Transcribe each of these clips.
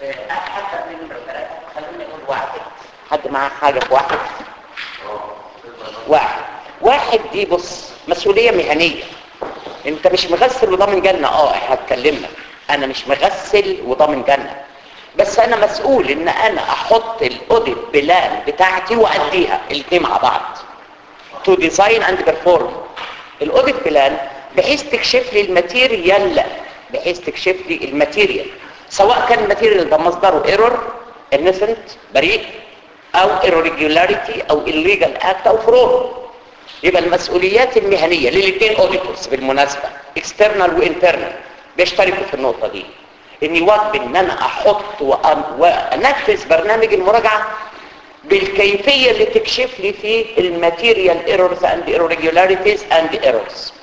حتى من نمرة ثلاثة خلونا نقول واحد حد معاه حاجة في واحد واحد واحد دي بص مسؤولية مهنية انت مش مغسل وضامن جنة اه احنا اتكلمنا انا مش مغسل وضامن جنة بس انا مسؤول ان انا احط الاوديت بلان بتاعتي واديها الاثنين مع بعض تو ديزاين اند بيرفورم الاوديت بلان بحيث تكشف لي الماتيريال بحيث تكشف لي الماتيريال سواء كان الماتيريال ده مصدره ايرور انسنت بريء او irregularity او illegal act او fraud يبقى المسؤوليات المهنيه للاثنين اوديتورز بالمناسبه اكسترنال وانترنال بيشتركوا في النقطه دي اني واجب ان انا احط وانفذ برنامج المراجعه بالكيفيه اللي تكشف لي فيه الماتيريال ايرورز اند irregularities اند ايرورز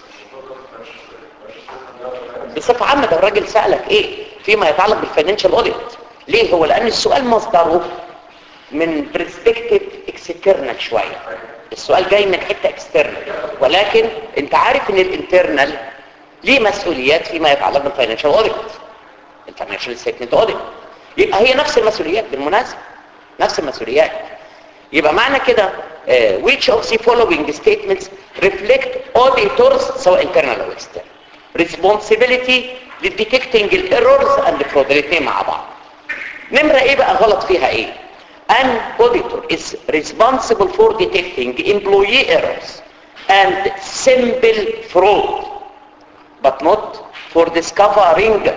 بصفه عامه ده الراجل سالك ايه فيما يتعلق بالفاينانشال اوديت ليه هو لان السؤال مصدره من برسبكتيف اكسترنال شويه السؤال جاي من حته اكسترنال ولكن انت عارف ان الانترنال ليه مسؤوليات فيما يتعلق بالفاينانشال اوديت الفاينانشال ستيتمنت اوديت يبقى هي نفس المسؤوليات بالمناسبه نفس المسؤوليات يبقى معنى كده uh, which of the following statements reflect auditors سواء internal او external responsibility لديتكتنج الايرورز اند fraud الاثنين مع بعض نمره ايه بقى غلط فيها ايه an auditor is responsible for detecting employee errors and simple fraud but not for discovering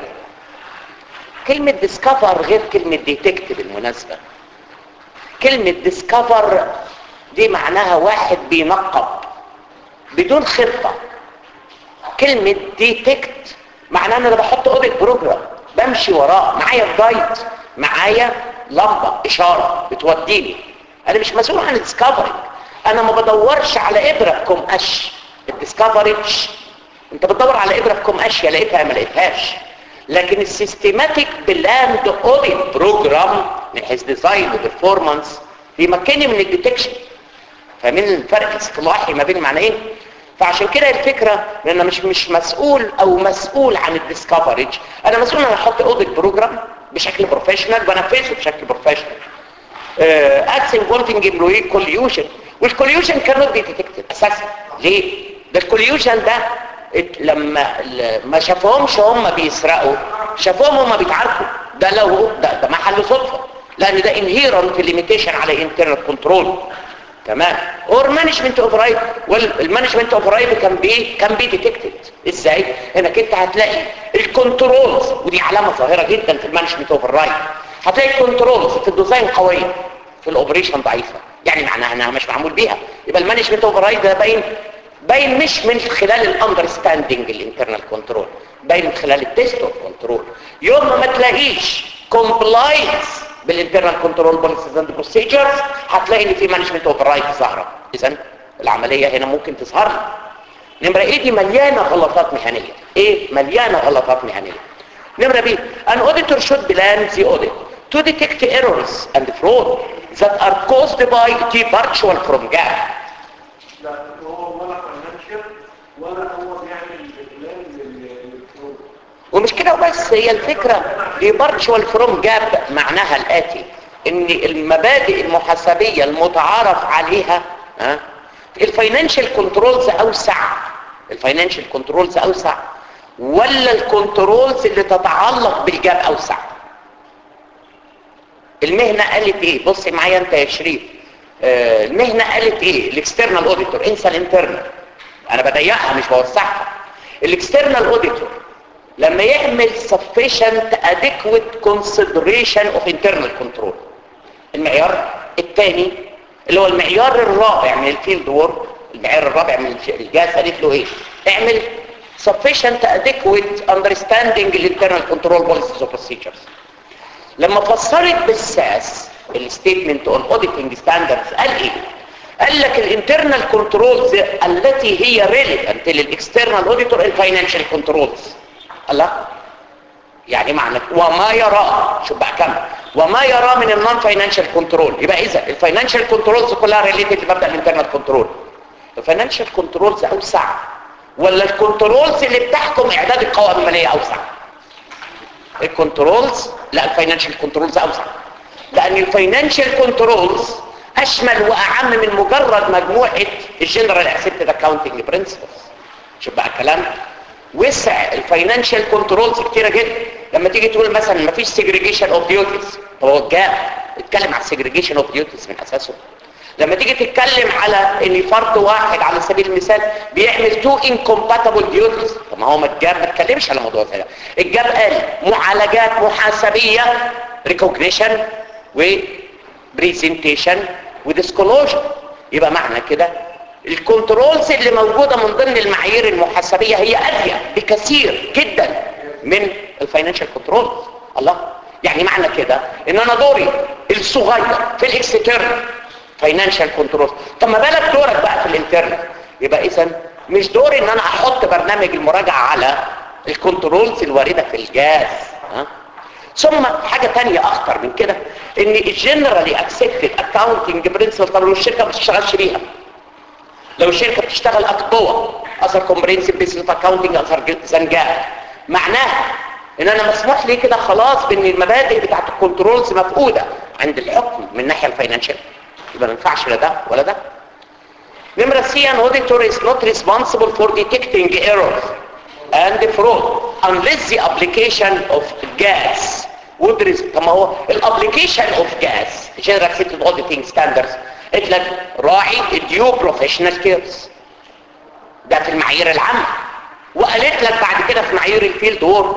كلمة discover غير كلمة detect بالمناسبة كلمة discover دي معناها واحد بينقب بدون خطة كلمة detect معناها ان انا بحط audit بروجرام بمشي وراه معايا جايد معايا لمبة اشارة بتوديني انا مش مسؤول عن الديسكفري انا ما بدورش على ابرة بكم قش الديسكفري انت بتدور على ابرة بكم قش يا لقيتها يا ما لقيتهاش لكن السيستماتيك بلاند اوديت بروجرام من حيث ديزاين وبرفورمانس بيمكنني من الديتكشن فاهمين الفرق الاصطلاحي ما بين معنى ايه فعشان كده الفكره ان انا مش مش مسؤول او مسؤول عن الديسكفرج انا مسؤول ان احط اوديت بروجرام بشكل بروفيشنال بنفذه بشكل بروفيشنال اكس انفولفنج امبلوي كوليوشن والكوليوشن كانت بي ديتكتد اساسا ليه ده الكوليوشن ده ات- لما ال- ما شافوهمش هم بيسرقوا شافوهم هم بيتعاركوا ده لو ده, ده محل صدفه لان ده انهيرنت ليميتيشن على انترنال كنترول تمام اور مانجمنت اوف رايت والمانجمنت اوف رايت كان بي كان بي ديتكتد ازاي انك انت هتلاقي الكنترولز ودي علامه ظاهره جدا في المانجمنت اوف رايت هتلاقي الكنترولز في الديزاين قويه في الاوبريشن ضعيفه يعني معناها انها مش معمول بيها يبقى المانجمنت اوف رايت ده باين باين مش من خلال الاندرستاندنج الانترنال كنترول باين من خلال التيست اوف كنترول يوم ما تلاقيش كومبلاينس بالانترنال كنترول بوليسيز اند بروسيجرز هتلاقي ان في مانجمنت اوف رايت ظاهره اذا العمليه هنا ممكن تظهر لي نمره ايه دي مليانه غلطات مهنيه ايه مليانه غلطات مهنيه نمره بي an auditor should plan the audit to detect errors and fraud that are caused by departure from gap لا هو ولا فاينانشال ولا هو بيعمل بلان للفلوس ومش كده وبس هي الفكرة departure from gap معناها الآتي ان المبادئ المحاسبية المتعارف عليها ها الفاينانشال كنترولز اوسع الفاينانشال كنترولز اوسع ولا الكنترولز اللي تتعلق بالجاب اوسع المهنة قالت ايه بصي معايا انت يا شريف آه المهنة قالت ايه الاكسترنال اوديتور انسى الانترنال انا بضيقها مش بوسعها الاكسترنال اوديتور لما يعمل sufficient adequate consideration of internal control المعيار الثاني اللي هو المعيار الرابع من الفيلد وورك المعيار الرابع من الجهاز قالت له ايه اعمل sufficient adequate understanding الانترنال كنترول policies of procedures لما فسرت بالساس الستيتمنت اون اوديتنج ستاندردز قال ايه قال لك الانترنال كنترولز التي هي ريليفنت للاكسترنال اوديتور الفاينانشال كنترولز الله يعني معنى وما يرى شوف بقى كم وما يرى من النون فاينانشال كنترول يبقى اذا الفاينانشال كنترولز كلها ريليتد لمبدا الانترنال كنترول الفاينانشال كنترولز اوسع ولا الكنترولز اللي بتحكم اعداد القوائم الماليه اوسع الكنترولز لا الفاينانشال كنترولز اوسع لان الفاينانشال كنترولز اشمل واعم من مجرد مجموعه الجنرال اكسبتد اكاونتنج برنسبلز شوف بقى الكلام وسع الفاينانشال كنترولز كتيره جدا لما تيجي تقول مثلا ما فيش سيجريجيشن اوف ديوتيز هو الجاب اتكلم عن سيجريجيشن اوف ديوتيز من اساسه لما تيجي تتكلم على ان فرد واحد على سبيل المثال بيعمل تو انكومباتبل ديوتيز طب ما هو ما الجاب ما اتكلمش على موضوع زي ده الجاب قال معالجات محاسبيه ريكوجنيشن وبريزنتيشن وديسكلوجر يبقى معنى كده الكنترولز اللي موجوده من ضمن المعايير المحاسبيه هي اضيق بكثير جدا من الفاينانشال كنترول الله يعني معنى كده ان انا دوري الصغير في الاكسترنال فاينانشال كنترول طب ما بالك دورك بقى في الانترنال يبقى اذا مش دوري ان انا احط برنامج المراجعه على الكنترولز الوارده في الجاز ها ثم حاجة تانية اخطر من كده ان الجنرالي اكسبتد اكاونتنج برنسبل طب لو الشركة ما بتشتغلش بيها لو الشركة بتشتغل اكتوة اثر كومبرينسيف بيزنس اكاونتنج اثر زنجان معناها ان انا مسموح لي كده خلاص بان المبادئ بتاعت الكنترولز مفقودة عند الحكم من الناحية الفاينانشال يبقى ما ينفعش لا ده ولا ده نمرة سي an auditor is not responsible for detecting errors and fraud unless the application of gas would res- طب ما هو الابليكيشن اوف gas general accepted auditing standards قلت لك راعي الديو بروفيشنال كيرز ده في المعايير العامة وقالت لك بعد كده في معايير الفيلد وورك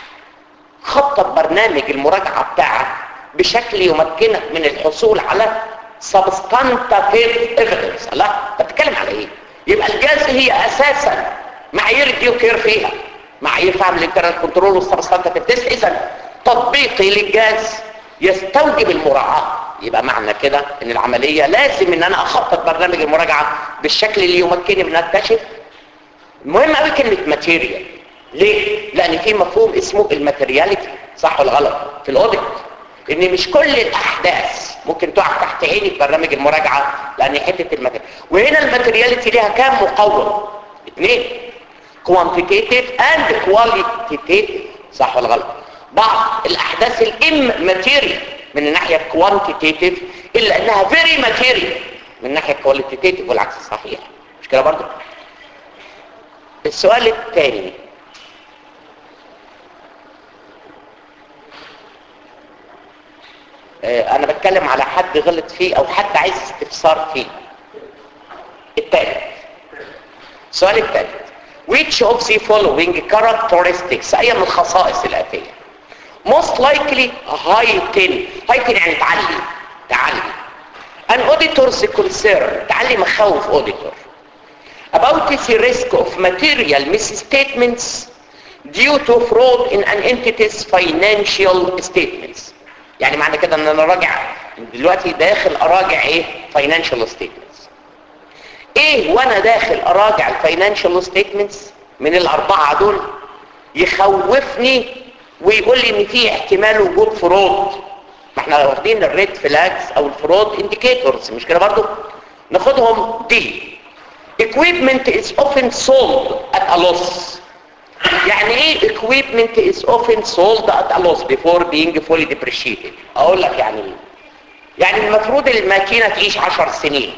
خطط برنامج المراجعة بتاعك بشكل يمكنك من الحصول على substantive evidence الله انت بتتكلم على ايه يبقى الجاز هي اساسا معايير الديو كير فيها معايير فهم الانترنال كنترول والسبستانتيف تيست اذا تطبيقي للجاز يستوجب المراعاة يبقى معنى كده ان العملية لازم ان انا اخطط برنامج المراجعة بالشكل اللي يمكنني من اكتشف المهم قوي كلمة ماتيريال ليه؟ لان في مفهوم اسمه الماتيرياليتي صح ولا غلط في الاوديت ان مش كل الاحداث ممكن تقع تحت عيني في برنامج المراجعة لان حتة الماتيريال وهنا الماتيرياليتي ليها كام مقوم اثنين quantitative and qualitative صح ولا غلط بعض الاحداث الام ماتيريال من الناحية الكوانتيتيف الا انها فيري ماتيريال من الناحية الكواليتيتيف والعكس صحيح مش كده برضه السؤال الثاني آه، انا بتكلم على حد غلط فيه او حد عايز استفسار فيه الثالث السؤال الثالث which of the following characteristics اي من الخصائص الاتيه most likely heighten heighten يعني تعلي تعلي an auditor's concern تعلي مخاوف auditor about the risk of material misstatements due to fraud in an entity's financial statements يعني معنى كده ان انا راجع دلوقتي داخل اراجع ايه financial statements ايه وانا داخل اراجع الفاينانشال ستيتمنتس من الاربعه دول يخوفني ويقول لي ان في احتمال وجود فرود ما احنا واخدين الريد فلاجز او الفرود انديكيتورز مش كده برضو ناخدهم دي equipment is often sold at a loss يعني ايه equipment is often sold at a loss before being fully depreciated اقول لك يعني ايه يعني المفروض الماكينه تعيش 10 سنين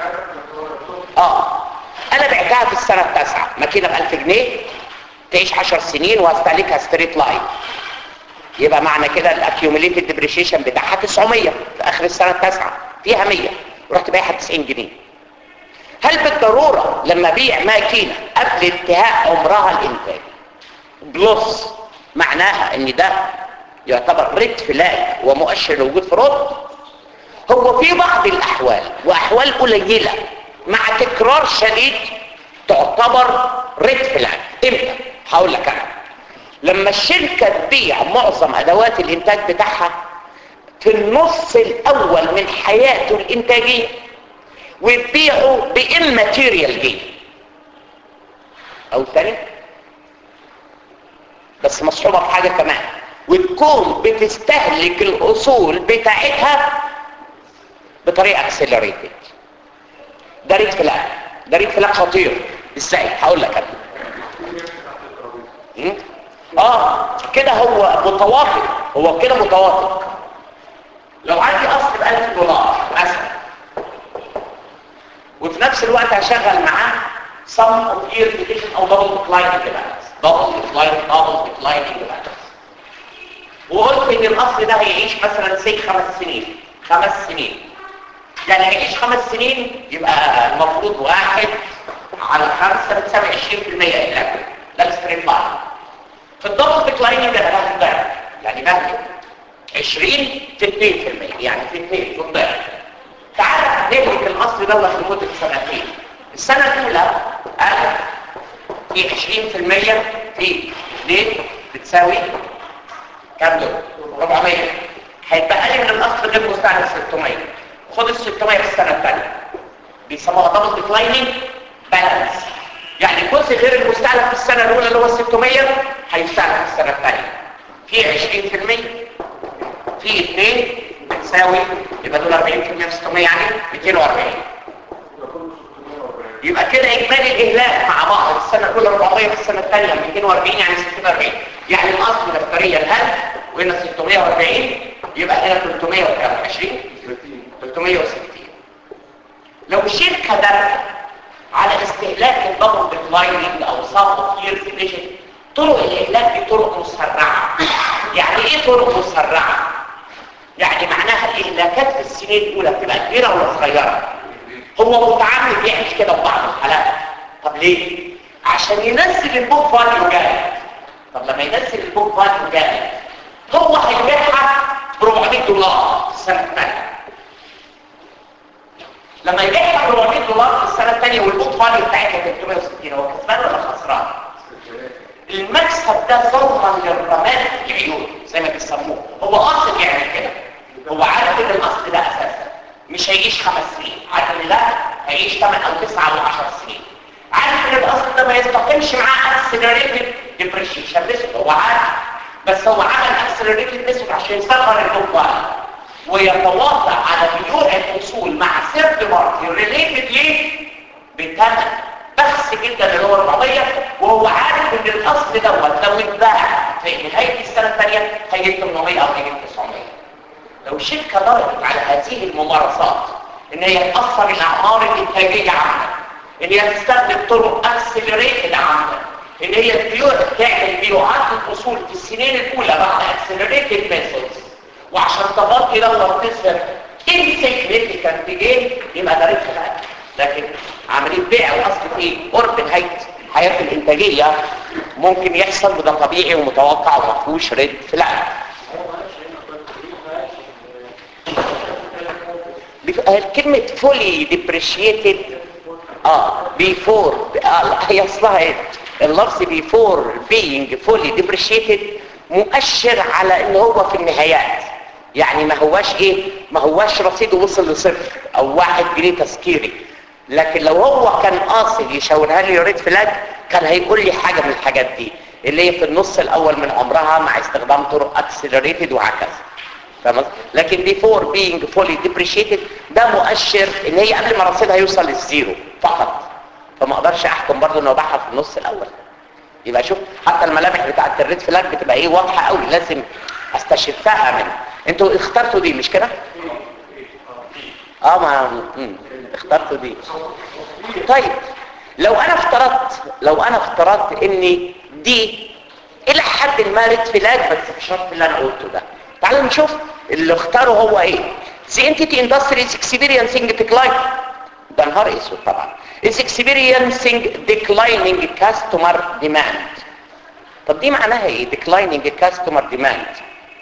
اه انا بعتها في السنه التاسعه ماكينه ب 1000 جنيه تعيش 10 سنين وهستهلكها ستريت لاين يبقى معنى كده الاكيوميليتد ديبريشيشن بتاعها 900 في اخر السنه التاسعه فيها 100 رحت بايعها 90 جنيه هل بالضروره لما ابيع ماكينه قبل انتهاء عمرها الانتاج بلس معناها ان ده يعتبر ريد فلاج ومؤشر لوجود فرود هو في بعض الاحوال واحوال قليله مع تكرار شديد تعتبر ريد فلاج امتى هقول لك انا لما الشركه تبيع معظم ادوات الانتاج بتاعها في النص الاول من حياته الانتاجيه وتبيعه باماتيريال جين او ثاني بس مصحوبه بحاجه كمان وتكون بتستهلك الاصول بتاعتها بطريقه اكسلريتد ده ريد فلاج ده ريد فلاج خطير ازاي هقول لك انا م? اه كده هو متوافق هو كده متوافق لو عندي اصل ب 1000 دولار مثلا وفي نفس الوقت هشغل معاه sum of year division او double declining balance double declining double declining balance وقلت ان الاصل ده هيعيش مثلا سي خمس سنين خمس سنين يعني هيعيش خمس سنين يبقى المفروض واحد على خمسة بتساوي 20% إلا ده الستريت لاين في الدبل ديكلايننج ده بقى الضعف يعني بقى 20 في 2% يعني في 2 في الضعف تعال نهلك الاصل ده لمده سنتين السنه الاولى قال في 20% في 2 بتساوي كام دول 400 هيتبقى لي من الاصل غير مستعمل 600 خد ال 600 في السنه الثانيه بيسموها دبل ديكلايننج بالانس يعني الجزء غير المستعلم في السنه الاولى اللي هو 600 هيستعلم في السنه الثانيه في 20% في 2 بتساوي يبقى دول 40% في 600 يعني 240 يبقى كده اجمالي الاهلاك مع بعض السنه الاولى 400 في السنه الثانيه 240 يعني 640 يعني الاصل دفتريا هل وهنا 640 يبقى هنا 300 وكام 20 360 لو شركه دارسه على استهلاك الدبل ديكلايننج او صف كير ديفيجن طرق الاهلاك دي طرق مسرعه يعني ايه طرق مسرعه يعني معناها الاهلاكات في السنين الاولى بتبقى كبيره ولا صغيره هو متعمد يعمل كده في بعض الحالات طب ليه عشان ينزل البوك فاليو جامد طب لما ينزل البوك فاليو جامد هو هيبيعها ب 400 دولار في السنه الثانيه لما يبيعها ب 400 دولار في السنه الثانيه والبوك فاليو بتاعتها 360 هو كسبان ولا خسران المكسب ده ظلما للرماد في العيون زي ما بيسموه هو قاصد يعمل كده هو عارف ان الاصل ده اساسا مش هيعيش خمس سنين عارف ان لا هيعيش 8 او 9 او 10 سنين عارف ان الاصل ده ما يستقيمش معاه اكسلريتد ديبريشيشن ريسك هو عارف بس هو عمل اكسلريتد ريسك عشان يصغر البوك ويتواضع على بيوع الوصول مع سيرد بارتي ريليتد ليه بثمن بخس جدا اللي هو 400 وهو عارف ان الاصل دوت لو اتباع في نهايه السنه الثانيه هيجيب 800 او هيجيب 900 لو شركه ضربت على هذه الممارسات ان هي تاثر الاعمار الانتاجيه عامه ان هي تستخدم طرق اكسلريتد عامه ان هي البيوع تعمل بيوعات الاصول في السنين الاولى بعد اكسلريتد ميثودز وعشان تغطي دوت تصرف insignificant جين يبقى ده ربح بقى لكن عمليه بيع واصل في قرب نهايه حياه الانتاجيه ممكن يحصل وده طبيعي ومتوقع وما فيهوش رد فلاج كلمة fully depreciated اه before آه هي اصلها ايه اللفظ before being fully depreciated مؤشر على ان هو في النهايات يعني ما هواش ايه ما هواش رصيده وصل لصفر او واحد جنيه تذكيري لكن لو هو كان قاصد يشاورها لي ريد فلاج كان هيقول لي حاجه من الحاجات دي اللي هي في النص الاول من عمرها مع استخدام طرق اكسلريتد وهكذا فاهم لكن before being fully depreciated ده مؤشر ان هي قبل ما رصيدها يوصل للزيرو فقط فما اقدرش احكم برضه انه باعها في النص الاول يبقى شوف حتى الملامح بتاعت الريد فلاج بتبقى ايه واضحه قوي لازم استشفها من انتوا اخترتوا دي مش كده اه ما مم. اخترتوا دي طيب لو انا افترضت لو انا افترضت ان دي الى حد ما ريد فلاج بس بشرط اللي انا قلته ده تعالوا نشوف اللي اختاره هو ايه The entity industry is experiencing decline ده نهار اسود طبعا is experiencing declining customer demand طب دي معناها ايه declining customer demand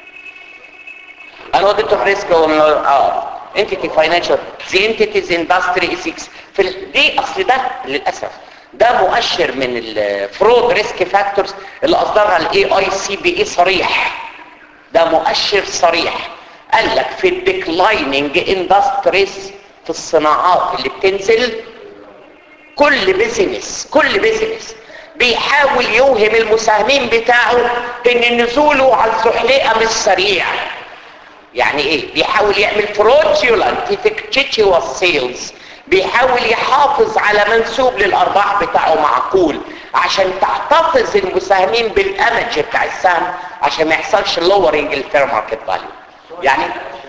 انا وديته الريسك اه entity financial the entity's industry is ex... في ال... دي اصل ده للاسف ده مؤشر من الفرود ريسك فاكتورز اللي اصدرها الاي اي سي بي اي صريح ده مؤشر صريح قال لك في الديكلايننج اندستريز في الصناعات اللي بتنزل كل بيزنس كل بيزنس بيحاول يوهم المساهمين بتاعه ان نزوله على الزحليقه مش سريع يعني ايه بيحاول يعمل fraudulent effectual sales بيحاول يحافظ على منسوب للارباح بتاعه معقول عشان تحتفظ المساهمين بالامج بتاع السهم عشان ما يحصلش لورنج الفير ماركت فاليو يعني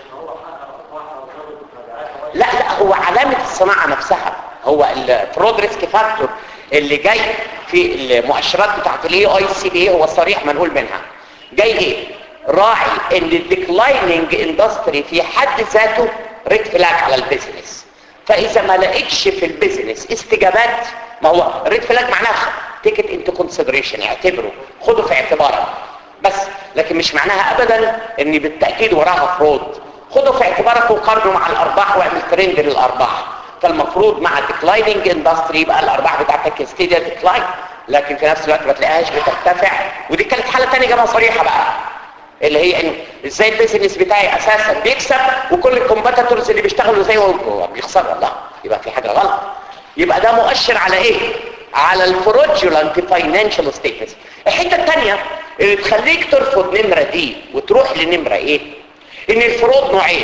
لا لا هو علامة الصناعة نفسها هو الفرود ريسك فاكتور اللي جاي في المؤشرات بتاعت الاي اي سي بي هو صريح منقول منها جاي ايه راعي ان الديكلايننج اندستري في حد ذاته ريد فلاج على البيزنس فاذا ما لقيتش في البيزنس استجابات ما هو ريد فلاج معناها تيكت انتو كونسيدريشن اعتبره خده في اعتبارك بس لكن مش معناها ابدا ان بالتاكيد وراها فرود خده في اعتبارك وقارنه مع الارباح واعمل ترند للارباح فالمفروض مع الديكلايننج اندستري يبقى الارباح بتاعتك ستيدي ديكلاين لكن في نفس الوقت ما تلاقيهاش بترتفع ودي كانت حاله ثانيه جابها صريحه بقى اللي هي ان ازاي البيزنس بتاعي اساسا بيكسب وكل الكومبيتيتورز اللي بيشتغلوا زيه هو بيخسروا لا يبقى في حاجه غلط يبقى ده مؤشر على ايه على الفروجولانت فاينانشال ستيتمنتس الحته الثانيه اللي تخليك ترفض نمره دي وتروح لنمره ايه ان الفروض نوعين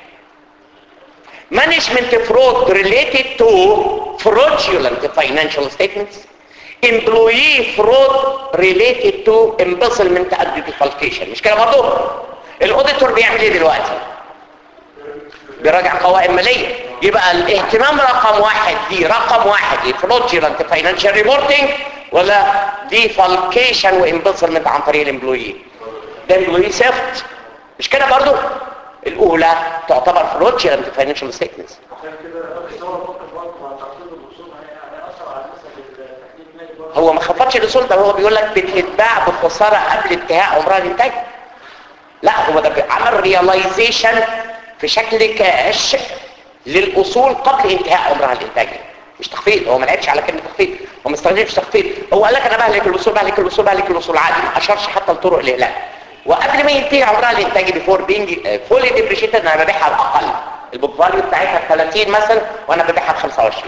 management fraud related to fraudulent financial statements employee fraud related to embezzlement and defalcation مش كده برضه الاوديتور بيعمل ايه دلوقتي بيراجع قوائم ماليه يبقى الاهتمام رقم واحد دي رقم واحد fraudulent financial reporting ولا defalcation وامبيزلمنت عن طريق الامبلوي ده امبلوي سيفت مش كده برضه الاولى تعتبر fraudulent financial statements عشان كده بس هو ممكن برضه مع تخفيض الاصول هيأثر على نسب التحديد المالي برضه هو ما خفضش الاصول ده هو بيقول لك بتتباع بخساره قبل انتهاء عمرها الانتاج لا هو ده عمل ريلايزيشن في شكل كاش للاصول قبل انتهاء عمرها الانتاجي مش تخفيض هو ما لعبش على كلمه تخفيض هو ما استخدمش تخفيض هو قال لك انا بهلك الاصول بهلك الاصول بهلك الاصول عادي ما اشارش حتى لطرق الاهلاك وقبل ما ينتهي عمرها الانتاجي بيفور بينج فولي ديبريشيتد انا ببيعها على الاقل البوك فاليو بتاعتها 30 مثلا وانا ببيعها ب 25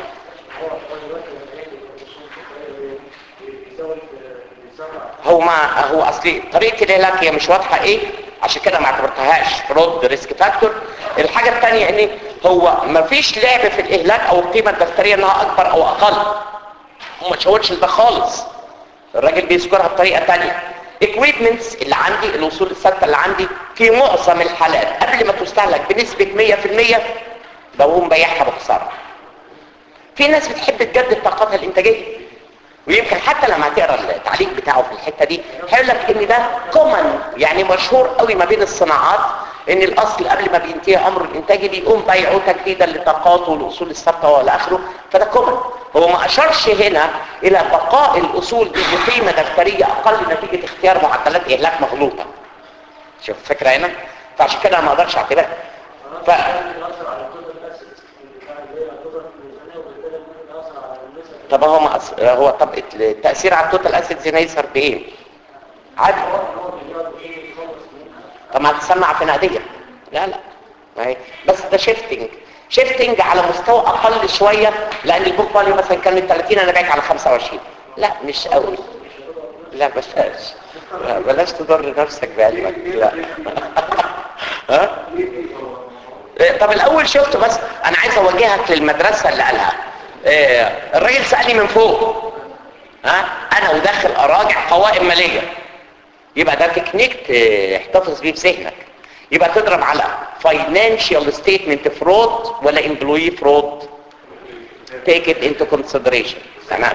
هو ما هو اصلي طريقه الهلاك هي مش واضحه ايه عشان كده ما اعتبرتهاش فرود ريسك فاكتور الحاجه الثانيه ان هو ما فيش لعب في الاهلاك او القيمه الدفتريه انها اكبر او اقل هو ما تشاورش ده خالص الراجل بيذكرها بطريقه ثانيه equipments اللي عندي الاصول الثابته اللي عندي في معظم الحالات قبل ما تستهلك بنسبه 100% بقوم بيعها بخساره في ناس بتحب تجدد طاقتها الانتاجيه ويمكن حتى لما تقرا التعليق بتاعه في الحته دي هيقول لك ان ده كومن يعني مشهور قوي ما بين الصناعات ان الاصل قبل ما بينتهي عمره الانتاجي بيقوم بيعه تجديدا لطاقاته والاصول الثابته والى اخره فده كومن هو ما اشارش هنا الى بقاء الاصول دي بقيمه دفتريه اقل نتيجه اختيار معدلات اهلاك مغلوطه شوف الفكره هنا فعشان كده أنا ما اقدرش اعتبرها ف... يأثر على التوتال اسيتس بتاع اللي هي التوتال الميزانيه وبالتالي ممكن يأثر على النسب طب هو ما أص... هو طب التاثير على التوتال اسيتس هنا يظهر بايه عادي هو بيقعد ايه خالص طب ما هتسمع في نقديه لا لا ما هي بس ده شيفتنج شيفتنج على مستوى اقل شويه لان البوك فاليو مثلا كان من 30 انا بايع على 25 لا مش قوي لا بلاش لا بلاش تضر نفسك بعلمك لا ها إيه، طب الاول شفت بس انا عايز اوجهك للمدرسه اللي قالها إيه، الراجل سالني من فوق ها انا وداخل اراجع قوائم ماليه يبقى ده تكنيك تحتفظ بيه في ذهنك يبقى تضرب على financial statement fraud ولا employee fraud take it into consideration تمام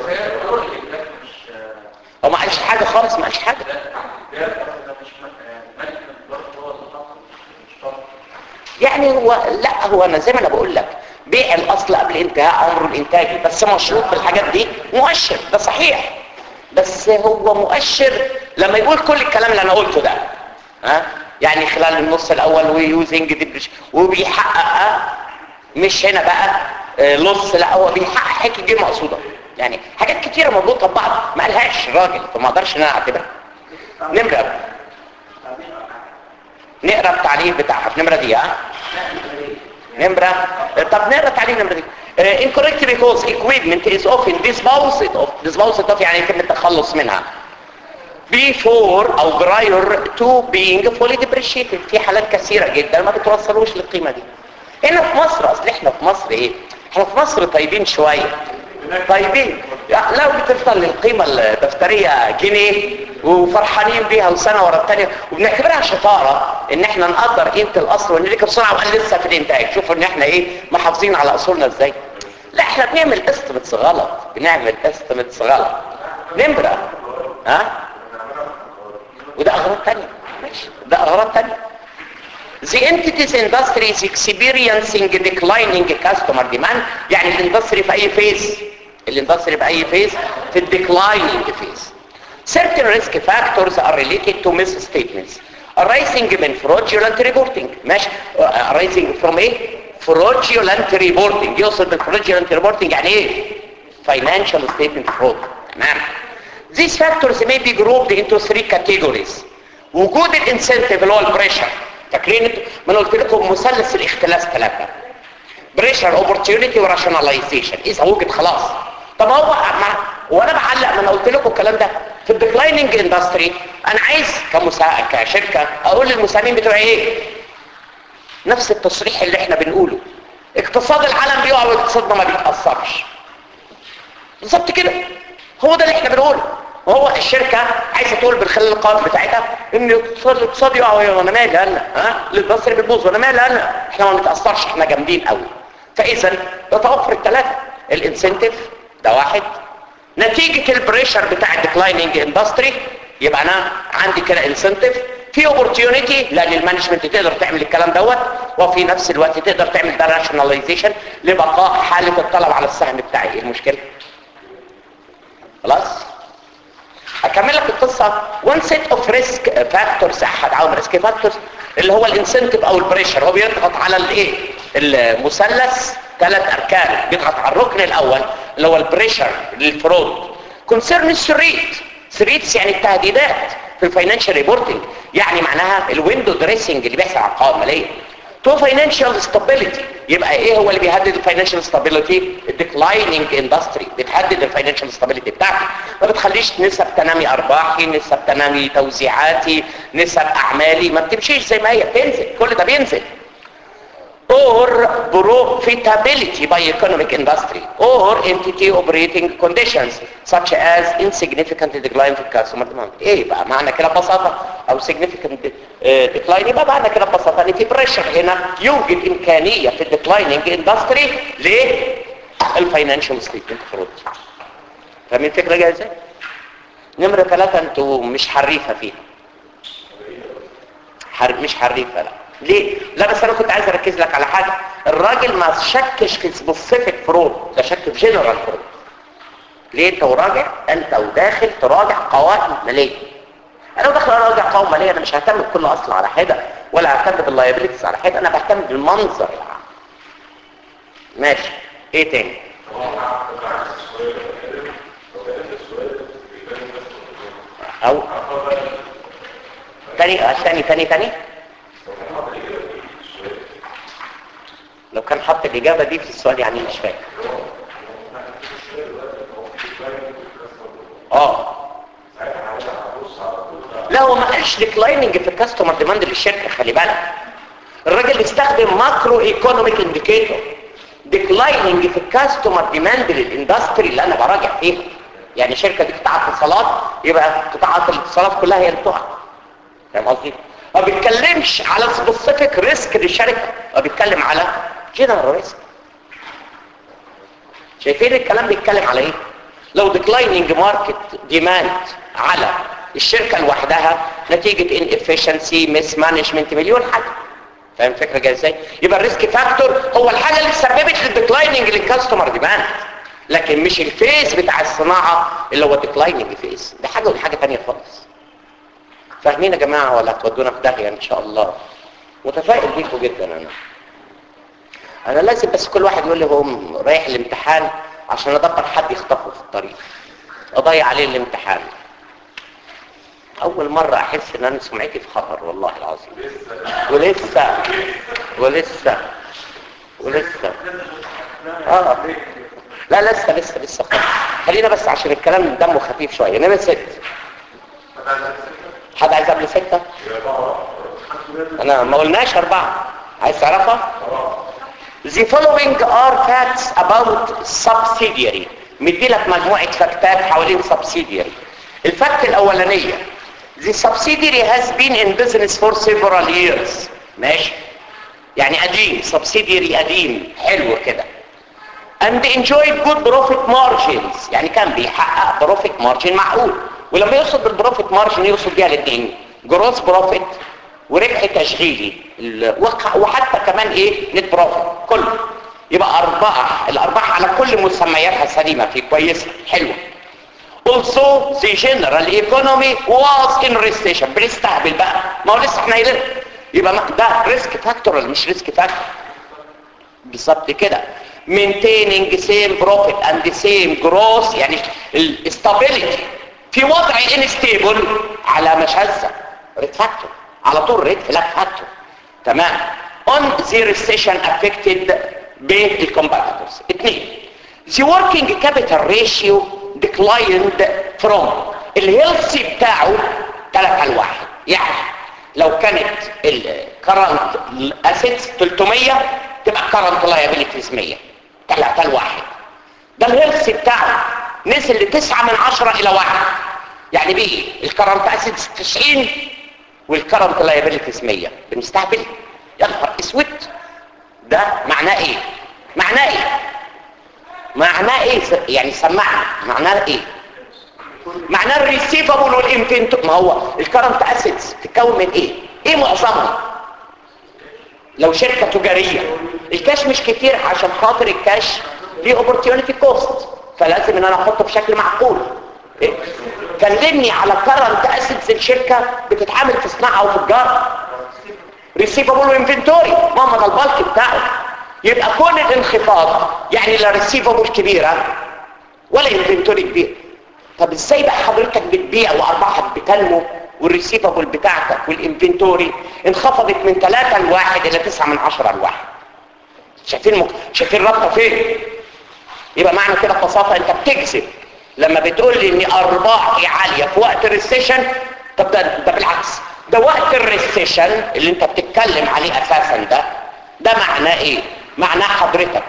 هو ما قالش حاجه خالص ما قالش حاجه يعني هو لا هو انا زي ما انا بقول لك بيع الاصل قبل انتهاء عمره الانتاجي بس مشروط في الحاجات دي مؤشر ده صحيح بس هو مؤشر لما يقول كل الكلام اللي انا قلته ده ها يعني خلال النص الاول ويوزنج ديبريش وبيحقق ها؟ مش هنا بقى آه، لص لا هو بيحقق حكي دي مقصوده يعني حاجات كتيره مربوطه ببعض ما قالهاش الراجل فما اقدرش ان انا اعتبرها نمره نقرا التعليق بتاعها في النمره دي ها نمرة طب نقرا التعليق نمرة دي uh, incorrect because equipment is often disposed of disposed of يعني يتم التخلص منها before او prior to being fully depreciated في حالات كثيرة جدا ما بتوصلوش للقيمة دي هنا في مصر اصل احنا في مصر ايه احنا في مصر طيبين شوية طيبين يعني لو بتفضل القيمة الدفترية جنيه وفرحانين بيها وسنة ورا الثانية وبنعتبرها شطارة ان احنا نقدر قيمة الاصل ونريك بسرعة وقال لسه في الانتاج شوفوا ان احنا ايه محافظين على اصولنا ازاي لا احنا بنعمل استمتس غلط بنعمل استمتس غلط نمرة ها وده اغراض تانية ماشي ده اغراض تانية The entities industry is experiencing declining customer demand يعني الاندستري في اي فيز الاندستري في اي فيز في الديكلايننج فيز certain risk factors are related to misstatements arising من fraudulent reporting ماشي arising from ايه fraudulent reporting يقصد من fraudulent reporting يعني ايه financial statement fraud تمام these factors may be grouped into three categories وجود الانسنتيف اللي هو البريشر فاكرين انتوا ما انا قلت لكم مثلث الاختلاس ثلاثه بريشر اوبورتيونيتي وراشوناليزيشن اذا وجد خلاص طب هو ما وانا بعلق ما انا قلت لكم الكلام ده في الديكلايننج اندستري انا عايز كمسا... كشركه اقول للمساهمين بتوعي ايه نفس التصريح اللي احنا بنقوله اقتصاد العالم بيقع واقتصادنا ما بيتاثرش بالظبط كده هو ده اللي احنا بنقوله وهو الشركة عايزة تقول بالخلال القوائم بتاعتها ان الاقتصاد الاقتصاد يقع وانا مالي انا ها الاندستري بتبوظ وانا مالي انا احنا ما بنتاثرش احنا جامدين قوي فاذا يتوفر الثلاثه الانسنتيف ده واحد نتيجة البريشر بتاع الديكلايننج اندستري يبقى انا عندي كده انسنتيف في اوبورتيونيتي لان المانجمنت تقدر تعمل الكلام دوت وفي نفس الوقت تقدر تعمل ده راشوناليزيشن لبقاء حالة الطلب على السهم بتاعي ايه المشكلة خلاص اكمل لك القصه وان سيت اوف ريسك فاكتورز احد عوامل ريسك فاكتورز اللي هو الانسنتيف او البريشر هو بيضغط على الايه المثلث ثلاث اركان بيضغط على الركن الاول اللي هو البريشر للفرود كونسيرن الثريت ثريتس يعني التهديدات في الفاينانشال ريبورتنج يعني معناها الويندو دريسنج اللي بيحصل على القوائم الماليه تو فاينانشال ستابيليتي يبقى ايه هو اللي بيهدد الفاينانشال ستابيليتي الديكلايننج اندستري بتهدد الفاينانشال ستابيليتي بتاعتي ما بتخليش نسب تنامي ارباحي نسب تنامي توزيعاتي نسب اعمالي ما بتمشيش زي ما هي بتنزل كل ده بينزل or profitability by economic industry or entity operating conditions such as insignificant decline في customer demand ايه بقى معنى كده ببساطة او significant decline يبقى معنى كده ببساطة ان في بريشر هنا يوجد امكانية في الديكلايننج اندستري للفاينانشال ستيتمنت فرود فاهمين الفكرة جاية ازاي؟ نمرة ثلاثة انتوا مش حريفة فيها حر... مش حريفة لا ليه؟ لا بس انا كنت عايز اركز لك على حاجة الراجل ما شكش في سبيسيفيك فرود ده شك في جنرال فرود ليه انت وراجع انت وداخل تراجع قوائم مالية انا وداخل اراجع قوائم مالية انا مش ههتم بكل اصل على حدة ولا ههتم باللايبيلتيز على حدة انا بهتم بالمنظر العام ماشي ايه تاني او تاني آه، تاني تاني تاني لو كان حط الإجابة دي في السؤال يعني مش فاهم اه لا هو ما قالش ديكلايننج في الكاستمر ديماند للشركة خلي بالك الراجل استخدم ماكرو ايكونوميك انديكيتور ديكلايننج في الكاستمر ديماند للاندستري اللي انا براجع فيها يعني شركة دي قطاع اتصالات يبقى قطاعات الاتصالات كلها هي اللي بتقع فاهم قصدي؟ ما بيتكلمش على سبيسيفيك ريسك للشركة هو بيتكلم على جنرال ريسك شايفين الكلام بيتكلم على ايه لو ديكلايننج ماركت ديماند على الشركة لوحدها نتيجة ان افشنسي مس مانجمنت مليون حاجة فاهم الفكرة جايه ازاي يبقى الريسك فاكتور هو الحاجة اللي سببت للديكلايننج للكاستمر ديماند لكن مش الفيز بتاع الصناعة اللي هو ديكلايننج فيز ده حاجة ودي حاجة تانية خالص فاهمين يا جماعة ولا هتودونا في داهية ان شاء الله متفائل بيكم جدا انا انا لازم بس كل واحد يقول لي هو رايح الامتحان عشان ادبر حد يخطفه في الطريق اضيع عليه الامتحان اول مرة احس ان انا سمعتي في خطر والله العظيم ولسه ولسه ولسه اه لا لسه لسه لسه خالص خلينا بس عشان الكلام دمه خفيف شوية انما ست حد عايز قبل ستة انا ما قلناش اربعة عايز تعرفها The following are facts about subsidiary مدي لك مجموعة فاكتات حوالين subsidiary الفاكت الأولانية The subsidiary has been in business for several years ماشي يعني قديم subsidiary قديم حلو كده and enjoyed good profit margins يعني كان بيحقق profit margin معقول ولما يقصد بالبروفيت مارجن يقصد بيها الاثنين جروس بروفيت وربح تشغيلي وحتى كمان ايه نت بروفيت كله يبقى ارباح الارباح على كل مسمياتها سليمه في كويسه حلوه also the general economy was in recession بنستهبل بقى ما هو لسه احنا قايلين يبقى ده ريسك فاكتور ولا مش ريسك فاكتور بالظبط كده maintaining same profit and the same growth يعني الاستابيليتي في وضع انستيبل على مشهزة ريت فاكتور على طول ريت فلاك فاكتور تمام on the recession affected بالcompetitors اثنين the working capital ratio declined from الهيلثي بتاعه 3 على 1 يعني لو كانت الكرنت اسيتس 300 تبقى الكرنت لايبيليتيز 100 3 على 1 ده الهيلثي بتاعه نزل ل 9 من 10 الى 1 يعني بيه الكرنت اسيدز 90 والكرنت لايبيليتيز 100 بنستهبل يا نهار اسود ده معناه ايه معناه ايه معناه ايه يعني سمعنا معناه ايه معناه الريسيفبل والانفنت ما هو الكرنت اسيدز تتكون من ايه ايه معظمها لو شركه تجاريه الكاش مش كتير عشان خاطر الكاش ليه اوبورتيونيتي كوست فلازم ان انا احطه بشكل معقول إيه؟ كلمني على كرنت اسيدز الشركه بتتعامل في صناعه وفي تجاره ريسيفبل وانفنتوري ما ده البلك بتاعه يبقى كل الانخفاض يعني لا ريسيفبل كبيره ولا انفنتوري كبير طب ازاي بقى حضرتك بتبيع وارباحك بتنمو والريسيفبل بتاعتك والانفنتوري انخفضت من 3 لواحد الى 9 من 10 لواحد شايفين مك... شايفين رابطه فين يبقى معنى كده ببساطه انت بتكذب لما بتقول لي ان ارباحي عاليه في وقت الريسيشن طب ده, ده بالعكس ده وقت الريسيشن اللي انت بتتكلم عليه اساسا ده ده معناه ايه معناه حضرتك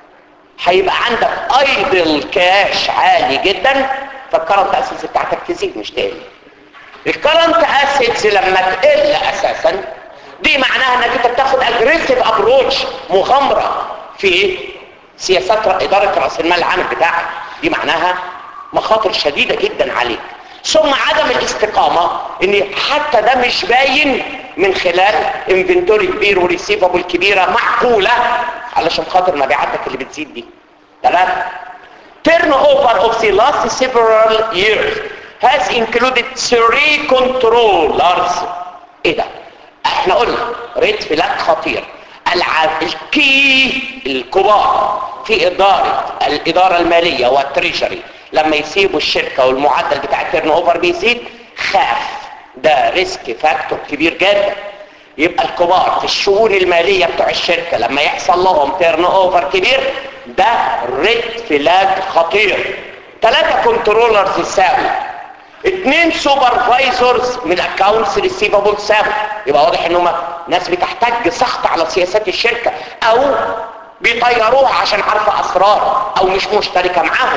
هيبقى عندك ايدل كاش عالي جدا فالكرنت اسيتس بتاعتك تزيد مش تقل الكرنت اسيتس لما تقل اساسا دي معناها انك انت بتاخد اجريسيف ابروتش مغامره في سياسات اداره راس المال العام بتاعك دي معناها مخاطر شديده جدا عليك ثم عدم الاستقامه ان حتى ده مش باين من خلال انفنتوري كبير وريسيفبل كبيره معقوله علشان خاطر مبيعاتك اللي بتزيد دي ثلاثه turnover of the last several years has included three controllers ايه ده احنا قلنا ريت فلاك خطير العاب الكي الكبار في اداره الاداره الماليه والتريشري لما يسيبوا الشركه والمعدل بتاع التيرن اوفر بيزيد خاف ده ريسك فاكتور كبير جدا يبقى الكبار في الشؤون الماليه بتوع الشركه لما يحصل لهم تيرن اوفر كبير ده ريد فلاج خطير ثلاثه كنترولرز يساوي اثنين سوبرفايزرز من اكونتس ريسيفبل ساوي يبقى واضح ان هم ناس بتحتاج سخط على سياسات الشركه او بيطيروها عشان عارفه اسرار او مش مشتركه معاهم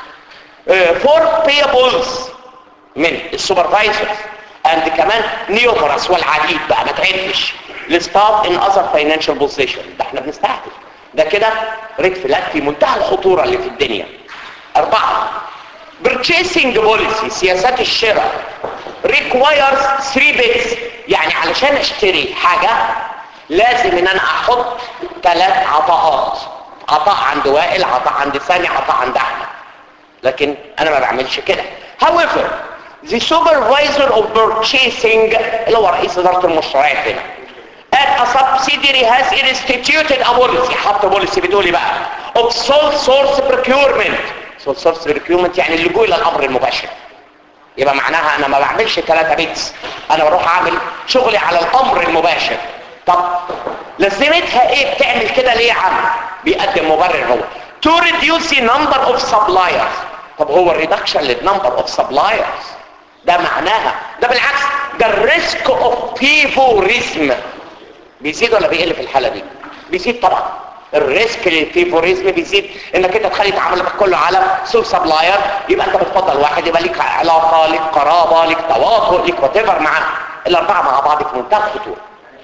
فور بيبلز من السوبرفايزرز اند كمان نيومرس والعديد بقى ما تعدش الستاف ان اذر فاينانشال بوزيشن ده احنا بنستهدف ده كده ريد فلاج في منتهى الخطوره اللي في الدنيا اربعه purchasing policy سياسات الشراء requires 3 bits يعني علشان اشتري حاجة لازم ان انا احط ثلاث عطاءات عطاء عند وائل عطاء عند ثاني عطاء عند احمد لكن انا ما بعملش كده however the supervisor of purchasing اللي هو رئيس اداره المشتريات هنا at a subsidiary has instituted a policy حط بوليسي بتقولي بقى of sole source procurement sole source procurement يعني اللجوء الى الامر المباشر يبقى معناها انا ما بعملش ثلاثة بيتس انا بروح اعمل شغلي على الامر المباشر طب لازمتها ايه بتعمل كده ليه يا عم بيقدم مبرر هو to reduce the number of suppliers طب هو الريدكشن للنمبر اوف suppliers ده معناها ده بالعكس ده الريسك اوف فيفوريزم بيزيد ولا بيقل في الحالة دي بيزيد طبعا الريسك للفيفوريزم بيزيد انك انت تخلي تعاملك كله على سول سبلاير يبقى انت بتفضل واحد يبقى ليك علاقه ليك قرابه ليك تواطؤ ليك وات معاه الاربعه مع بعض في منتهى الخطوره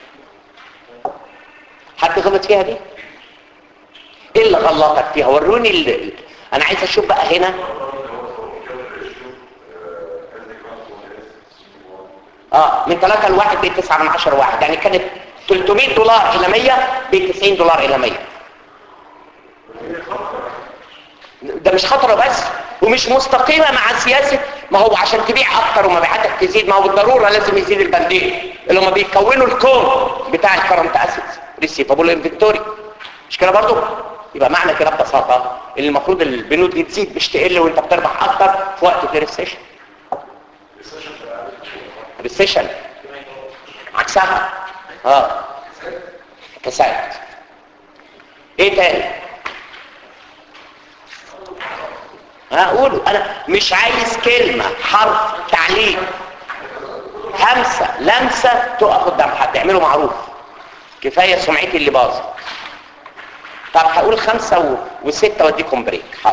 حد غلط فيها دي ايه اللي غلطك فيها وروني اللي... انا عايز اشوف بقى هنا اه من 3 ل 1 ب 9 من 10 واحد يعني كانت 300 دولار الى 100 ب 90 دولار الى 100 ده مش خطره بس ومش مستقيمه مع سياسه ما هو عشان تبيع اكتر ومبيعاتك تزيد ما هو بالضروره لازم يزيد البندين اللي هم بيكونوا الكون بتاع الكرنت اسيتس ريسيفابل انفنتوري مش كده برضو يبقى معنى كده ببساطه ان المفروض البنود دي تزيد مش تقل وانت بتربح اكتر في وقت الريسيشن ريسيشن عكسها اه كساد ايه تاني هقوله انا مش عايز كلمة حرف تعليق همسة لمسة تقف قدام حد اعمله معروف كفاية سمعتي اللي باظت طب هقول خمسة و... وستة واديكم بريك حاضر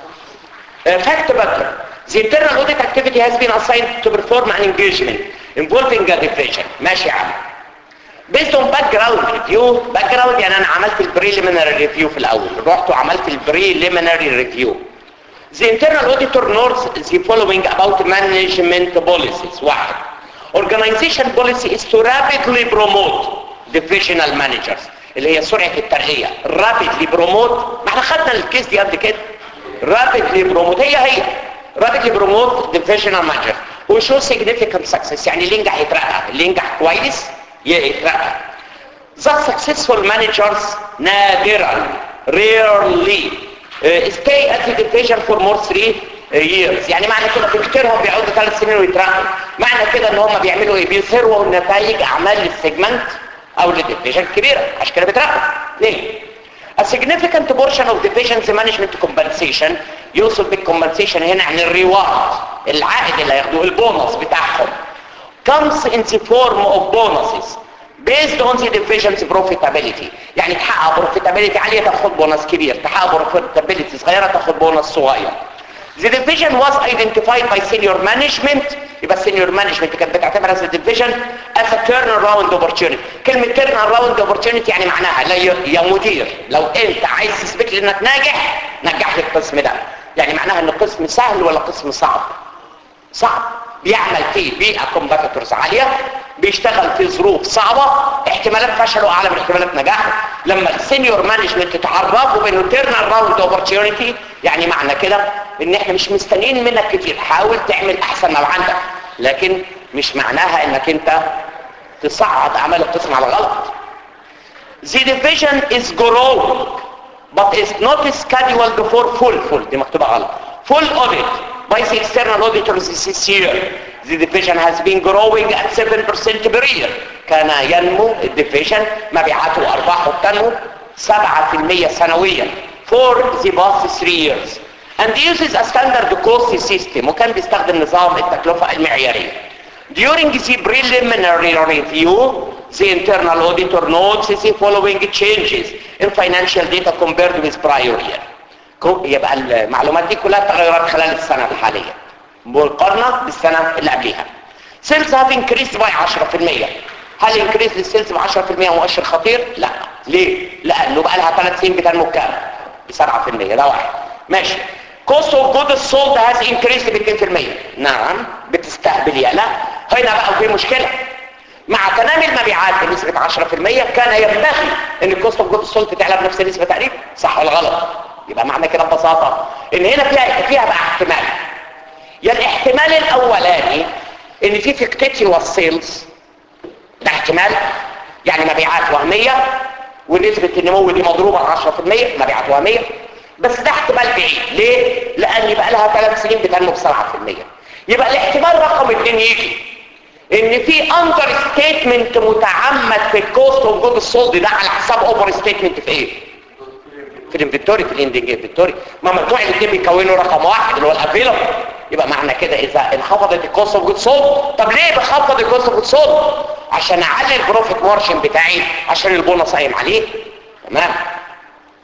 فاكت بكر The internal audit activity has been assigned to perform an engagement involving a division ماشي يا عم based on background review background يعني انا عملت البريليمينري ريفيو في الاول رحت وعملت البريليمينري ريفيو The internal auditor knows the following about management policies واحد Organization policy is to rapidly promote divisional managers اللي هي سرعة الترقية rapidly promote ما احنا خدنا الكيس دي قبل كده rapidly promote هي هي rapidly promote divisional managers و show significant success يعني اللي ينجح يترقى اللي ينجح كويس يترقى The successful managers نادرا rarely uh, stay at the division for more three years يعني معنى كده في كتيرهم بيقعدوا ثلاث سنين ويترقوا معنى كده ان هم بيعملوا ايه بيظهروا نتائج اعمال للسيجمنت او للديفيجن كبيره عشان كده بيترقوا ليه A significant portion of division's management compensation يوصل بالcompensation هنا عن الريوارد العائد اللي هياخدوه البونص بتاعهم comes in the form of bonuses based on the division's profitability يعني تحقق profitability عالية تاخد بونص كبير تحقق profitability صغيرة تاخد بونص صغير The division was identified by senior management يبقى senior management كانت بتعتبر as a division as a turnaround opportunity كلمة turnaround opportunity يعني معناها لا يا مدير لو انت عايز تثبت لي انك ناجح نجح لي القسم ده يعني معناها ان القسم سهل ولا قسم صعب صعب بيعمل فيه بيئة كومباتيتورز عالية بيشتغل في ظروف صعبة احتمالات فشله اعلى من احتمالات نجاحه لما السينيور مانجمنت تعرفوا بانه تيرنال راوند اوبورتيونيتي يعني معنى كده ان احنا مش مستنيين منك كتير حاول تعمل احسن ما عندك لكن مش معناها انك انت تصعد اعمال القسم على غلط The division is growing but is not scheduled for full full دي مكتوبة غلط full audit by the external auditors this year the division has been growing at 7% per year كان ينمو الديفيجن مبيعاته وارباحه بتنمو 7% سنويا for the past 3 years and uses a standard cost system وكان بيستخدم نظام التكلفة المعيارية during the preliminary review the internal auditor notes the following changes in financial data compared with prior year يبقى المعلومات دي كلها تغيرات خلال السنة الحالية مقارنة بالسنة اللي قبلها sales have increased by 10% هل انكريس للسيلز ب 10% مؤشر خطير؟ لا ليه؟ لانه بقى لها ثلاث سنين بتنمو بكام؟ ب 7% ده واحد ماشي cost of goods sold has increased ب 2% نعم بتستهبل يا لا هنا بقى في مشكلة مع تنامي المبيعات بنسبة 10% كان ينبغي ان الكوست اوف جودز سولد تعلى بنفس النسبة تقريبا صح ولا غلط؟ يبقى معنى كده ببساطة ان هنا فيها فيها بقى احتمال يا الاحتمال الاولاني ان في فيكتيتي والسيلز ده احتمال يعني مبيعات وهمية ونسبة النمو دي مضروبة 10% مبيعات وهمية بس ده احتمال بعيد ليه؟ لان يبقى لها ثلاث سنين بتنمو ب 7% يبقى الاحتمال رقم اثنين يجي ان في اندر ستيتمنت متعمد في الكوست اوف جود السولد ده على حساب اوفر ستيتمنت في ايه؟ في الانفنتوري في الاندنج انفنتوري ما مجموع الاثنين بيكونوا رقم واحد اللي هو الافيلبل يبقى معنى كده اذا انخفضت الكوست اوف جود سولد طب ليه بخفض الكوست اوف جود سولد عشان اعلي البروفيت مارجن بتاعي عشان البونص قايم عليه تمام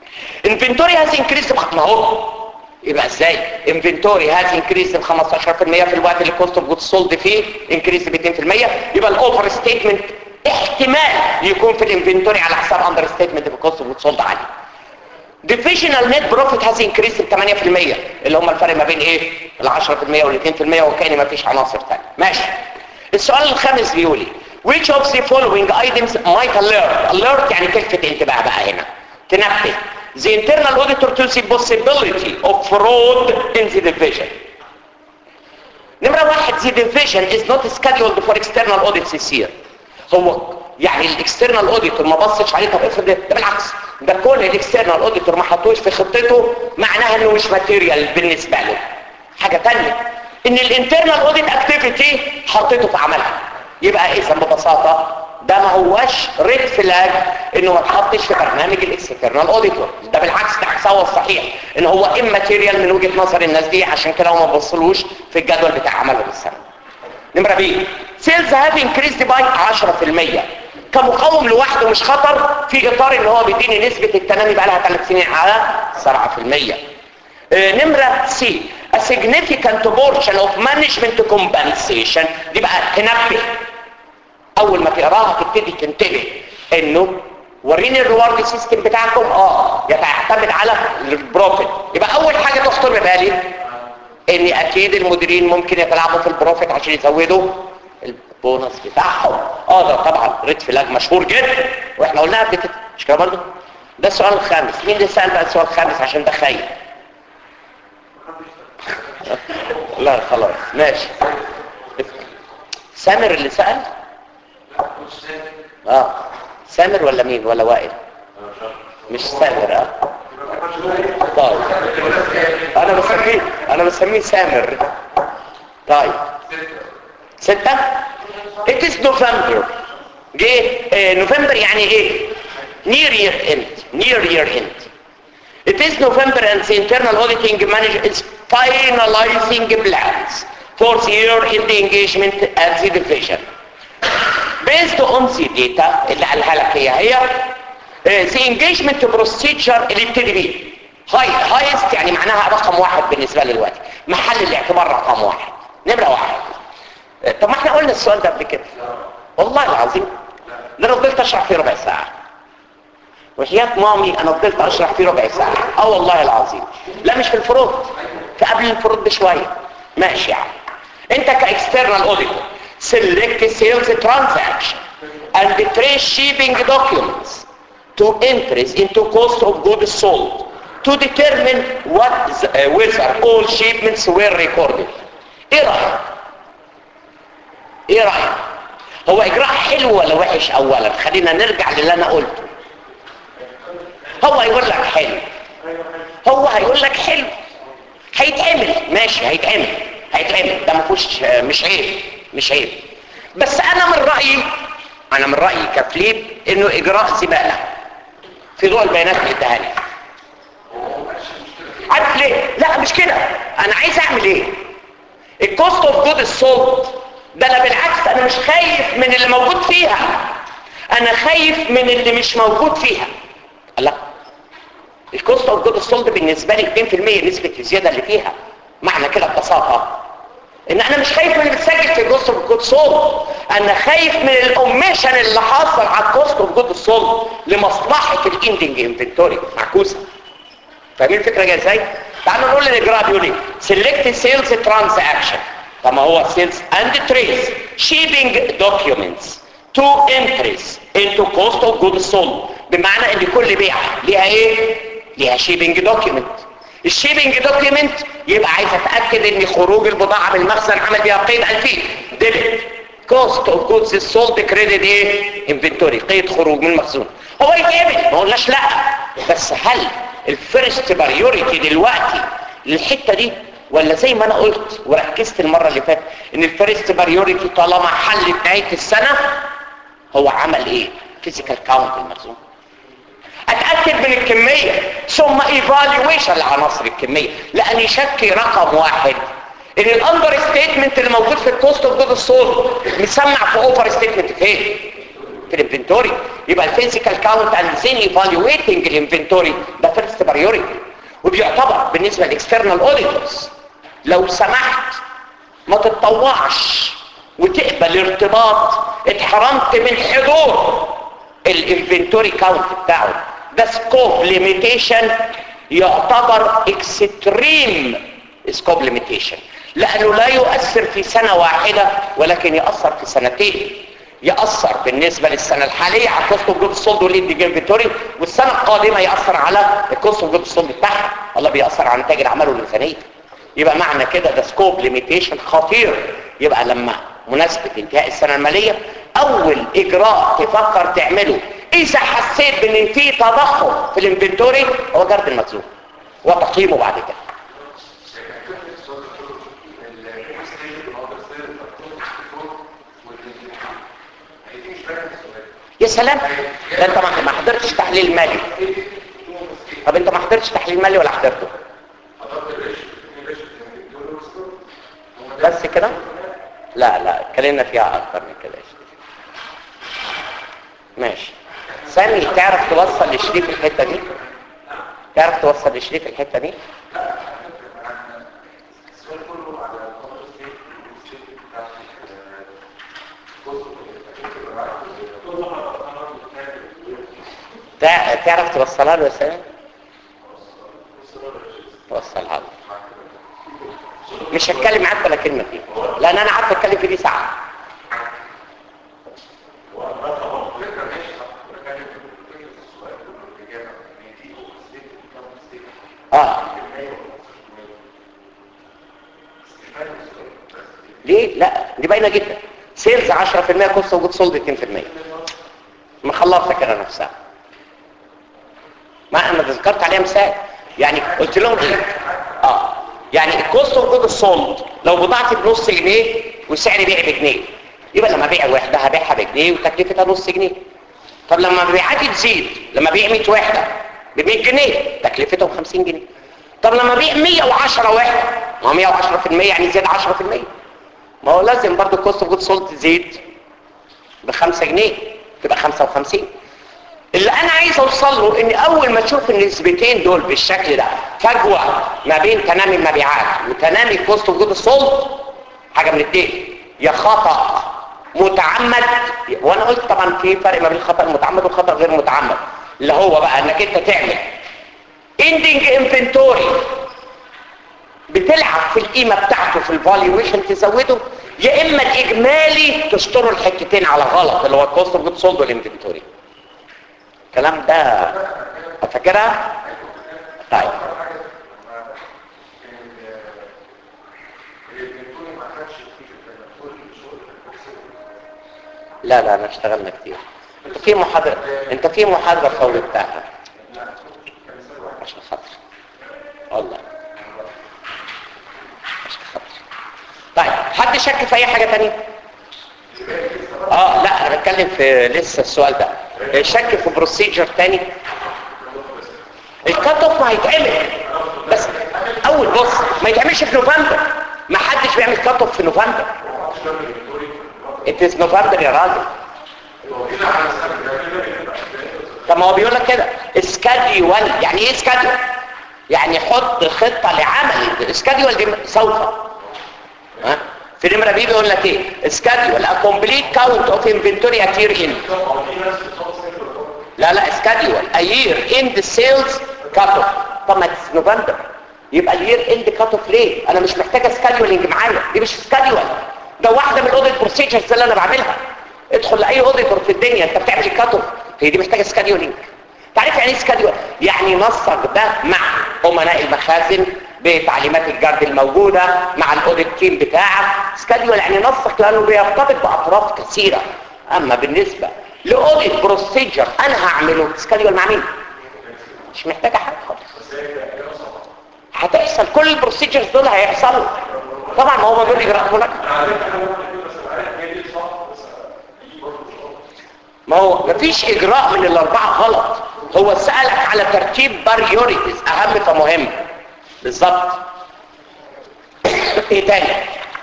انفنتوري هاز انكريز ما هو يبقى ازاي انفنتوري هاز انكريز ب 15% في الوقت اللي كوست اوف جود سولد فيه انكريز ب 2% يبقى الاوفر ستيتمنت احتمال يكون في الانفنتوري على حساب اندر ستيتمنت في كوست اوف جود سولد عالي divisional net profit has increased ب 8% اللي هم الفرق ما بين ايه ال 10% وال 2% وكان ما فيش عناصر ثانيه ماشي السؤال الخامس بيقول لي which of the following items might alert alert يعني تلفت انتباه بقى هنا تنبه the internal auditor to the possibility of fraud in the division نمرة واحد the division is not scheduled for external audits this year هو يعني الاكسترنال اوديتور ما بصش عليه طب افرض ده بالعكس ده كل الاكسترنال اوديتور ما حطوش في خطته معناها انه مش ماتيريال بالنسبه له حاجه ثانيه ان الانترنال اوديت اكتيفيتي حطيته في عملها يبقى اذا ببساطه ده ما هوش ريد فلاج انه ما اتحطش في برنامج الاكسترنال اوديتور ده بالعكس ده عكس هو الصحيح ان هو اماتيريال من وجهه نظر الناس دي عشان كده هم ما بصلوش في الجدول بتاع عملهم السنه نمره بي سيلز هاف انكريزد باي 10% كمقاوم لوحده مش خطر في اطار ان هو بيديني نسبه التنامي بقى لها 3 سنين على 7% آه، نمره سي a significant portion of management compensation دي بقى تنبه اول ما تقراها تبتدي تنتبه انه وريني الريورد سيستم بتاعكم اه يعتمد على البروفيت يبقى اول حاجه تخطر ببالي ان اكيد المديرين ممكن يتلاعبوا في البروفيت عشان يزودوا البونص بتاعهم اه ده طبعا ريد فلاج مشهور جدا واحنا قلناها قبل كده مش كده برضه ده السؤال الخامس مين اللي سال بقى السؤال الخامس عشان ده خايف لا خلاص ماشي سامر اللي سأل اه سامر ولا مين ولا وائل مش سامر اه طيب انا بسميه انا بسميه سامر طيب ستة it is November جه آه نوفمبر يعني ايه near year end near year end it is November and the internal auditing manager is finalizing plans for the year end engagement at the division based on the data اللي قالها لك هي هي آه، the engagement procedure اللي ابتدي بيه هاي هايست يعني معناها رقم واحد بالنسبة لي دلوقتي محل الاعتبار رقم واحد نمرة واحد آه، طب ما احنا قلنا السؤال ده قبل كده والله العظيم ده انا فضلت اشرح فيه ربع ساعة وحياة مامي انا فضلت اشرح فيه ربع ساعة اه والله العظيم لا مش في الفروض في قبل الفروض بشوية ماشي يا عم انت كاكسترنال اوديتور select sales transaction and trace shipping documents to entries into cost of goods sold to determine what the, uh, whether all shipments were recorded ايه رأيك ايه رأيك هو اجراء حلو ولا وحش اولا خلينا نرجع للي انا قلته هو هيقول لك حلو هو هيقول لك حلو هيتعمل ماشي هيتعمل هيتعمل ده ما فيهوش مش عيب مش عيب بس انا من رايي انا من رايي كفليب انه اجراء زباله في ضوء البيانات اللي اداها لي عارف ليه لا مش كده انا عايز اعمل ايه الكوست اوف جود السولد ده انا بالعكس انا مش خايف من اللي موجود فيها انا خايف من اللي مش موجود فيها لا الكوست اوف جود السولد بالنسبه لي 2% نسبه الزياده اللي فيها معنى كده ببساطه ان انا مش خايف من اللي بتسجل في الكوست اوف جود سولد انا خايف من الاوميشن اللي حاصل على الكوست اوف جود سولد لمصلحه الاندنج انفنتوري معكوسه فاهمين الفكره جايه ازاي تعالوا نقول الاجراء بيقول ايه سيلكت سيلز ترانزاكشن طب ما هو سيلز اند تريس شيبنج دوكيومنتس تو انتريز انتو كوست اوف جود سولد بمعنى ان كل بيعه ليها ايه ليها شيبنج دوكيومنت الشيبنج دوكيومنت يبقى عايز اتاكد ان خروج البضاعه من المخزن عمل بيها قيد 2000 ديبت كوست اوف جودز سولد كريدت ايه انفنتوري قيد خروج من المخزون هو يتقبل ما قلناش لا بس هل الفيرست بريوريتي دلوقتي للحته دي ولا زي ما انا قلت وركزت المره اللي فاتت ان الفيرست بريوريتي طالما حل نهايه السنه هو عمل ايه فيزيكال كاونت المخزون اتاكد من الكميه ثم ايفالويشن لعناصر الكميه لاني شكي رقم واحد ان الاندر ستيتمنت اللي موجود في الكوست اوف جود السولد مسمع في اوفر ستيتمنت فين في الانفنتوري يبقى الفيزيكال كاونت اند زين ايفالويتنج الانفنتوري ده فيرست superiority وبيعتبر بالنسبه للاكسترنال اوديتورز لو سمحت ما تتطوعش وتقبل ارتباط اتحرمت من حضور الانفنتوري كاونت بتاعه ده سكوب ليميتيشن يعتبر اكستريم سكوب ليميتيشن لانه لا يؤثر في سنة واحدة ولكن يأثر في سنتين يأثر بالنسبة للسنة الحالية على الكوست اوف جود سولد والليد انفنتوري والسنة القادمة يأثر على الكوست اوف جود سولد بتاعها الله بيأثر على نتائج الاعمال والميزانية يبقى معنى كده ده سكوب ليميتيشن خطير يبقى لما مناسبة انتهاء السنة المالية اول اجراء تفكر تعمله اذا حسيت بان في تضخم في الانفنتوري هو جرد المخزون وتقييمه بعد كده يا سلام ده انت ما ما حضرتش تحليل مالي طب انت ما حضرتش تحليل مالي ولا حضرته بس كده لا لا اتكلمنا فيها اكتر من كده ماشي سامي تعرف توصل لشريف الحته دي تعرف توصل لشريف الحته دي تع- تعرف توصلها له يا سامي توصلها له مش هتكلم معاك ولا كلمه فيه لان انا عارف اتكلم في دي ساعه اه ليه لا دي باينه جدا سيلز 10% كوست وجود سولد 2% مخلصه كده نفسها ما انا ذكرت عليها مثال يعني قلت لهم ايه اه يعني الكوست اوف جود سولد لو بضاعتي بنص جنيه وسعر بيع بجنيه يبقى لما ابيع وحده هبيعها بجنيه وتكلفتها نص جنيه طب لما مبيعاتي تزيد لما ابيع 100 وحده ب 100 جنيه تكلفتهم 50 جنيه طب لما ابيع 110 وحده ما هو 110% يعني زياده 10% ما هو لازم برضه الكوست اوف جود سولد تزيد ب 5 جنيه تبقى 55 اللي انا عايز اوصل له ان اول ما تشوف النسبتين دول بالشكل ده فجوه ما بين تنامي المبيعات وتنامي كوست وجود السولد حاجه من الاثنين يا خطا متعمد وانا قلت طبعا في فرق ما بين الخطا المتعمد والخطا غير متعمد اللي هو بقى انك انت تعمل اندنج انفنتوري بتلعب في القيمه بتاعته في الفالويشن تزوده يا اما الاجمالي تشتروا الحتتين على غلط اللي هو الكوست اوف جود سولد والانفنتوري الكلام ده فاكرها طيب لا لا انا اشتغلنا كتير انت في محاضرة انت في محاضرة فول بتاعها عشان خاطر والله عشان خاطر طيب حد شك في اي حاجة تانية اه لا انا بتكلم في لسه السؤال ده شك في بروسيجر تاني الكات اوف ما هيتعمل بس اول بص ما يتعملش في نوفمبر ما حدش بيعمل كات اوف في نوفمبر انت نوفمبر يا راجل طب ما هو بيقول لك كده اسكاديول يعني ايه اسكاديول يعني حط خطه لعمل اسكاديول دي سوف ها في نمره بي بيقول لك ايه اسكاديول ا كومبليت كاونت اوف انفنتوري ات يير اند لا لا اسكاديول ا يير اند سيلز كات اوف طب ما نوفمبر يبقى اليير اند كات اوف ليه انا مش محتاجه سكاديولينج معايا دي مش سكاديول ده واحده من الاوديت بروسيجرز اللي انا بعملها ادخل لاي اوديتور في الدنيا انت بتعمل الكات اوف هي دي محتاجه سكاديولينج تعرف يعني ايه سكاديول يعني نسق ده مع امناء المخازن بتعليمات الجرد الموجودة مع الاوديت تيم بتاعك سكاديول يعني نسق لانه بيرتبط باطراف كثيرة اما بالنسبة لاوديت بروسيجر انا هعمله سكاديول مع مين مش محتاجة حاجة خالص هتحصل كل البروسيجرز دول هيحصلوا طبعا ما هو دول اجراءات لك ما هو مفيش اجراء من الاربعه غلط هو سالك على ترتيب باريوريتيز اهم فمهم بالظبط ايه تاني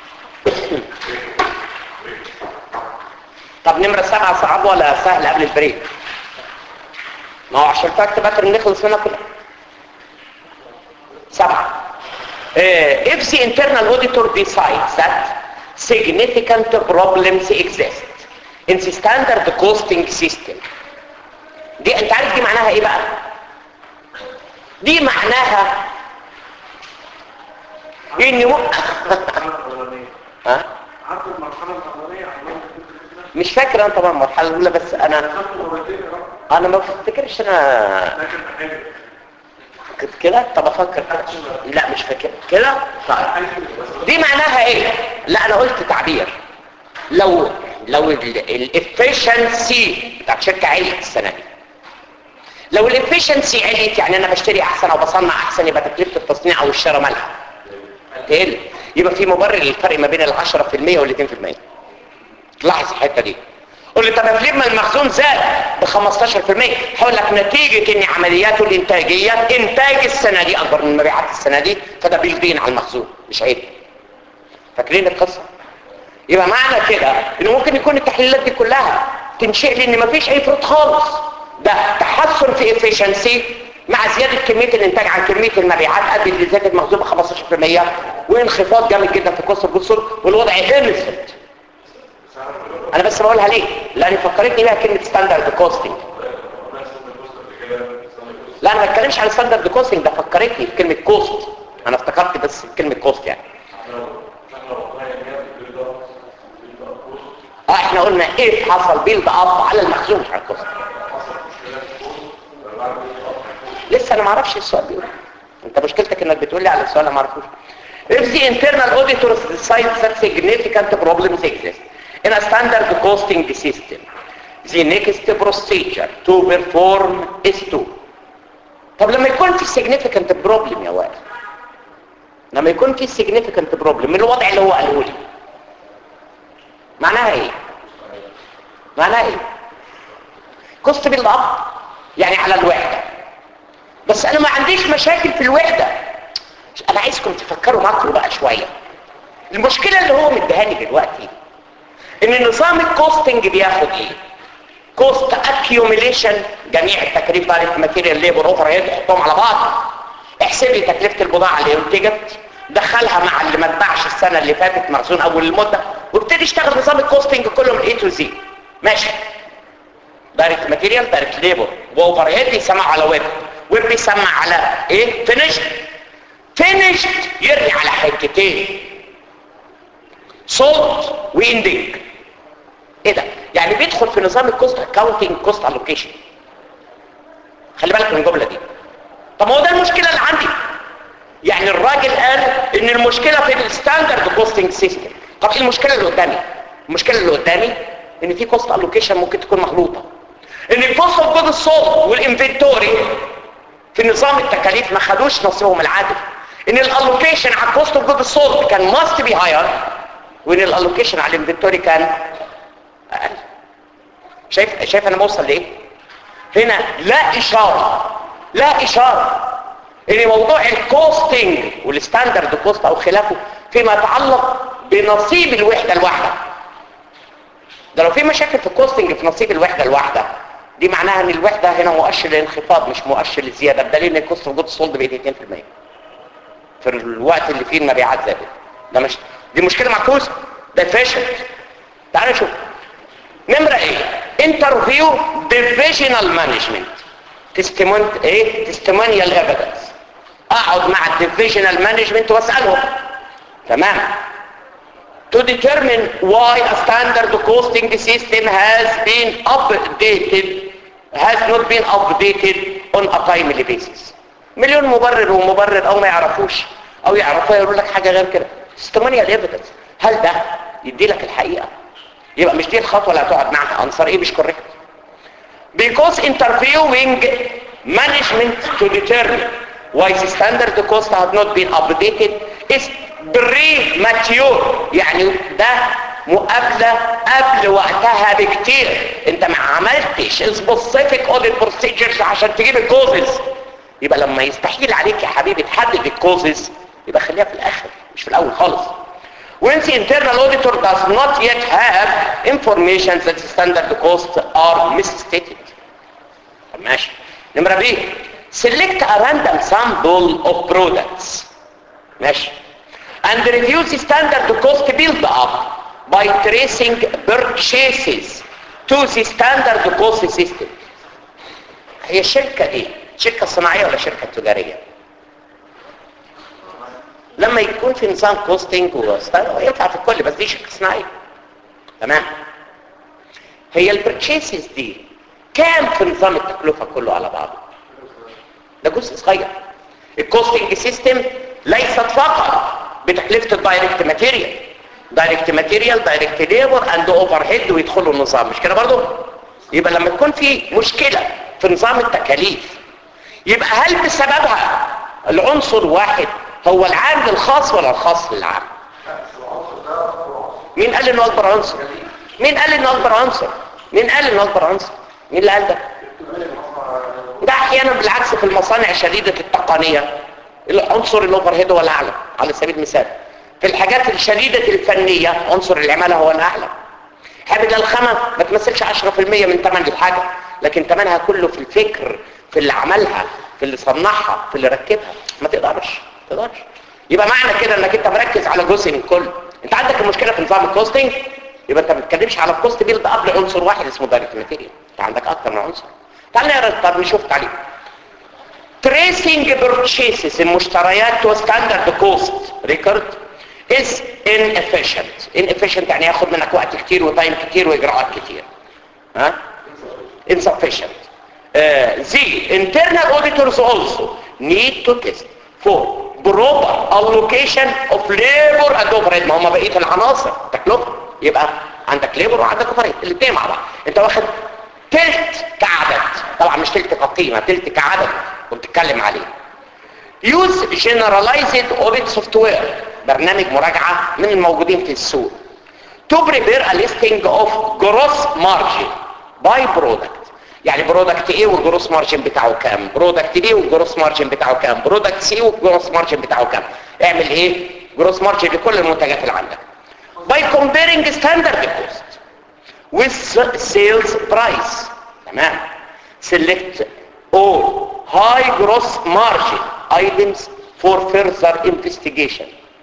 طب نمرة سبعة صعب ولا سهل قبل البريك ما هو عشان فاكت بكر نخلص منها كلها سبعة uh, if the internal auditor decides that significant problems exist in the standard costing system دي انت عارف دي معناها ايه بقى دي معناها ان م... ها عارف المرحله الاولانيه عملت كده مش فاكر انا طبعا المرحله الاولى بس انا خدت مرتين يا رب انا ما بفتكرش انا لكن حاجه كنت كده طب افكر كده لا مش فاكر كده طيب دي معناها ايه لا انا قلت تعبير لو لو الافشنسي بتاعت شركه عليت السنه دي لو الافشنسي عليت يعني انا بشتري احسن او بصنع احسن يبقى تكلفه التصنيع او الشراء مالها تقل يبقى في مبرر للفرق ما بين ال 10% وال 2% لاحظ الحته دي قول لي طب يا فليب ما المخزون زاد ب 15% هقول لك نتيجه ان عملياته الانتاجيه انتاج السنه دي اكبر من مبيعات السنه دي فده بيلدين على المخزون مش عيب فاكرين القصه يبقى معنى كده انه ممكن يكون التحليلات دي كلها تنشئ لي ان مفيش اي فروض خالص ده تحسن في efficiency مع زيادة كمية الانتاج عن كمية المبيعات ادت لزيادة المخزون ب 15% وانخفاض جامد جدا في كوست البصر والوضع انسنت انا بس بقولها ليه لان فكرتني بيها كلمة ستاندرد كوستنج لا انا ما بتكلمش على ستاندرد كوستنج ده فكرتني في كلمة كوست انا افتكرت بس كلمة كوست يعني اه احنا قلنا ايه حصل بيلد اب على المخزون مش على الكوست لسه انا ما اعرفش السؤال بيقول انت مشكلتك انك بتقول لي على السؤال انا ما اعرفوش if the internal auditors decide that significant problems exist in a standard costing system the next procedure to perform is to طب لما يكون في significant problem يا وائل لما يكون في significant problem من الوضع اللي هو قاله لي معناها ايه معناها ايه كوست بيلد اب يعني على الوحده بس انا ما عنديش مشاكل في الوحده انا عايزكم تفكروا ماكرو بقى شويه المشكله اللي هو مديهاني دلوقتي ان نظام الكوستنج بياخد ايه كوست اكيوميليشن جميع التكاليف دايركت ماتيريال ليبر اوفر هيد حطهم على بعض احسب لي تكلفه البضاعه اللي انتجت دخلها مع اللي ما اتباعش السنه اللي فاتت مخزون اول المده وابتدي اشتغل نظام الكوستنج كله من اي تو زي ماشي دايركت ماتيريال دايركت ليبر واوفر هيد بيسمع على ويب ويب بيسمع على ايه فينيشد فينيشد يرجع على حتتين صوت واندنج ايه ده يعني بيدخل في نظام الكوست اكاونتنج كوست الوكيشن خلي بالك من الجمله دي طب ما هو ده المشكله اللي عندي يعني الراجل قال ان المشكله في الستاندرد كوستنج سيستم طب ايه المشكله اللي قدامي المشكله اللي قدامي ان في كوست الوكيشن ممكن تكون مغلوطه ان الكوست اوف جود السولد والانفنتوري في نظام التكاليف ما خدوش نصيبهم العادل ان الالوكيشن على الكوست اوف جود السولد كان ماست بي هاير وان الالوكيشن على الانفنتوري كان اقل شايف شايف انا بوصل لايه هنا لا اشاره لا اشاره ان موضوع الكوستنج والستاندرد كوست او خلافه فيما يتعلق بنصيب الوحده الواحده ده لو في مشاكل في الكوستنج في نصيب الوحده الواحده دي معناها ان الوحده هنا مؤشر للانخفاض مش مؤشر للزياده بدليل ان الكوست اوف جود سولد بقت 2% في الوقت اللي فيه المبيعات زادت ده مش دي مشكله معكوسه ده فاشل تعال نشوف نمره ايه انترفيو ديفيجنال مانجمنت تستمون ايه تستمونيال ايفيدنس اقعد مع الديفيجنال مانجمنت واسالهم تمام to determine why a standard costing system has been updated has not been updated on a timely basis مليون مبرر ومبرر او ما يعرفوش او يعرفوا يقولوا لك حاجه غير كده testimonial evidence هل ده يدي لك الحقيقه يبقى مش دي الخطوه اللي هتقعد معاها انصار ايه مش كوريكت because interviewing management to determine why the standard cost has not been updated is premature يعني ده مقابلة قبل وقتها بكتير انت ما عملتش specific audit procedures عشان تجيب الكوزز يبقى لما يستحيل عليك يا حبيبي تحدد الكوزز يبقى خليها في الاخر مش في الاول خالص when the internal auditor does not yet have information that the standard costs are misstated طب ماشي نمرة بي select a random sample of products ماشي and review the standard cost build up by tracing purchases to the standard cost system هي الشركة دي شركة صناعية ولا شركة تجارية لما يكون في نظام كوستنج وستايل ينفع في الكل بس دي شركة صناعية تمام هي البرتشيسز دي كام في نظام التكلفة كله على بعضه ده جزء صغير الكوستنج سيستم ليست فقط بتكلفة الدايركت ماتيريال دايركت ماتيريال دايركت ليبر اند اوفر هيد ويدخلوا النظام مش كده برضه يبقى لما تكون في مشكلة في نظام التكاليف يبقى هل بسببها العنصر واحد هو العامل الخاص ولا الخاص للعام مين قال انه اكبر عنصر مين قال انه اكبر عنصر مين قال انه اكبر عنصر مين اللي قال ده ده احيانا بالعكس في المصانع شديدة التقنية العنصر الاوفر هيد هو الاعلى على سبيل المثال في الحاجات الشديدة الفنية عنصر العمالة هو الاعلى حبل الخامة ما تمثلش 10% من ثمن الحاجة لكن ثمنها كله في الفكر في اللي عملها في اللي صنعها في اللي ركبها ما تقدرش ما تقدرش يبقى معنى كده انك انت مركز على جزء من كل انت عندك المشكله في نظام الكوستنج يبقى انت ما بتتكلمش على الكوست بيلد قبل عنصر واحد اسمه دايركت ماتيريال انت عندك اكتر من عنصر تعال نقرا طب نشوف تعليق tracing purchases المشتريات to standard cost record is inefficient inefficient يعني ياخد منك وقت كتير وتايم كتير واجراءات كتير ها insufficient uh, the internal auditors also need to test for proper allocation of labor and overhead ما هم بقيه العناصر تكلفه يبقى عندك ليبر وعندك overhead الاثنين مع بعض انت واخد تلت كعدد طبعا مش تلت كقيمه تلت كعدد وبتتكلم عليه use generalized audit software برنامج مراجعه من الموجودين في السوق to prepare a listing of gross margin by product يعني برودكت ايه والجروس مارجن بتاعه كام برودكت بي والجروس مارجن بتاعه كام برودكت سي والجروس مارجن بتاعه كام اعمل ايه جروس مارجن لكل المنتجات اللي عندك by comparing standard cost with sales price تمام select all high gross margin items for further investigation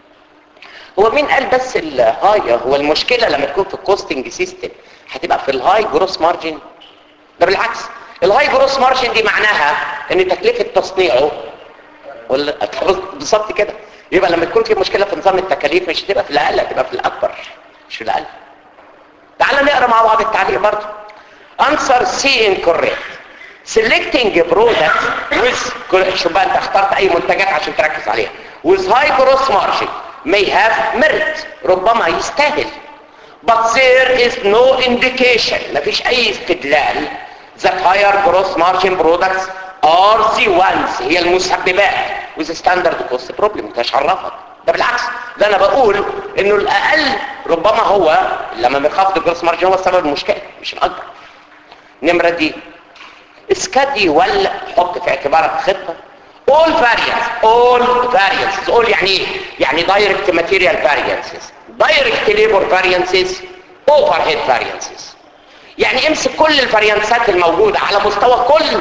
هو مين قال بس الهاي هو المشكلة لما تكون في الكوستنج سيستم هتبقى في الهاي جروس مارجن ده بالعكس الهاي جروس مارجن دي معناها ان تكلفة تصنيعه ولا بالظبط كده يبقى لما تكون في مشكلة في نظام التكاليف مش هتبقى في الاقل هتبقى في الاكبر مش في الاقل تعال نقرا مع بعض التعليق برضه answer C incorrect selecting product with شوف بقى انت اخترت اي منتجات عشان تركز عليها with high gross margin may have merit ربما يستاهل but there is no indication مفيش اي استدلال that higher gross margin products are the ones هي المسببات with standard cost problem مش عرفك ده بالعكس ده انا بقول انه الاقل ربما هو لما بنخفض الجروس مارجن هو سبب المشكله مش الاكبر نمره دي اسكادي ولا حط في اعتبارك خطه all variance all variances all يعني ايه يعني direct material variances direct labor variances overhead variances يعني امسك كل الفاريانسات الموجودة على مستوى كل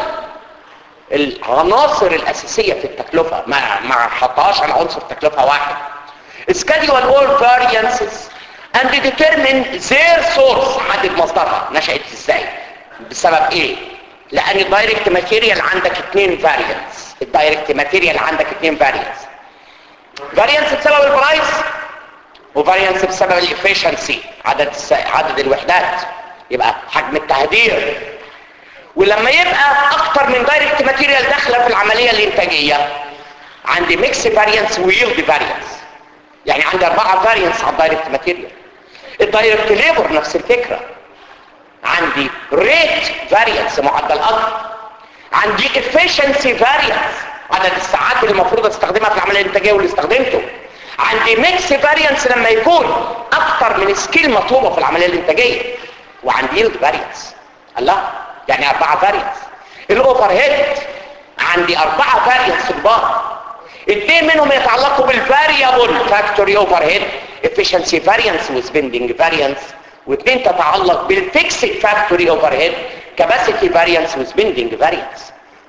العناصر الأساسية في التكلفة ما ما حطهاش على عنصر تكلفة واحد schedule all variances and determine their source حدد مصدرها نشأت ازاي بسبب ايه لان الدايركت ماتيريال عندك اتنين فاريانس الدايركت ماتيريال عندك اتنين فاريانس فاريانس بسبب البرايس وفاريانس بسبب الافيشنسي عدد الس... عدد الوحدات يبقى حجم التهدير ولما يبقى اكتر من دايركت ماتيريال داخله في العمليه الانتاجيه عندي ميكس فاريانس ويلد فاريانس يعني عندي اربعه فاريانس على الدايركت ماتيريال الدايركت ليبر نفس الفكره عندي ريت فاريانس معدل اكتر عندي efficiency فاريانس عدد الساعات اللي المفروض استخدمها في العمليه الانتاجيه واللي استخدمته عندي ميكس فاريانس لما يكون اكتر من سكيل مطلوبه في العمليه الانتاجيه وعندي يلد فاريانس الله يعني اربعه فاريانس الاوفر هيد عندي اربعه فاريانس كبار اثنين منهم يتعلقوا بالفاريبل فاكتوري اوفر هيد efficiency variance وسبندنج فاريانس واثنين تتعلق بالفيكسد فاكتوري اوفر هيد كاباسيتي فاريانس وسبندنج فاريانس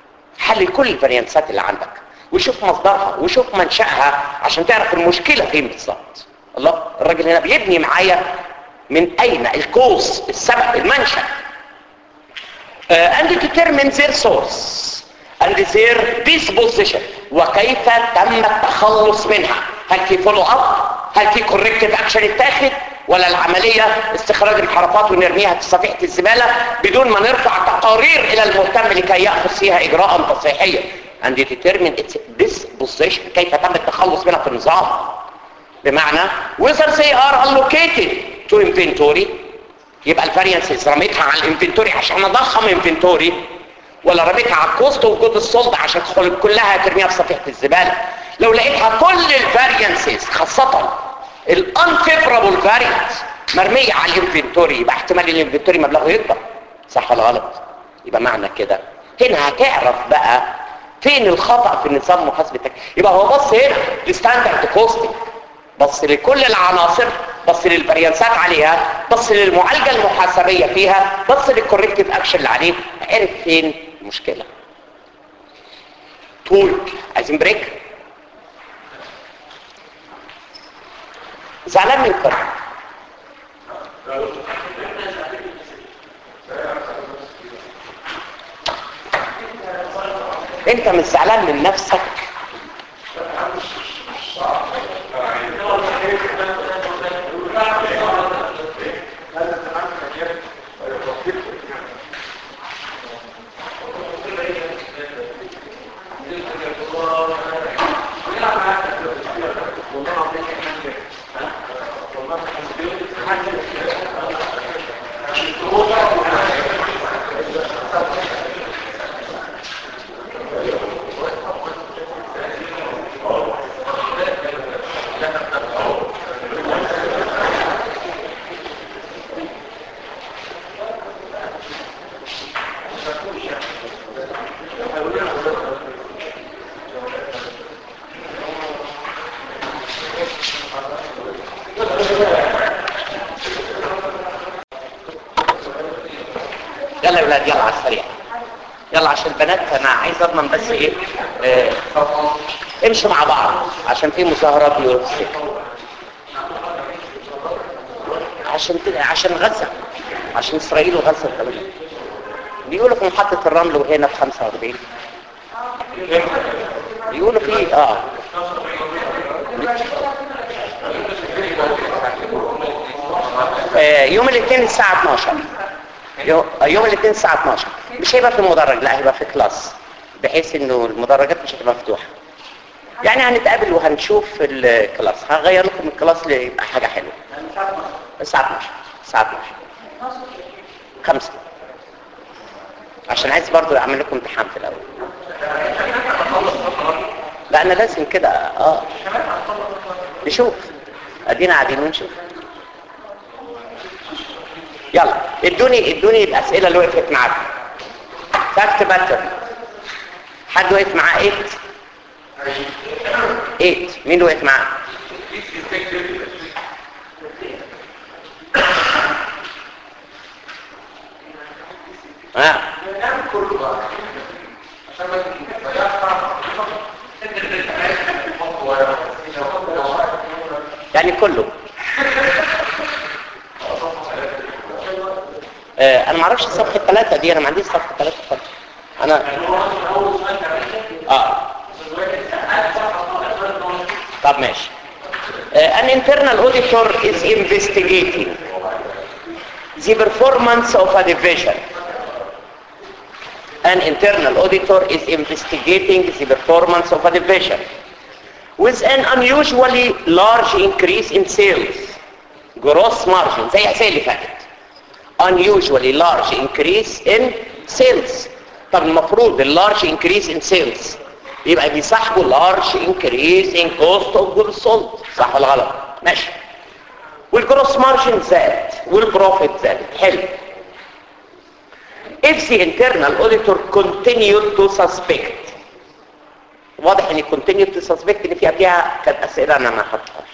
حلل كل الفاريانسات اللي عندك وشوف مصدرها وشوف منشأها عشان تعرف المشكلة فين بالظبط الله الراجل هنا بيبني معايا من اين الكوز السبب المنشأ uh, and determine their source and their disposition وكيف تم التخلص منها هل في فولو اب هل في كوركتيف اكشن اتاخد ولا العملية استخراج انحرافات ونرميها في صفيحة الزبالة بدون ما نرفع تقارير الى المهتم لكي يأخذ فيها اجراء تصحيحيا and determine its disposition كيف تم التخلص منها في النظام بمعنى whether they are allocated to inventory يبقى الفاريانسز رميتها على الانفنتوري عشان اضخم انفنتوري ولا رميتها على الكوست وجود السولد عشان تدخل كلها ترميها في صفيحه الزباله لو لقيتها كل الفاريانسز خاصه الانفيفرابل فاريانس مرميه على الانفنتوري يبقى احتمال الانفنتوري مبلغه يكبر صح ولا غلط يبقى معنى كده هنا هتعرف بقى فين الخطا في النظام محاسبتك يبقى هو بص هنا الستاندرد كوستنج بص لكل العناصر بص للفريانسات عليها بص للمعالجة المحاسبية فيها بص للكوركتيف اكشن اللي عليه عرف فين المشكلة طول عايزين بريك زعلان من كرة انت مش زعلان من نفسك يلا يا ولاد يلا على السريع يلا عشان البنات انا عايز اضمن بس ايه آه امشوا مع بعض عشان في مظاهرات بيقولوا في السكه عشان كده عشان غزه عشان اسرائيل وغزه كمان بيقولوا في محطه الرمل وهنا في 45 بيقولوا في اه آه، يوم الاثنين الساعه 12 يو- يوم الاثنين الساعة 12 مش هيبقى في المدرج لا هيبقى في كلاس بحيث انه المدرجات مش هتبقى مفتوحة يعني هنتقابل وهنشوف الكلاس هغير لكم الكلاس ليبقى حاجة حلوة الساعة 12 الساعة 12 خمسة عشان عايز برضو اعمل لكم امتحان في الاول لا انا لازم كده اه نشوف ادينا قاعدين ونشوف يلا ادوني ادوني الاسئله اللي وقفت معاكم فاكت باترن حد وقف معاه 8 8 مين وقف معاه ها يعني كله آه انا ما اعرفش صفحه ثلاثة دي انا ما عنديش صفحه ثلاثة خالص انا اه طب ماشي آه an internal auditor is investigating the performance of a division an internal auditor is investigating the performance of a division with an unusually large increase in sales gross margin زي الأسئلة اللي فاتت unusually large increase in sales طب المفروض ال large increase in sales يبقى بيصاحبه large increase in cost of goods sold صح ولا غلط ماشي والجروس مارجن زاد والبروفيت زاد حلو if the internal auditor continued to suspect واضح ان continued to suspect ان في قبلها كانت اسئله انا ما حطهاش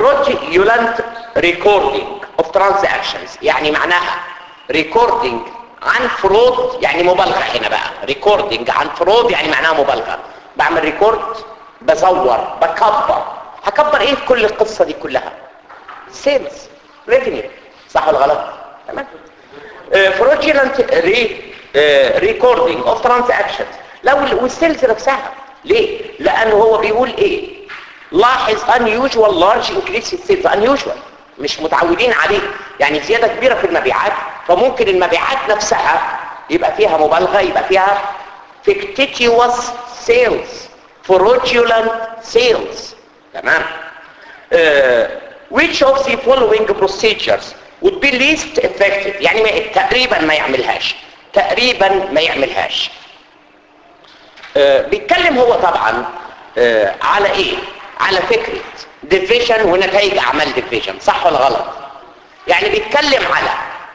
fraudulent recording of transactions يعني معناها recording عن فرود يعني مبالغه هنا بقى ريكوردنج عن فرود يعني معناها مبالغه بعمل ريكورد بزور بكبر هكبر ايه في كل القصه دي كلها سيلز ريفينيو صح ولا غلط تمام fraudulent ري ريكوردنج اوف ترانزاكشنز لو والسيلز نفسها ليه لانه هو بيقول ايه لاحظ unusual large increase in sales unusual مش متعودين عليه يعني زيادة كبيرة في المبيعات فممكن المبيعات نفسها يبقى فيها مبالغة يبقى فيها fictitious sales fraudulent sales تمام uh, which of the following procedures would be least effective يعني ما تقريبا ما يعملهاش تقريبا ما يعملهاش آه بيتكلم هو طبعا آه على ايه على فكرة ديفيجن ونتائج اعمال ديفيجن صح ولا غلط يعني بيتكلم على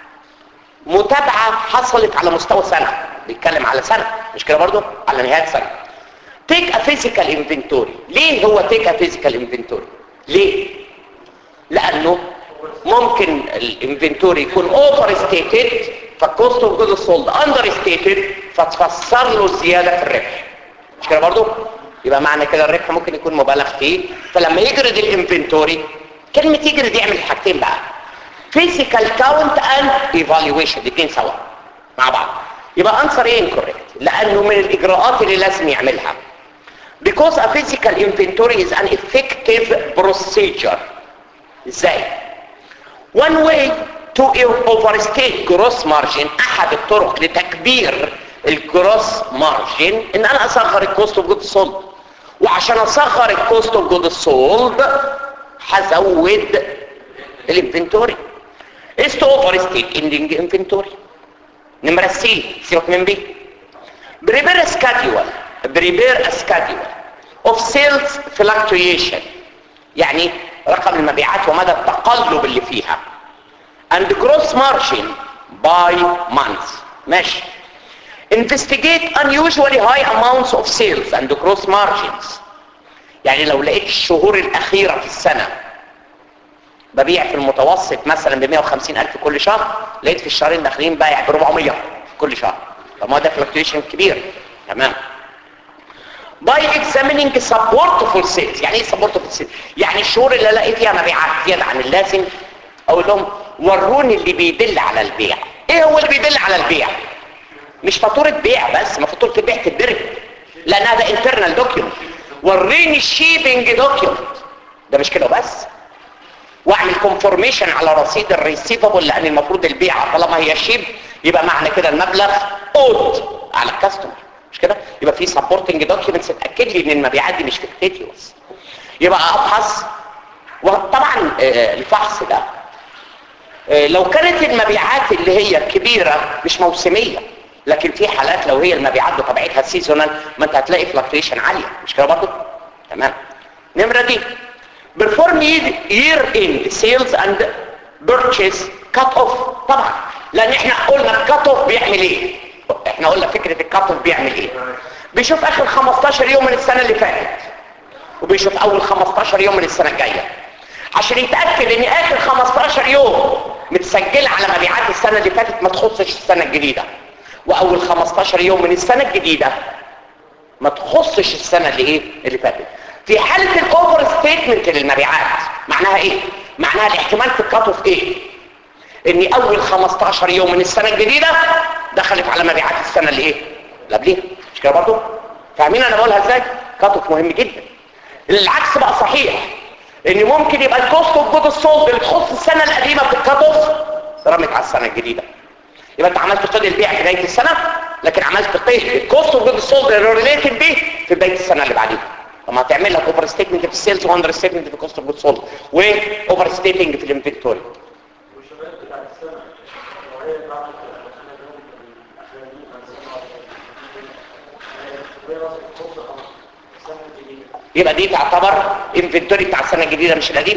متابعة حصلت على مستوى سنة بيتكلم على سنة مش كده برضو على نهاية سنة take a physical inventory ليه هو take a physical inventory ليه لانه ممكن الانفنتوري يكون اوفر ستيتد فالكوست اوف جود سولد اندر ستيتد فتفسر له الزياده في الربح مش كده برضو يبقى معنى كده الربح ممكن يكون مبالغ فيه فلما يجرد الانفنتوري كلمه يجرد يعمل حاجتين بقى فيزيكال كاونت اند ايفالويشن الاثنين سوا مع بعض يبقى انسر ايه انكوريكت لانه من الاجراءات اللي لازم يعملها because a physical inventory is an effective procedure ازاي one way to overstate gross margin احد الطرق لتكبير الجروس مارجن ان انا اصغر الكوست اوف جود سولد وعشان اصغر الكوست اوف جود سولد هزود الانفنتوري is to overstate ending inventory نمرة سي سيبك من بي prepare a schedule prepare a schedule of sales fluctuation يعني رقم المبيعات ومدى التقلب اللي فيها and gross margin by month ماشي investigate unusually high amounts of sales and gross margins يعني لو لقيت الشهور الأخيرة في السنة ببيع في المتوسط مثلا ب 150 ألف كل شهر لقيت في الشهرين الأخرين بايع ب 400 كل شهر طب ما ده فلكتويشن كبير تمام by examining supportable sales يعني ايه supportable sales يعني الشهور اللي الاقي فيها مبيعات زياده عن اللازم اقول لهم وروني اللي بيدل على البيع ايه هو اللي بيدل على البيع مش فاتوره بيع بس ما فاتوره البيع تتضرب لانها ده انترنال دوكيومنت وريني الشيبنج دوكيومنت ده مش كده بس واعمل كونفورميشن على رصيد الريسيفبل لان المفروض البيعه طالما هي شيب يبقى معنى كده المبلغ اود على الكاستمر مش كده يبقى في سبورتنج دوكيومنتس تاكد لي ان المبيعات دي مش فيكتيتيوس يبقى ابحث وطبعا آه الفحص ده آه لو كانت المبيعات اللي هي كبيره مش موسميه لكن في حالات لو هي المبيعات بطبيعتها سيزونال ما انت هتلاقي فلكتويشن عاليه مش كده برضه تمام نمره دي perform year end sales and purchase cut off طبعا لان احنا قلنا الكات اوف بيعمل ايه احنا قلنا فكره الكات اوف بيعمل ايه بيشوف اخر 15 يوم من السنه اللي فاتت وبيشوف اول 15 يوم من السنه الجايه عشان يتاكد ان اخر 15 يوم متسجله على مبيعات السنه اللي فاتت ما تخصش السنه الجديده واول 15 يوم من السنه الجديده ما تخصش السنه اللي ايه اللي فاتت في حاله الاوفر ستيتمنت للمبيعات معناها ايه معناها الاحتمال في الكات اوف ايه ان اول 15 يوم من السنه الجديده دخلت على مبيعات السنه اللي ايه اللي قبليها مش كده برضه فاهمين انا بقولها ازاي كات اوف مهم جدا العكس بقى صحيح ان ممكن يبقى الكوست اوف جود السولد اللي تخص السنه القديمه في الكات اوف رمت على السنه الجديده يبقى انت عملت قيد البيع في بدايه السنه لكن عملت قيد الكوست اوف جود السولد اللي ريليتد بيه في بدايه السنه اللي بعديها طب ما هتعمل لك اوفر ستيتمنت في السيلز واندر ستيتمنت في الكوست اوف جود سولد واوفر ستيتنج في الانفنتوري يبقى دي تعتبر انفنتوري بتاع السنه الجديده مش القديمه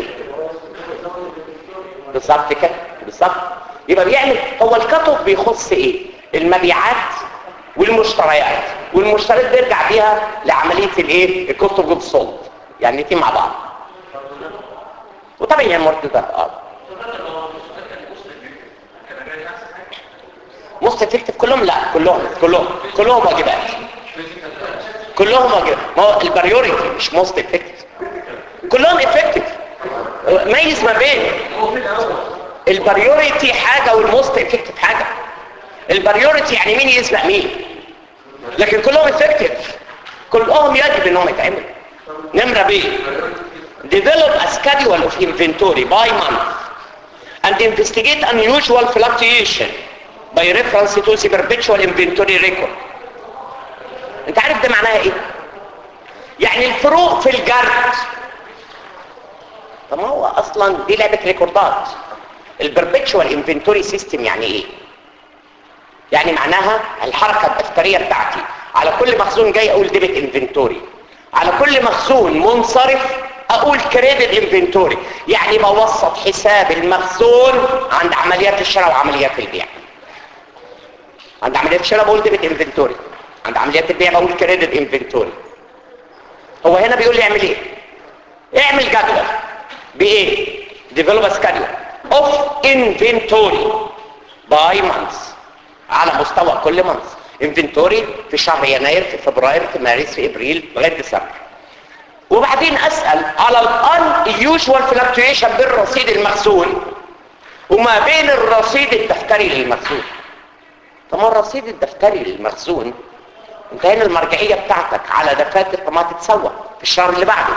بالظبط كده بالظبط يبقى بيعمل هو الكات اوف بيخص ايه المبيعات والمشتريات والمشتريات بيرجع بيها لعمليه الايه الكوست اوف جود سولد يعني الاثنين مع بعض وطبعا المرتبات اه most موست افكتيف كلهم لا كلهم كلهم كلهم واجبات كلهم واجبات ما هو البريوريتي مش موست افكتيف كلهم افكتيف ميز ما بين البريوريتي حاجه والموست افكتيف حاجه البريوريتي يعني مين يسبق مين لكن كلهم افكتيف كلهم يجب انهم يتعملوا نمره ب develop a schedule of inventory by month and investigate unusual fluctuation by reference to the perpetual inventory record انت عارف ده معناها ايه يعني الفروق في الجرد طب ما هو اصلا دي لعبه ريكوردات البربتشوال انفنتوري سيستم يعني ايه يعني معناها الحركه الدفتريه بتاعتي على كل مخزون جاي اقول ديبت انفنتوري على كل مخزون منصرف اقول كريدت انفنتوري يعني بوسط حساب المخزون عند عمليات الشراء وعمليات البيع عند عمليات الشراء بقول ديبت انفنتوري عند عمليات البيع بقول كريدت انفنتوري هو هنا بيقول لي اعمل ايه اعمل جدول بايه develop a schedule of inventory by months على مستوى كل month inventory في شهر يناير في فبراير في مارس في ابريل لغايه ديسمبر وبعدين اسال على الان usual fluctuation بين الرصيد المخزون وما بين الرصيد الدفتري للمخزون طب ما الرصيد الدفتري للمخزون انت هنا المرجعيه بتاعتك على دفاتر طب ما تتسوى في الشهر اللي بعده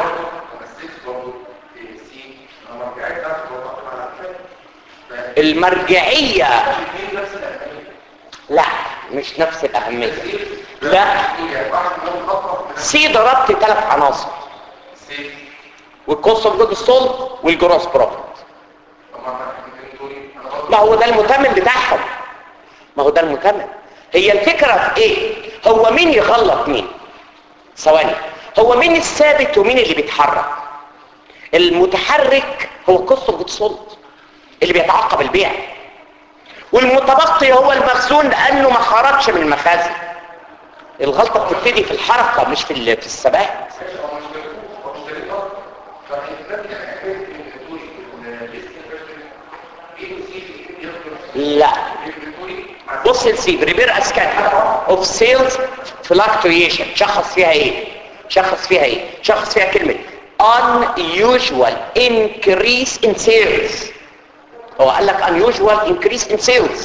المرجعيه لا مش نفس الاهميه لا سي ضربت ثلاث عناصر والكوست اوف جود سولد والجروس بروفيت ما هو ده المتمم بتاعهم ما هو ده المتمم هي الفكره في ايه هو مين يغلط مين ثواني هو مين الثابت ومين اللي بيتحرك المتحرك هو الكوست اوف جود سولد اللي بيتعقب البيع والمتبقي هو المخزون لانه ما خرجش من المخازن الغلطه بتبتدي في الحركه مش في في الثبات لا بص لسي بريبير اسكان اوف سيلز فلكتويشن شخص فيها ايه شخص فيها ايه شخص فيها كلمه unusual increase in sales هو قال لك unusual increase in sales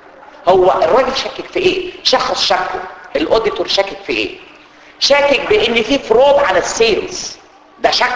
هو الراجل شاكك في ايه شخص شكه الاوديتور شاكك في ايه شاكك بان في فرود على السيلز ده شك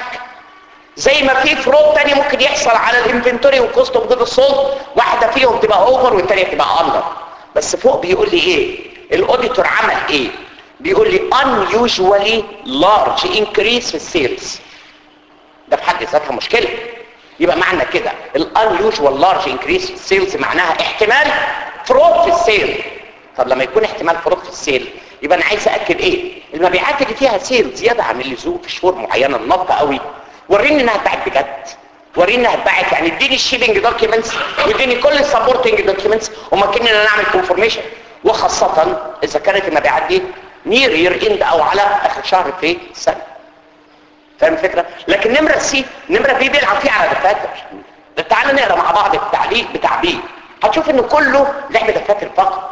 زي ما في فرود تاني ممكن يحصل على الانفنتوري وكوست اوف جود سولد واحده فيهم تبقى اوفر والتانيه تبقى اندر بس فوق بيقول لي ايه الاوديتور عمل ايه بيقول لي unusually large increase في السيلز ده في حد ذاتها مشكله يبقى معنى كده unusual large increase في السيلز معناها احتمال فرود في السيل طب لما يكون احتمال فرود في السيل يبقى انا عايز اكد ايه المبيعات اللي فيها سيل زياده عن اللزوم في شهور معينه النقطه قوي وريني انها اتباعت بجد وريني انها اتباعت يعني اديني الشيبنج دوكيومنتس واديني كل السبورتنج دوكيومنتس وما كنا نعمل كونفورميشن وخاصه اذا كانت المبيعات دي نير يير اند او على اخر شهر في السنه فاهم الفكره لكن نمره سي نمره بي بيلعب فيه على دفاتر تعالى نقرا مع بعض التعليق بتاع بي هتشوف ان كله لعب دفاتر فقط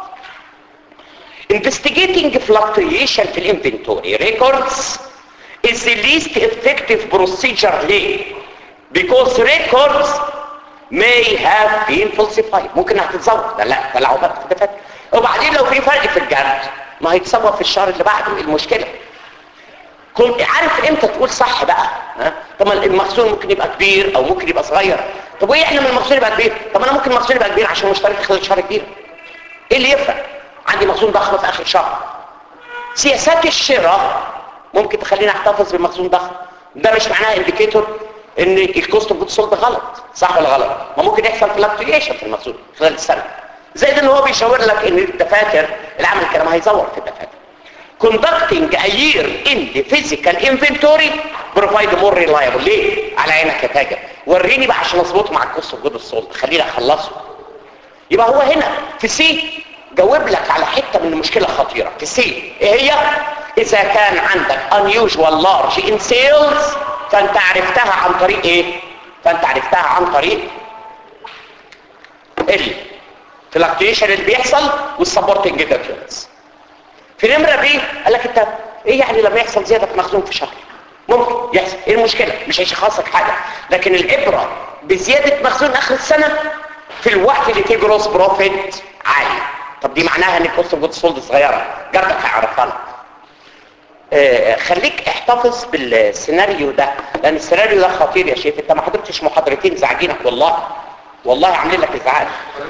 investigating fluctuation في الانفنتوري records is the least effective procedure ليه because records may have been falsified ممكن هتتزور ده لا طلعوا بقى في الدفاتر وبعدين لو في فرق في الجرد ما هيتصور في الشهر اللي بعده المشكله كنت عارف امتى تقول صح بقى ها طب المخزون ممكن يبقى كبير او ممكن يبقى صغير طب وايه احنا من المخزون يبقى كبير طب انا ممكن المخزون يبقى كبير عشان مشترك خلال شهر كبير ايه اللي يفرق عندي مخزون ضخم في اخر شهر سياسات الشراء ممكن تخليني احتفظ بمخزون ضخم ده مش معناه انديكيتور ان الكوست اوف جود غلط صح ولا غلط ما ممكن يحصل فلكتويشن في المخزون خلال السنه زائد ان هو بيشاور لك ان الدفاتر العمل الكلام هيزور في الدفاتر conducting a year in the physical inventory provide more reliable ليه؟ على عينك يا تاجر وريني بقى عشان اظبطه مع الكوست اوف جود السولد خليني اخلصه يبقى هو هنا في سي جاوب لك على حته من المشكله خطيره في سي ايه هي؟ اذا كان عندك unusual large in sales فانت عرفتها عن طريق ايه؟ فانت عرفتها عن طريق ال فلاكتويشن اللي بيحصل والسبورتنج داتيولز في نمره بي قال لك انت ايه يعني لما يحصل زياده في مخزون في شهر ممكن يحصل ايه المشكله مش هيشخصك حاجه لكن العبره بزياده مخزون اخر السنه في الوقت اللي فيه جروس بروفيت عالي طب دي معناها ان الكوست اوف جود سولد صغيره جردك هيعرفها لك آه، خليك احتفظ بالسيناريو ده لان السيناريو ده خطير يا شيخ انت ما حضرتش محاضرتين زعجينك والله والله عاملين لك ازعاج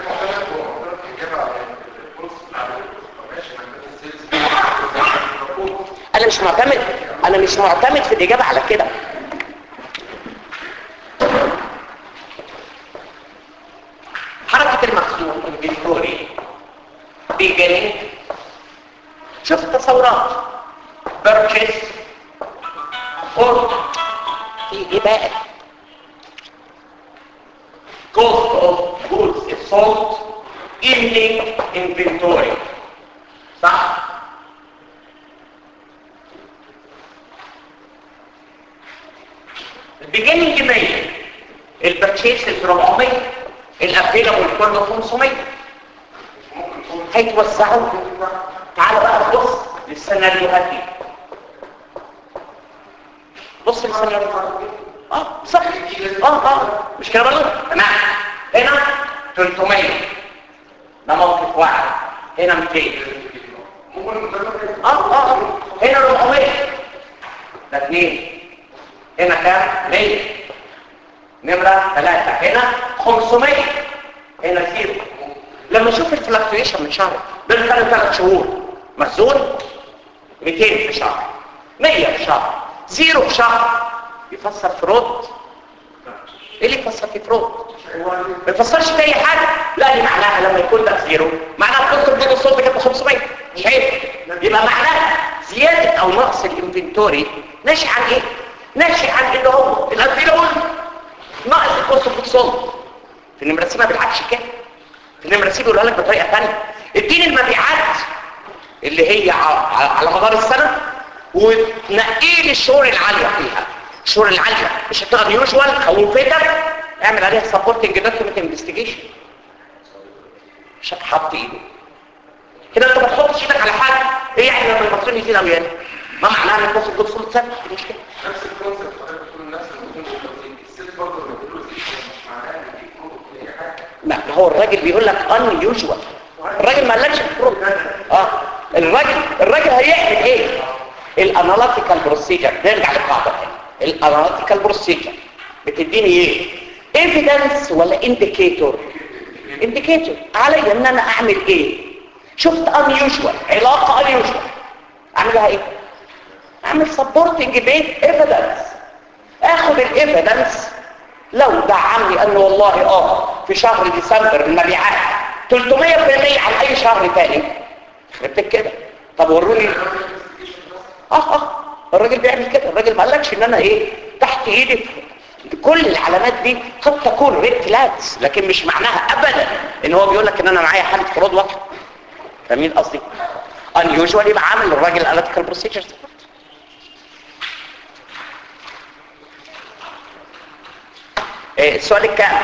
انا مش معتمد انا مش معتمد في الاجابه على كده حركه المخزون الفيكتوري beginning شوف التصورات purchase or في ايه بقى cost of goods sold ending inventory صح beginning 100 البرتشيس 400 الافيلابل كله 500 هيتوزعوا تعال بقى بص للسيناريوهات دي بص للسيناريوهات دي اه صح اه اه مش كده برضه تمام هنا 300 ده موقف واحد هنا 200 اه اه اه هنا 400 ده 2 هنا كام 100 نمرة 3 هنا 500 هنا زيرو لما اشوف الفلكتويشن من شهر بين ثلاث ثلاث شهور مخزون 200 في شهر 100 في شهر زيرو في شهر يفسر فرود ايه اللي يفسر في فرود ما يفسرش في اي حاجه لا دي معناها لما يكون ده زيرو معناها الكتر بين الصوت كده 500 مش عيب يبقى معناها زياده او نقص الانفنتوري ناشئ عن ايه ناشئ عن اللي هو الافيلابل ناقص الكوست اوف سولد في النمره سي ما بالعكس كده في النمره سي بيقولها لك بطريقه ثانيه اديني المبيعات اللي هي ع- على مدار السنه وتنقي لي الشهور العاليه فيها الشهور العاليه مش هتبقى يوجوال خوفتك اعمل عليها سبورتنج دوكيمنت انفستيجيشن مش هتحط ايده كده انت ما تحطش ايدك على حاجه ايه يعني لما المصريين يزيد او يقل ما معناها ان الكوست اوف سولد ثابت مش كده نفس الكونسيبت حضرتك بتقول نفس الكونسيبت الست برضه لما بيقولوا زي مش معناها ان في كود في اي حاجه لا ما هو الراجل بيقول لك ان يوجوال الراجل ما قالكش الفروق اه الراجل الراجل هيعمل ايه الاناليتيكال بروسيجر نرجع للقاعده تاني الاناليتيكال بروسيجر بتديني ايه ايفيدنس ولا انديكيتور انديكيتور عليا ان انا اعمل ايه شفت ان يوجوال علاقه ان يوجوال اعملها ايه اعمل سبورتنج بيت ايفيدنس اخد الايفيدنس لو دعمني ان والله اه في شهر ديسمبر المبيعات 300% عن اي شهر تاني خربت كده طب وروني اه اه الراجل بيعمل كده الراجل ما قالكش ان انا ايه تحت ايدي كل العلامات دي قد تكون ريد فلاجز لكن مش معناها ابدا ان هو بيقول لك ان انا معايا حاله فروض واضحه فاهمين قصدي ان يوجوال يبقى عامل الراجل الاناليتيكال بروسيجرز إيه السؤال الكام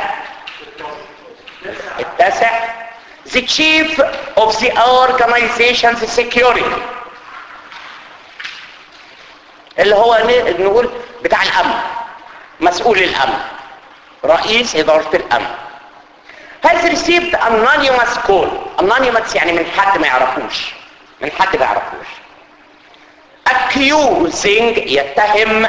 التاسع the chief of the organization's security اللي هو ن- نقول بتاع الامن مسؤول الامن رئيس اداره الامن has received anonymous call anonymous يعني من حد ما يعرفوش من حد ما يعرفوش accusing يتهم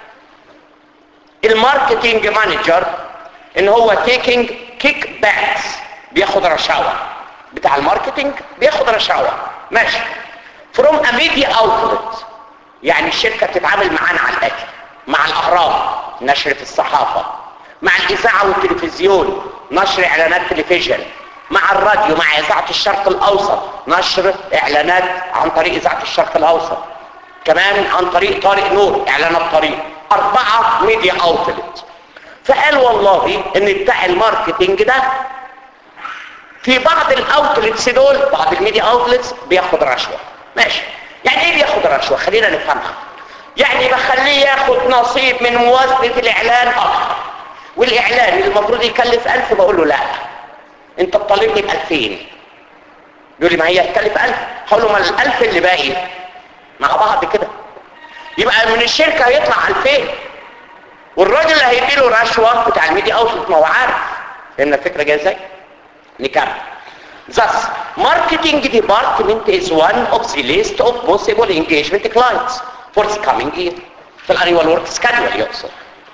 الماركتينج مانجر ان هو تيكينج كيك باكس بياخد رشاوى بتاع الماركتينج بياخد رشاوى ماشي فروم ا ميديا اوتلت يعني الشركه بتتعامل معانا على الاكل مع الاهرام نشر في الصحافه مع الاذاعه والتلفزيون نشر اعلانات تلفزيون مع الراديو مع اذاعه الشرق الاوسط نشر اعلانات عن طريق اذاعه الشرق الاوسط كمان عن طريق طارق نور اعلانات طريق اربعة ميديا اوتلت فقال والله ان بتاع الماركتينج ده في بعض الاوتلتس دول بعض الميديا اوتلتس بياخد رشوة ماشي يعني ايه بياخد رشوة خلينا نفهمها يعني بخليه ياخد نصيب من موازنة الاعلان اكتر والاعلان اللي المفروض يكلف الف بقول له لا انت بطالبني ب 2000 يقول لي ما هي هتكلف 1000 هقول له ما ال 1000 اللي باقي مع بعض كده يبقى من الشركه هيطلع 2000 والراجل اللي هيديله رشوه بتاع الميديا اوتلت ما هو عارف فهمنا الفكره جايه ازاي؟ نكمل Thus, marketing department is one of the list of possible engagement clients for the coming year. في الانnual work schedule يقصد.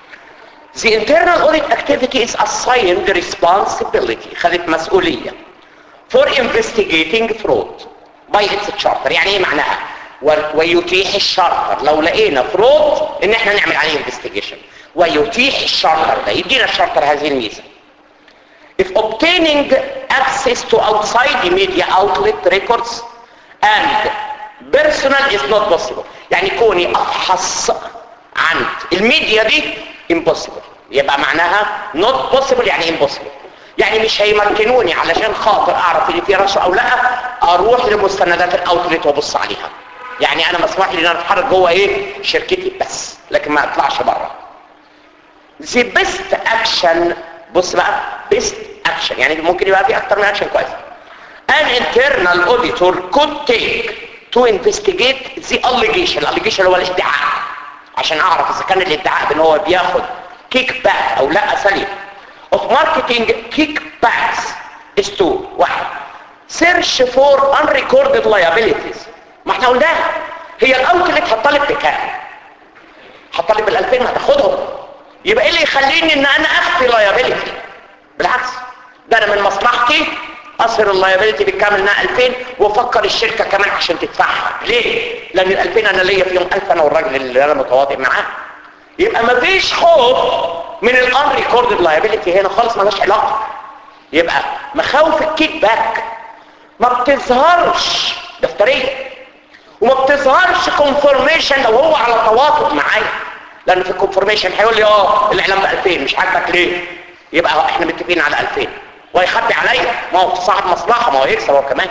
The internal audit activity is assigned responsibility خدت مسؤولية for investigating fraud by its charter يعني ايه معناها و- ويتيح الشارتر لو لقينا فرود ان احنا نعمل عليه investigation ويتيح الشارتر ده يدينا الشارتر هذه الميزة if obtaining access to outside media outlet records and personal is not possible يعني كوني افحص عن الميديا دي impossible يبقى معناها not possible يعني impossible يعني مش هيمكنوني علشان خاطر اعرف ان في رشوه او لا اروح لمستندات الاوتلت وابص عليها يعني انا مسموح لي ان انا اتحرك جوه ايه شركتي بس لكن ما اطلعش بره the best action بص بقى best action يعني ممكن يبقى في اكتر من action كويس an internal auditor could take to investigate the allegation allegation هو الادعاء عشان اعرف اذا كان الادعاء بان هو بياخد كيك باك او لا سليم of marketing kickbacks is to واحد search for unrecorded liabilities ما احنا قلناها هي الاوتلت هتطالب بكام هتطالب بال 2000 هتاخدهم يبقى ايه اللي يخليني ان انا اخفي لايبيلتي بالعكس ده انا من مصلحتي اصهر اللايبيلتي بالكامل انها 2000 وافكر الشركه كمان عشان تدفعها ليه لان ال 2000 انا ليا فيهم 1000 انا والراجل اللي انا متواطئ معاه يبقى مفيش خوف من الان ريكوردد لايبيلتي هنا خالص مالهاش علاقه يبقى مخاوف الكيك باك ما بتظهرش دفتريه وما بتظهرش كونفورميشن لو هو على تواطؤ معايا لان في الكونفورميشن هيقول لي اه الاعلان ب 2000 مش عاجبك ليه يبقى احنا متفقين على 2000 ويخبي عليا ما هو صاحب مصلحه ما هو يكسب هو كمان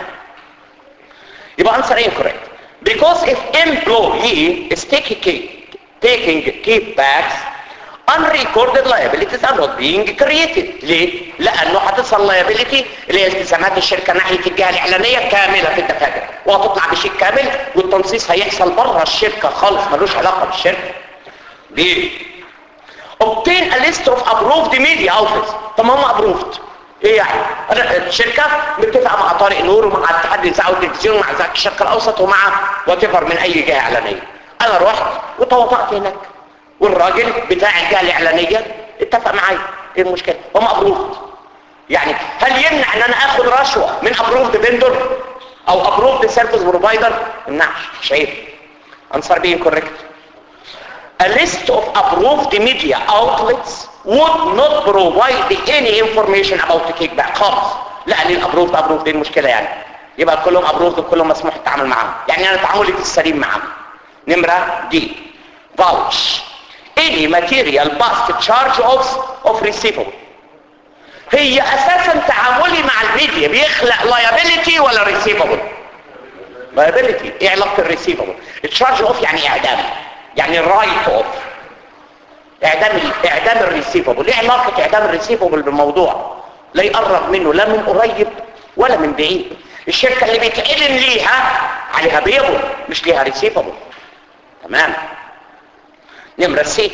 يبقى answer incorrect because if employee is taking taking kickbacks unrecorded liabilities are not being created ليه؟ لأنه هتصل liability اللي هي التزامات الشركة ناحية الجهة الإعلانية كاملة في الدفاتر وهتطلع بشيك كامل والتنصيص هيحصل بره الشركة خالص ملوش علاقة بالشركة ليه؟ obtain a list of approved media outlets طب ما هم approved ايه يعني انا الشركه متفقه مع طارق نور ومع اتحاد الاذاعه والتلفزيون ومع ذاك الشرق الاوسط ومع واتيفر من اي جهه اعلانيه انا رحت وتواطأت هناك والراجل بتاع الجهه الاعلانيه اتفق معايا ايه المشكله هم ابروفد يعني هل يمنع ان انا اخد رشوه من ابروفد فيندور او ابروفد سيرفيس بروفايدر يمنعش مش عيب انصر بين كوريكت a list of approved media outlets would not provide any information about the kickback خالص لان الابروفد ابروفد دي المشكله يعني يبقى كلهم ابروفد وكلهم مسموح التعامل معاهم يعني انا تعاملي في السليم معاهم نمره دي vouch any material past charge of of receivable هي اساسا تعاملي مع الميديا بيخلق liability ولا receivable liability ايه علاقه الريسيفبل التشارج اوف يعني اعدام يعني الرايت اوف اعدام اعدام الريسيفبل ايه علاقه اعدام الريسيفبل بالموضوع لا يقرب منه لا من قريب ولا من بعيد الشركه اللي بيتعلن ليها عليها بيبل مش ليها ريسيفبل تمام نمره سي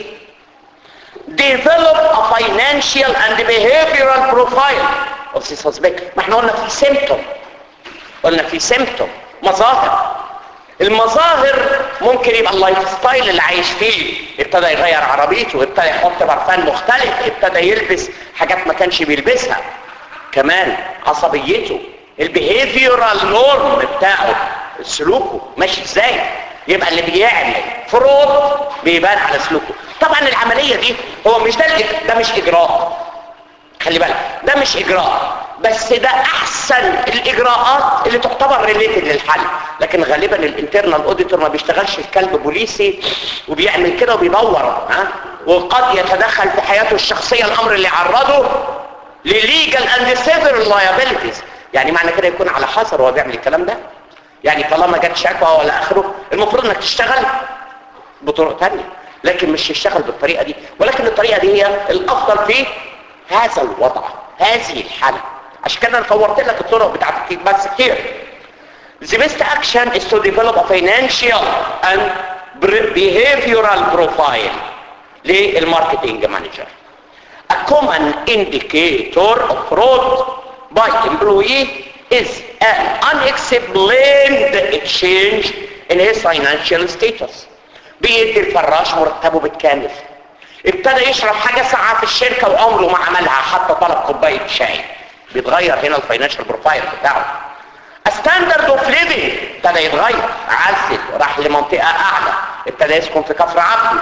develop a financial and behavioral profile of the suspect ما احنا قلنا في symptom قلنا في symptom مظاهر المظاهر ممكن يبقى اللايف ستايل اللي عايش فيه ابتدى يغير عربيته ابتدى يحط برفان مختلف ابتدى يلبس حاجات ما كانش بيلبسها كمان عصبيته البيهيفيورال نورم بتاعه سلوكه ماشي ازاي يبقى اللي بيعمل فرود بيبان على سلوكه طبعا العملية دي هو مش ده الإج- ده مش اجراء خلي بالك ده مش اجراء بس ده احسن الاجراءات اللي تعتبر ريليتد للحل لكن غالبا الانترنال اوديتور ما بيشتغلش في كلب بوليسي وبيعمل كده وبيدور ها وقد يتدخل في حياته الشخصيه الامر اللي عرضه لليجال اند سيفر لايبيلتيز يعني معنى كده يكون على حذر وهو بيعمل الكلام ده يعني طالما جت شكوى ولا اخره المفروض انك تشتغل بطرق تانية لكن مش تشتغل بالطريقة دي ولكن الطريقة دي هي الافضل في هذا الوضع هذه الحالة عشان كده انا فورت لك الطرق بتاعت الكيك بس كتير The best action is to develop a financial and behavioral profile للماركتينج مانجر. A common indicator of fraud by employee is an unexplained change in his financial status. بيدي الفراش مرتبه بالكامل. ابتدى يشرب حاجة ساعة في الشركة وعمره ما عملها حتى طلب كوباية شاي. بيتغير هنا الفاينانشال بروفايل بتاعه. ستاندرد اوف ليفنج ابتدى يتغير عزل راح لمنطقه اعلى ابتدى يسكن في كفر عبده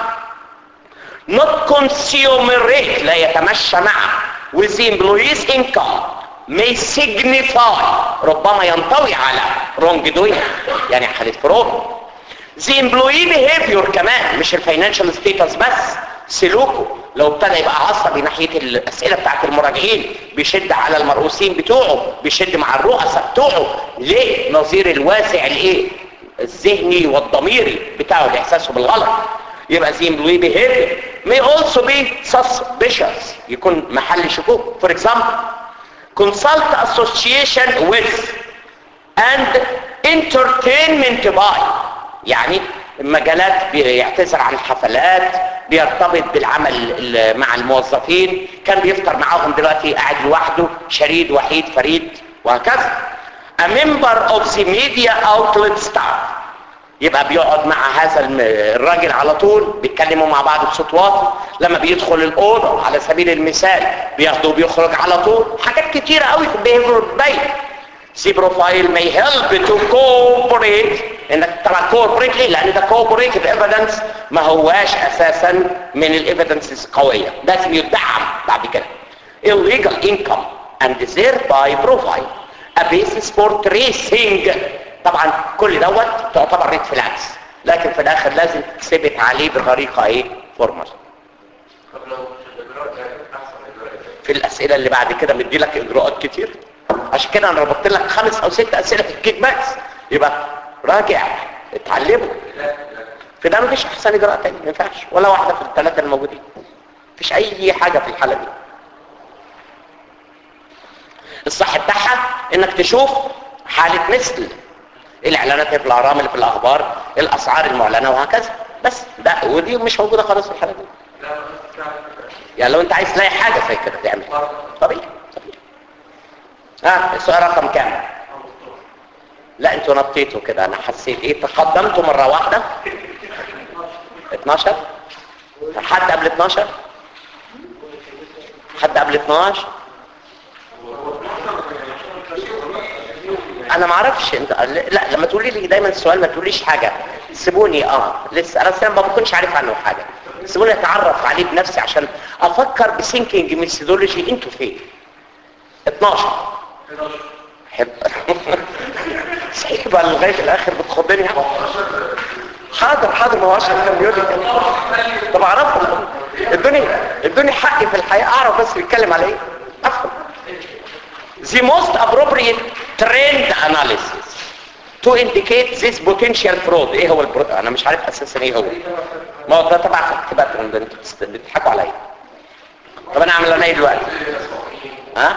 not consumerate لا يتمشى معه with the employee's income may signify ربما ينطوي على wrong doing يعني حالة فرود the employee behavior كمان مش الفاينانشال ستيتس بس سلوكه لو ابتدى يبقى عصبي ناحية الأسئلة بتاعت المراجعين بيشد على المرؤوسين بتوعه بيشد مع الرؤساء بتوعه ليه نظير الواسع الايه الذهني والضميري بتاعه لإحساسه بالغلط يبقى the employee behavior may also be suspicious يكون محل شكوك for example consult association with and entertainment by يعني مجالات بيعتذر عن الحفلات بيرتبط بالعمل ال- مع الموظفين كان بيفطر معاهم دلوقتي قاعد لوحده شريد وحيد فريد وهكذا a member of the media outlet staff يبقى بيقعد مع هذا الم- الراجل على طول بيتكلموا مع بعض بصوت واطي لما بيدخل الأوضة على سبيل المثال بياخده وبيخرج على طول حاجات كتيرة قوي في البيهيفير بتبين سي بروفايل may help to cooperate انك طبعا cooperate ليه؟ لان ده cooperative evidence ما هواش اساسا من الايفيدنسز قوية لازم يدعم بعد كده illegal income and thereby provide a basis for tracing طبعا كل دوت تعتبر ريد فلاكس لكن في الاخر لازم تثبت عليه بطريقة ايه فورمال طب لو في الاجراء ده احسن اجراء في الاسئله اللي بعد كده مدي لك اجراءات كتير عشان كده انا ربطت لك خمس او ست اسئله في الكيك باكس يبقى راجع اتعلموا في ده مفيش احسن اجراء تاني ما ينفعش ولا واحده في الثلاثه الموجودين مفيش اي حاجه في الحاله دي الصح بتاعها انك تشوف حاله مثل الاعلانات اللي في الاهرام اللي في الاخبار الاسعار المعلنه وهكذا بس ده ودي مش موجوده خالص في الحاله دي لا بس بتاع يعني لو انت عايز تلاقي حاجه زي كده تعمل طبيعي طبيعي ها السؤال رقم كام لا انتوا نطيتوا كده انا حسيت ايه تقدمتوا مره واحده 12 حد قبل 12 حد قبل 12 انا ما اعرفش انت لا لما تقولي لي دايما السؤال ما تقوليش حاجه سيبوني اه لسه انا أصلاً ما بكونش عارف عنه حاجه سيبوني اتعرف عليه بنفسي عشان افكر بسينكينج ميثودولوجي انتوا فين 12 حب صحيح بقى لغايه الاخر بتخضني حاضر حاضر ما هو عشان كان بيقول لي كده. طب اعرفهم الدنيا الدنيا حقي في الحياه اعرف بس بيتكلم على ايه افهم the most appropriate trend analysis to indicate this potential fraud ايه هو البرو... انا مش عارف اساسا ايه هو ما هو ده تبع تكتبات ده انتوا بتست- بتضحكوا عليا طب انا اعمل انا ايه دلوقتي ها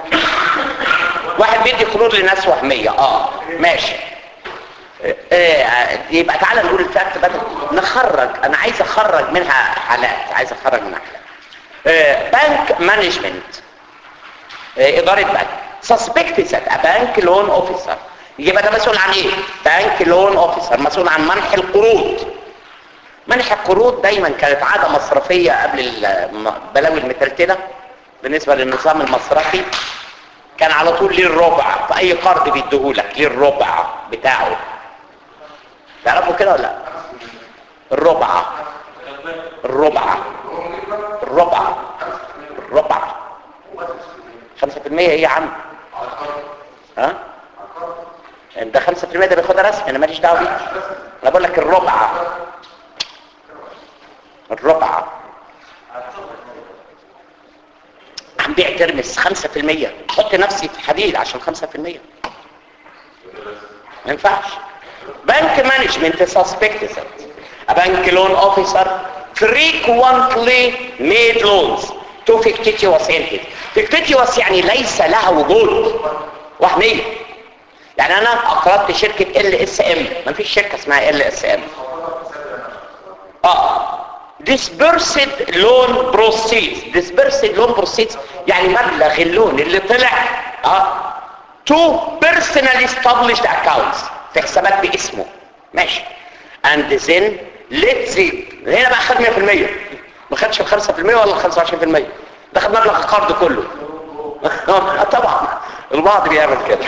واحد بيدي قروض لناس وهميه اه ماشي آه، يبقى تعالى نقول الفاكت بدل نخرج انا عايز اخرج منها حالات عايز اخرج منها حالات بنك مانجمنت اداره بنك suspect that a bank loan officer يبقى ده مسؤول عن ايه بنك لون اوفيسر مسؤول عن منح القروض منح القروض دايما كانت عاده مصرفيه قبل البلاوي المتلتله بالنسبه للنظام المصرفي كان على طول ليه الربع في اي قرض بيديهولك ليه الربع بتاعه تعرفوا كده ولا لا الربع الربع الربع الربع 5% ايه يا عم ها ده 5% ده بياخدها رسمي انا ماليش دعوه بيه انا بقول لك الربع الربع عم بيع ترمس 5% احط نفسي في حديد عشان 5% ما ينفعش بنك مانجمنت suspects that a bank loan officer frequently made loans تو fictitious entities fictitious يعني ليس لها وجود وهميه يعني انا اقرضت شركه ال اس ام ما فيش شركه اسمها ال اس ام اه dispersed loan proceeds dispersed loan proceeds يعني مبلغ اللون اللي طلع اه to personally established accounts في حسابات باسمه ماشي and then let's see هنا بقى خد 100% ما خدش ال 5% ولا ال 25% ده خد مبلغ القرض كله آه، طبعا البعض بيعمل كده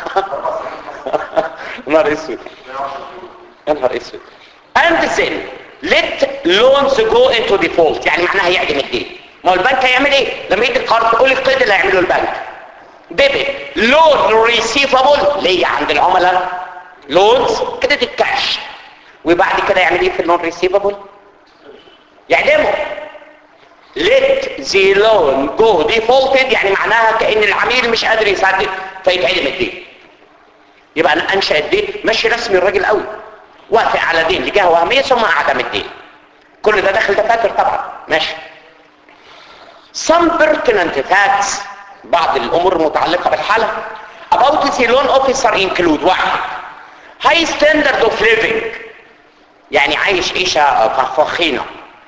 نهار اسود يا نهار اسود and then let loans go into default يعني معناها يعدم الدين ما هو البنك هيعمل ايه لما يدي القرض قول القيد اللي هيعمله البنك ديبت لون ريسيفابل ليه عند العملاء لونز كريدت كاش وبعد كده يعمل ايه في اللون ريسيفابل يعدمه let the loan go defaulted يعني معناها كأن العميل مش قادر يسدد فيتعدم الدين يبقى انا انشأ الدين ماشي رسمي الراجل قوي وافق على دين لجهه وهميه ثم عدم الدين كل ده داخل دفاتر طبعا ماشي some pertinent facts بعض الامور المتعلقه بالحاله about the loan officer include واحد high standard of living يعني عايش عيشه فخفخينه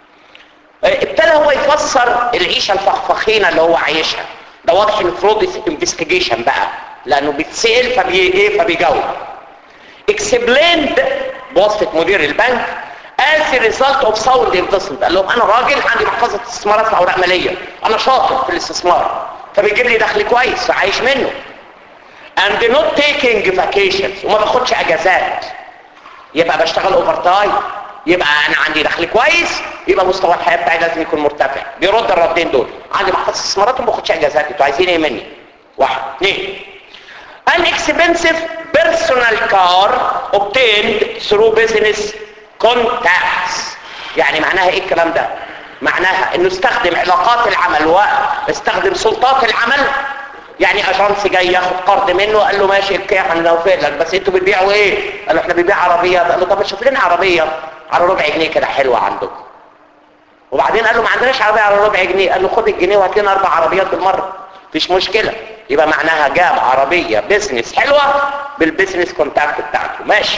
ابتدى هو يفسر العيشه الفخفخينه اللي هو عايشها ده واضح ان فرود انفستيجيشن بقى لانه بيتسال فبي ايه فبيجاوب explained بواسطه مدير البنك as a result of sound investment قال لهم انا راجل عندي محفظه استثمارات في اوراق ماليه انا شاطر في الاستثمار فبيجيب لي دخل كويس عايش منه and not taking vacations وما باخدش اجازات يبقى بشتغل اوفر تايم يبقى انا عندي دخل كويس يبقى مستوى الحياه بتاعي لازم يكون مرتفع بيرد الردين دول عندي محفظه استثمارات وما باخدش اجازات انتوا عايزين ايه مني واحد اثنين an expensive personal car obtained through business contacts يعني معناها ايه الكلام ده معناها انه استخدم علاقات العمل واستخدم سلطات العمل يعني اجانس جاي ياخد قرض منه قال له ماشي الكيح هنوفر لك بس انتوا بتبيعوا ايه قال له احنا بنبيع عربيات قال له طب شوف لنا عربيه على ربع جنيه كده حلوه عندكم وبعدين قال له ما عندناش عربيه على ربع جنيه قال له خد الجنيه وهات لنا اربع عربيات بالمره مفيش مشكله يبقى معناها جاب عربيه بيزنس حلوه بالبيزنس كونتاكت بتاعته ماشي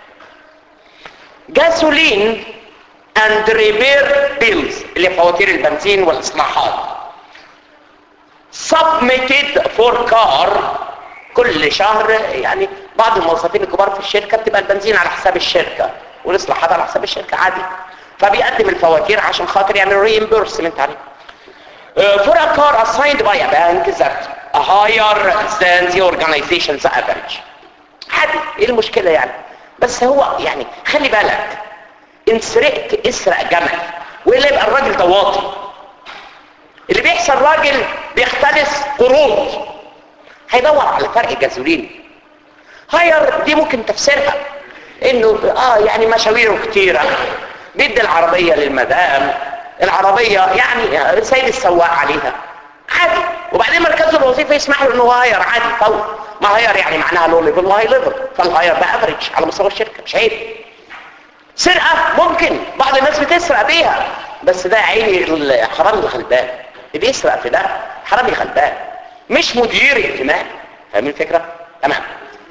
جاسولين اند ريبير بيلز اللي فواتير البنزين والاصلاحات submitted for car كل شهر يعني بعض الموظفين الكبار في الشركه بتبقى البنزين على حساب الشركه والاصلاحات على حساب الشركه عادي فبيقدم الفواتير عشان خاطر يعمل ريمبرسمنت عليه Uh, for a car assigned by a bank that higher than the organization's average عادي ايه المشكلة يعني بس هو يعني خلي بالك ان سرقت اسرق جمل والا يبقى الراجل ده واطي اللي بيحصل راجل بيختلس قروض هيدور على فرق جازولين هاير دي ممكن تفسيرها انه اه يعني مشاويره كتيرة بيدي العربية للمدام العربية يعني سيد السواق عليها عادي وبعدين مركزه الوظيفي يسمح له انه هاير عادي طول ما هاير يعني معناها لو ليفل وهاي ليفل فالهاير ده افريج على مستوى الشركة مش عيب سرقة ممكن بعض الناس بتسرق بيها بس ده عيني الحرامي الغلبان اللي بيسرق في ده حرامي غلبان مش مدير ائتمان فاهمين الفكرة؟ تمام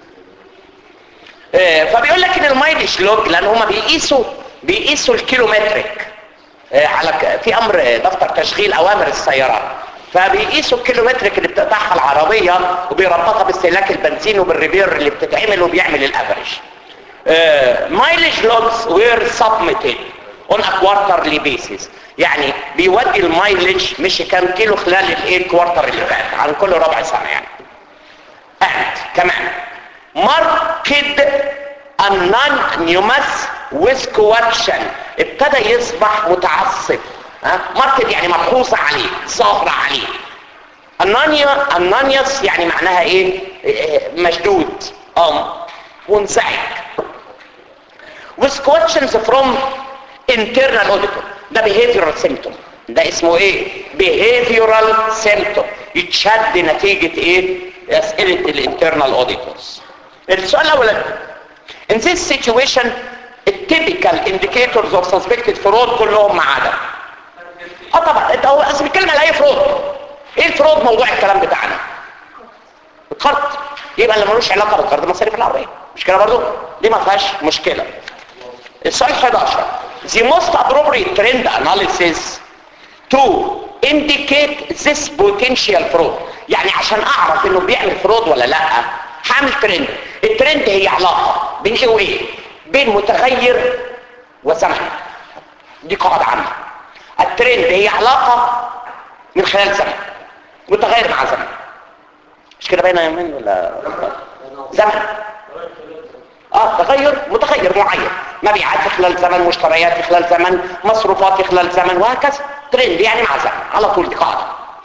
آه فبيقول لك ان المايلج لوج لان هما بيقيسوا بيقيسوا الكيلومتريك آه على ك... في امر دفتر تشغيل اوامر السيارات فبيقيسوا الكيلومتريك اللي بتقطعها العربية وبيربطها باستهلاك البنزين وبالريبير اللي بتتعمل وبيعمل الافريج mileage logs were submitted on a quarterly basis يعني بيودي المايلج مش كام كيلو خلال الايه كوارتر اللي فات عن كل ربع سنة يعني and كمان market anonymous with coercion ابتدى يصبح متعصب ها ماركت يعني ملحوظة عليه ظاهرة عليه انانيا انانيوس يعني معناها ايه مشدود اه منزعج with questions from internal auditor ده behavioral symptom ده اسمه ايه behavioral symptom يتشد نتيجة ايه اسئلة الانترنال auditors السؤال الاول in this situation التيبيكال indicators of suspected fraud كلهم ما عدا اه طبعا انت هو اصل بيتكلم على اي فرود ايه الفرود موضوع الكلام بتاعنا القرض يبقى اللي ملوش علاقه بالقرض مصاريف العربيه مش كده برضه دي ما فيهاش مشكله السؤال 11 the most appropriate trend analysis to indicate this potential fraud يعني عشان اعرف انه بيعمل فرود ولا لا هعمل ترند الترند هي علاقه بين ايه وايه بين متغير وزمن دي قاعده عامه الترند هي علاقه من خلال زمن متغير مع زمن مش كده باينه يا من ولا زمن اه تغير متغير معين مبيعات في خلال زمن مشتريات في خلال زمن مصروفات في خلال زمن وهكذا ترند يعني مع زمن على طول دي قاعده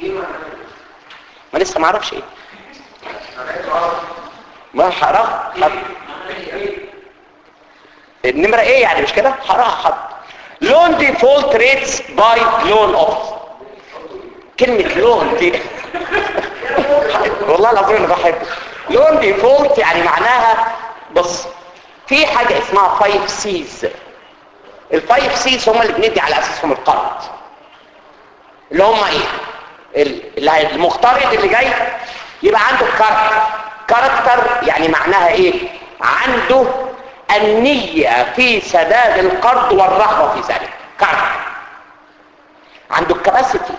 ما لسه ما اعرفش ايه ما هقراها النمره ايه يعني مش كده هقراها حط لون ديفولت ريتس باي لون اوف كلمه لون دي والله العظيم انا بحبه لون ديفولت يعني معناها بص في حاجة اسمها 5 سيز الفايف سيز هم اللي بندي على اساسهم القرض اللي هم ايه ال- المقترض اللي جاي يبقى عنده كاركتر كاركتر يعني معناها ايه عنده النية في سداد القرض والرغبة في ذلك كاركتر عنده الكباسيتي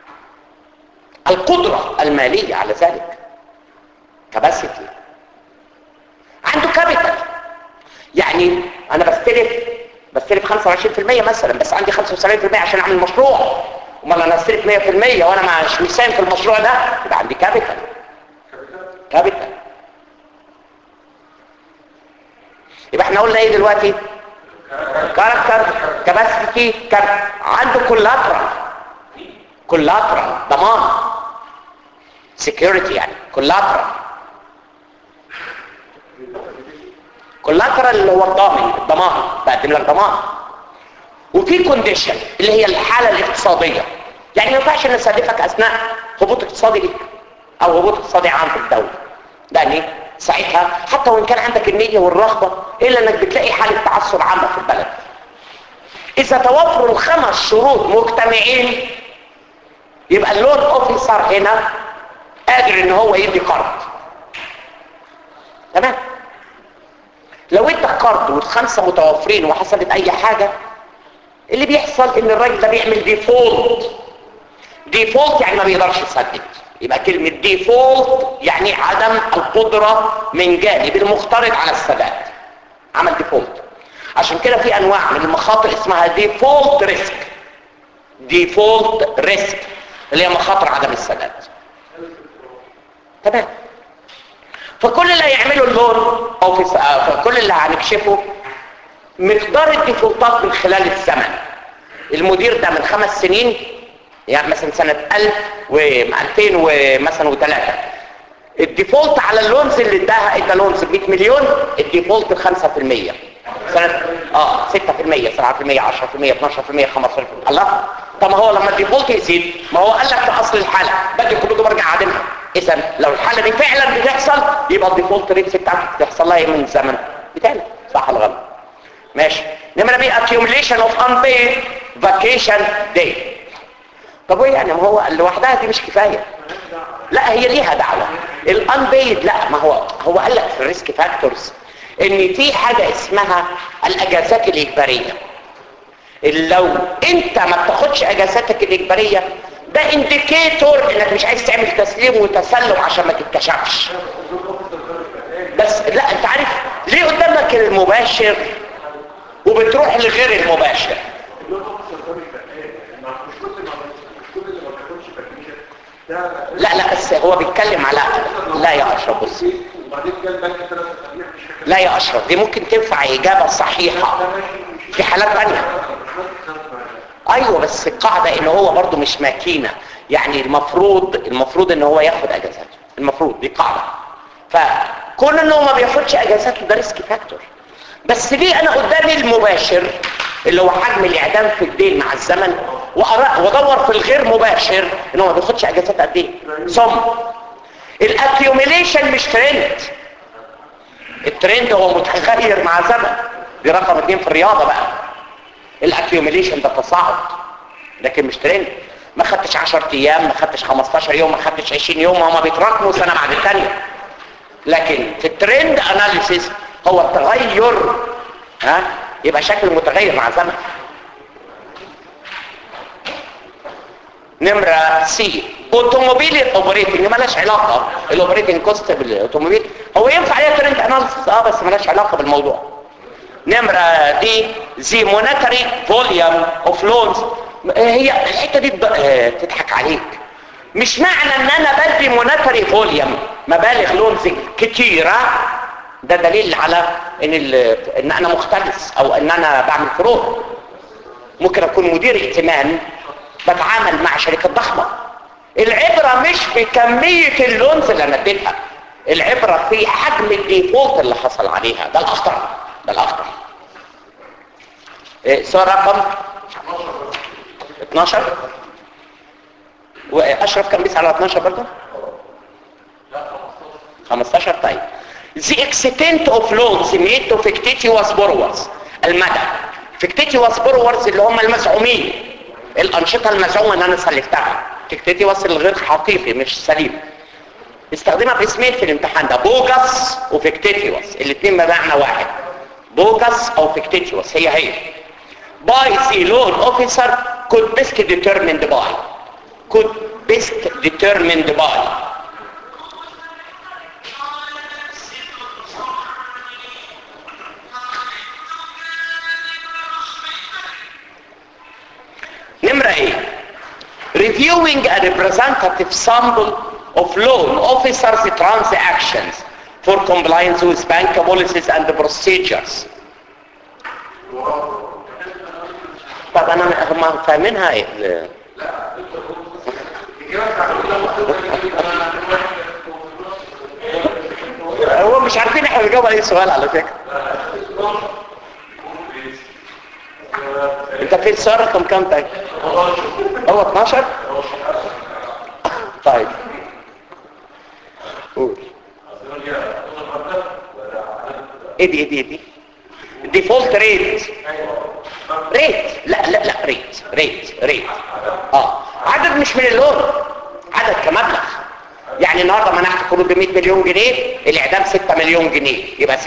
القدرة المالية على ذلك كباسيتي عنده كابيتال يعني انا بستلف بستلف 25% مثلا بس عندي 75% عشان اعمل مشروع امال انا استلف 100% وانا مش مساهم في المشروع ده يبقى عندي كابيتال كابيتال يبقى احنا قلنا ايه دلوقتي كاركتر كباسيتي كاركتر عنده كولاترال كولاترال ضمان سكيورتي يعني كولاترال كولاترال اللي هو الضامن الضمان بقدم لك ضمان وفي كونديشن اللي هي الحاله الاقتصاديه يعني ما ينفعش ان اسلفك اثناء هبوط اقتصادي ليك او هبوط اقتصادي عام في الدوله يعني ساعتها حتى وان كان عندك النيه والرغبه الا انك بتلاقي حاله تعثر عامه في البلد اذا توفروا الخمس شروط مجتمعين يبقى اللون اوفيسر هنا قادر ان هو يدي قرض تمام لو انت قرض والخمسه متوفرين وحصلت اي حاجه اللي بيحصل ان الراجل ده بيعمل ديفولت ديفولت يعني ما بيقدرش يسدد يبقى كلمة ديفولت يعني عدم القدرة من جانب المقترض على السداد عمل ديفولت عشان كده في انواع من المخاطر اسمها ديفولت ريسك ديفولت ريسك اللي هي مخاطر عدم السداد تمام فكل اللي هيعمله اللون او في فكل اللي هنكشفه مقدار الديفولتات من خلال الزمن المدير ده من خمس سنين يعني مثلا سنة 1000 و 2000 ومثلا وثلاثة الديفولت على اللونز اللي اداها ادى لونز ب 100 مليون الديفولت 5% سنة اه 6% 7% 10% 12% 15% الله طب ما هو لما الديفولت يزيد ما هو قال لك في اصل الحالة بدي كله برجع عادمها اذا لو الحالة دي فعلا بتحصل يبقى الديفولت ريتس بتاعتك بتحصل لها ايه من الزمن بتاعنا صح ولا غلط ماشي نمرة بي accumulation of unpaid vacation day طب ايه يعني ما هو لوحدها دي مش كفاية لا هي ليها دعوة الانبيد لا ما هو هو قال لك في الريسك فاكتورز ان في حاجة اسمها الاجازات الاجبارية لو انت ما بتاخدش اجازاتك الاجبارية ده انديكيتور انك مش عايز تعمل تسليم وتسلم عشان ما تتكشفش بس لا انت عارف ليه قدامك المباشر وبتروح لغير المباشر لا لا بس هو بيتكلم على لا يا اشرف بص وبعدين جه البنك ثلاث اسابيع مش فاكر لا يا اشرف دي ممكن تنفع اجابه صحيحه في حالات ثانيه ايوه بس القاعده ان هو برضو مش ماكينه يعني المفروض المفروض ان هو ياخد اجازات المفروض دي قاعده فكون انه ما بياخدش اجازات ده ريسك فاكتور بس ليه انا قدامي المباشر اللي هو حجم الاعدام في الدين مع الزمن وأرا- وادور في الغير مباشر انه ما بياخدش اجازات قد ايه ثم الاكيوميليشن مش ترند الترند هو متغير مع زمن دي رقم اتنين في الرياضه بقى الاكيوميليشن ده تصاعد لكن مش ترند ما خدتش 10 ايام ما خدتش 15 يوم ما خدتش 20 يوم هما بيتراكموا سنه بعد الثانيه لكن في الترند اناليسيس هو التغير ها يبقى شكل متغير مع زمن نمرة سي اوتوموبيل الاوبريتنج مالهاش علاقة الاوبريتنج كوست بالاوتوموبيل هو ينفع عليها ترند اناليسيس اه بس مالهاش علاقة بالموضوع نمرة دي زي مونتري فوليوم اوف لونز هي الحتة دي تض- آه، تضحك عليك مش معنى ان انا بدي مونتري فوليوم مبالغ لونز كتيرة ده دليل على ان, ال- ان انا مختلس او ان انا بعمل فروض ممكن اكون مدير ائتمان بتعامل مع شركة ضخمة العبرة مش في كمية اللونز اللي انا اديتها العبرة في حجم الديفولت اللي حصل عليها ده الاخطر ده الاخطر إيه، سؤال رقم 12 واشرف كان بيسأل على 12 برضه 15 طيب the extent of loans made to fictitious borrowers المدى fictitious borrowers اللي هم المزعومين الأنشطة المزعومة ان انا سلفتها fictitious الغير حقيقي مش سليم استخدمها باسمين في الامتحان ده بوجس وفيكتيتيوس الاثنين بمعنى واحد بوجس او فيكتيتيوس هي هي by the loan officer could best determined by could best determined by نمرة ايه reviewing a representative sample of loan officers transactions for compliance with bank policies and procedures طب انا هم فاهمينها ايه هو مش عارفين احنا بنجاوب على اي سؤال على فكره انت في السؤال رقم كام طيب هو 12 طيب قول ايه دي ايه دي ايه دي ديفولت ريت ريت لا لا لا ريت ريت ريت اه عدد مش من اللون عدد كمبلغ يعني النهارده منحت قروض ب 100 مليون جنيه الاعدام 6 مليون جنيه يبقى 6%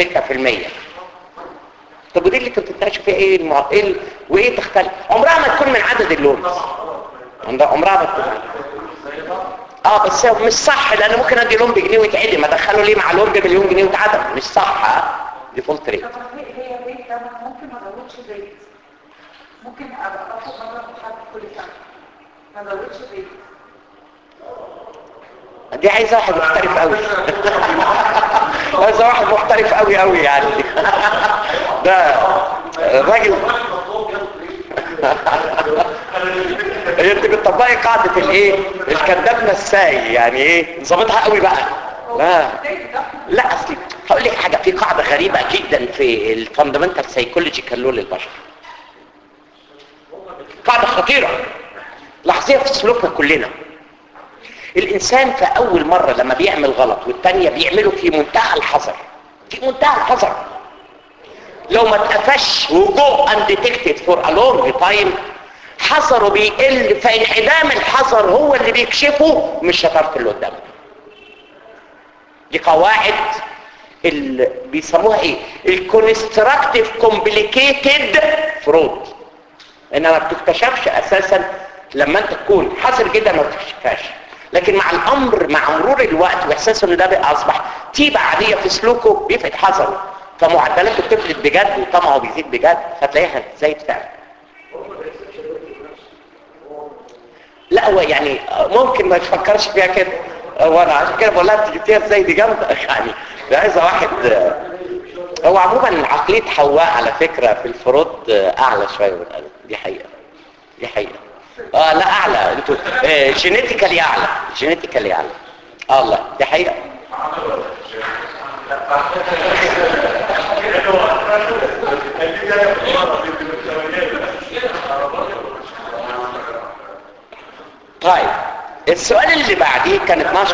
طب ودي اللي انتوا بتتناقشوا فيها ايه المع... ايه ال... وايه تختلف عمرها ما تكون من عدد اللون عمرها عمرها ما تكون اه بس هو مش صح لان ممكن ادي لون بجنيه ويتعدم ادخله ليه مع لون بمليون جنيه ويتعدم مش صح ها ديفولت ريت طب هي هي بيت ده ممكن ما ازودش بيت ممكن ابقى باخد مبلغ محدد كل سنه ما ازودش بيت دي عايزه واحد محترف قوي عايزه واحد محترف قوي قوي يعني ده الراجل هي انت بتطبقي قاعده الايه الكذاب نساي يعني ايه ظابطها قوي بقى لا لا اصلي هقول لك حاجه في قاعده غريبه جدا في الفاندمنتال سايكولوجي كاللون للبشر قاعده خطيره لاحظيها في سلوكنا كلنا الانسان في اول مرة لما بيعمل غلط والتانية بيعمله في منتهى الحذر في منتهى الحذر لو ما اتقفش وجو انديتكتد فور ا لونج تايم حذره بيقل فانعدام الحذر هو اللي بيكشفه مش شطارة اللي قدامه دي قواعد اللي بيسموها ايه الكونستراكتيف كومبليكيتد فرود انها ما بتكتشفش اساسا لما انت تكون حذر جدا ما بتكتشفهاش لكن مع الامر مع مرور الوقت واحساسه ان ده بقى اصبح تيبه عاديه في سلوكه بيفقد حذره فمعدلاته بتفلت بجد وطمعه بيزيد بجد فتلاقيها زي فعلا لا هو يعني ممكن ما يفكرش فيها كده هو انا عشان كده بقول لها انت جبتيها ازاي دي جامده يعني ده عايزه واحد هو عموما عقليه حواء على فكره في الفروض اعلى شويه من الادب دي حقيقه دي حقيقه اه لا اعلى انتوا آه جينيتيكالي اعلى جينيتيكالي اعلى اه الله دي حقيقه طيب السؤال اللي بعديه كان 12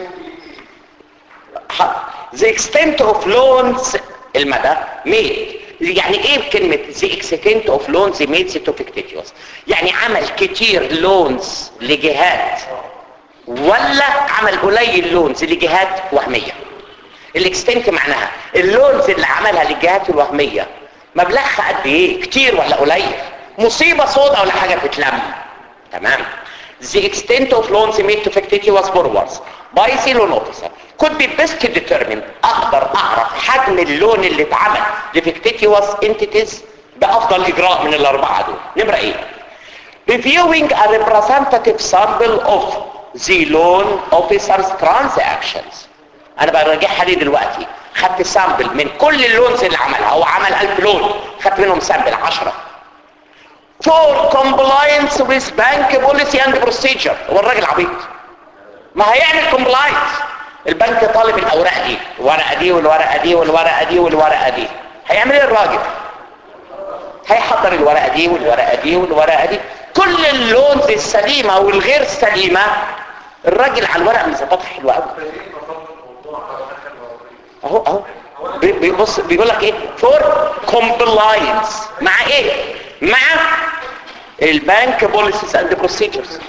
ح- the extent of loans المدى made يعني ايه كلمة the extent of loans made to fictitious يعني عمل كتير لونز لجهات ولا عمل قليل لونز لجهات وهمية الاكستنت معناها اللونز اللي عملها للجهات الوهمية مبلغها قد ايه كتير ولا قليل مصيبة سودة ولا حاجة بتتلم تمام the extent of loans made to fictitious borrowers by the loan officer could be best determined اقدر اعرف حجم اللون اللي اتعمل لfictitious entities بافضل اجراء من الاربعه دول نمره ايه reviewing a representative sample of the loan officer's transactions انا براجعها ليه دلوقتي خدت سامبل من كل اللونز اللي عملها هو عمل 1000 لون خدت منهم سامبل 10 for compliance with bank policy and procedure هو الراجل عبيط ما هيعمل كومبلاينس البنك طالب الاوراق دي الورقه دي والورقه دي والورقه دي والورقه دي هيعمل ايه الراجل هيحضر الورقه دي والورقه دي والورقه دي كل اللونز السليمه والغير سليمه الراجل على الورق مظبطها حلوه قوي اهو اهو بي- بيبص بيقول لك ايه فور كومبلاينس مع ايه مع البنك بوليسيز اند بروسيجرز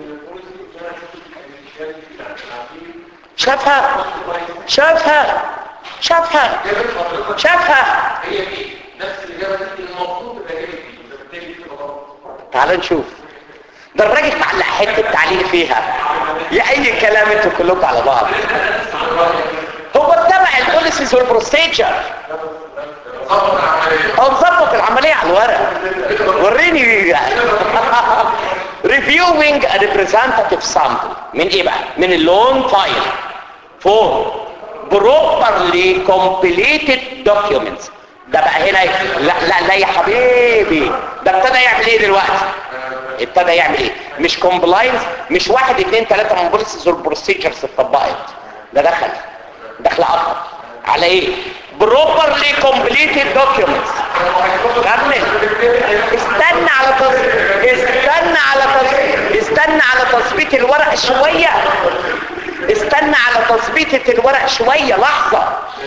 شافها شافها شافها شافها هي دي نفس الاجابه دي المفروض تبقى هي دي فبالتالي دي تبقى غلط تعال نشوف ده الراجل معلق حته تعليق فيها يا اي كلام انتوا كلكم على بعض هو اتبع البوليسيز والبروسيجر ظبط العمليه هو مظبط العمليه على الورق وريني reviewing a representative sample من ايه بقى من اللون فايل فور properly completed documents ده بقى هنا لا لا لا يا حبيبي ده ابتدى يعمل ايه دلوقتي ابتدى يعمل ايه مش كومبلاينس مش واحد اتنين تلاتة من بوليسز والبروسيجرز اتطبقت ده دخل دخل اكتر على ايه بروبرلي كومبليتد دوكيومنتس كمل استنى على تص... استنى على تص... استنى على تظبيط الورق شوية استنى على تظبيط الورق شوية لحظة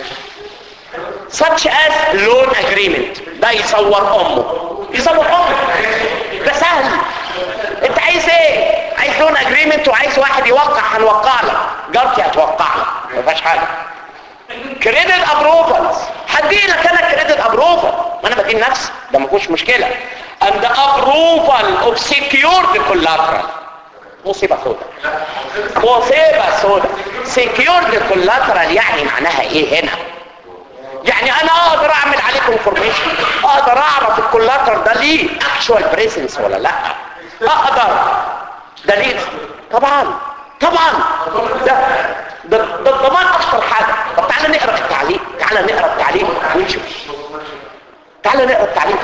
such as loan agreement ده يصور امه يصور امه ده سهل انت عايز ايه عايز لون اجريمنت وعايز واحد يوقع هنوقع لك جارتي هتوقع لك ما فيهاش حاجه كريدت ابروفلز هدي لك انا كريدت ابروفل ما انا بدين نفسي ده ما فيهوش مشكله and approval of secured collateral مصيبه سوداء مصيبه سوداء secured collateral يعني معناها ايه هنا يعني انا اقدر اعمل عليه كونفورميشن اقدر اعرف الكولاتر ده ليه اكشوال بريسنس ولا لا اقدر ده ليه طبعا طبعا ده ده ده الضمان اكتر حاجه طب تعالى نقرا التعليق تعالى نقرا التعليق ونشوف تعالى نقرا التعليق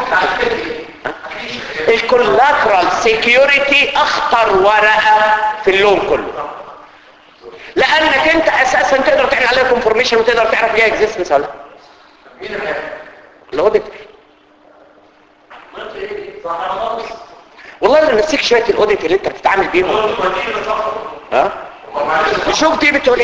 الكولاترال سيكيورتي اخطر ورقه في اللون كله لانك انت اساسا تقدر تعمل عليها كونفورميشن وتقدر تعرف ليها اكزيستنس ولا لا مين اللي هيعمل؟ الاوديتور والله انا نسيك شويه الاوديت اللي انت بتتعامل بيهم ها نشوف دي بتقول ايه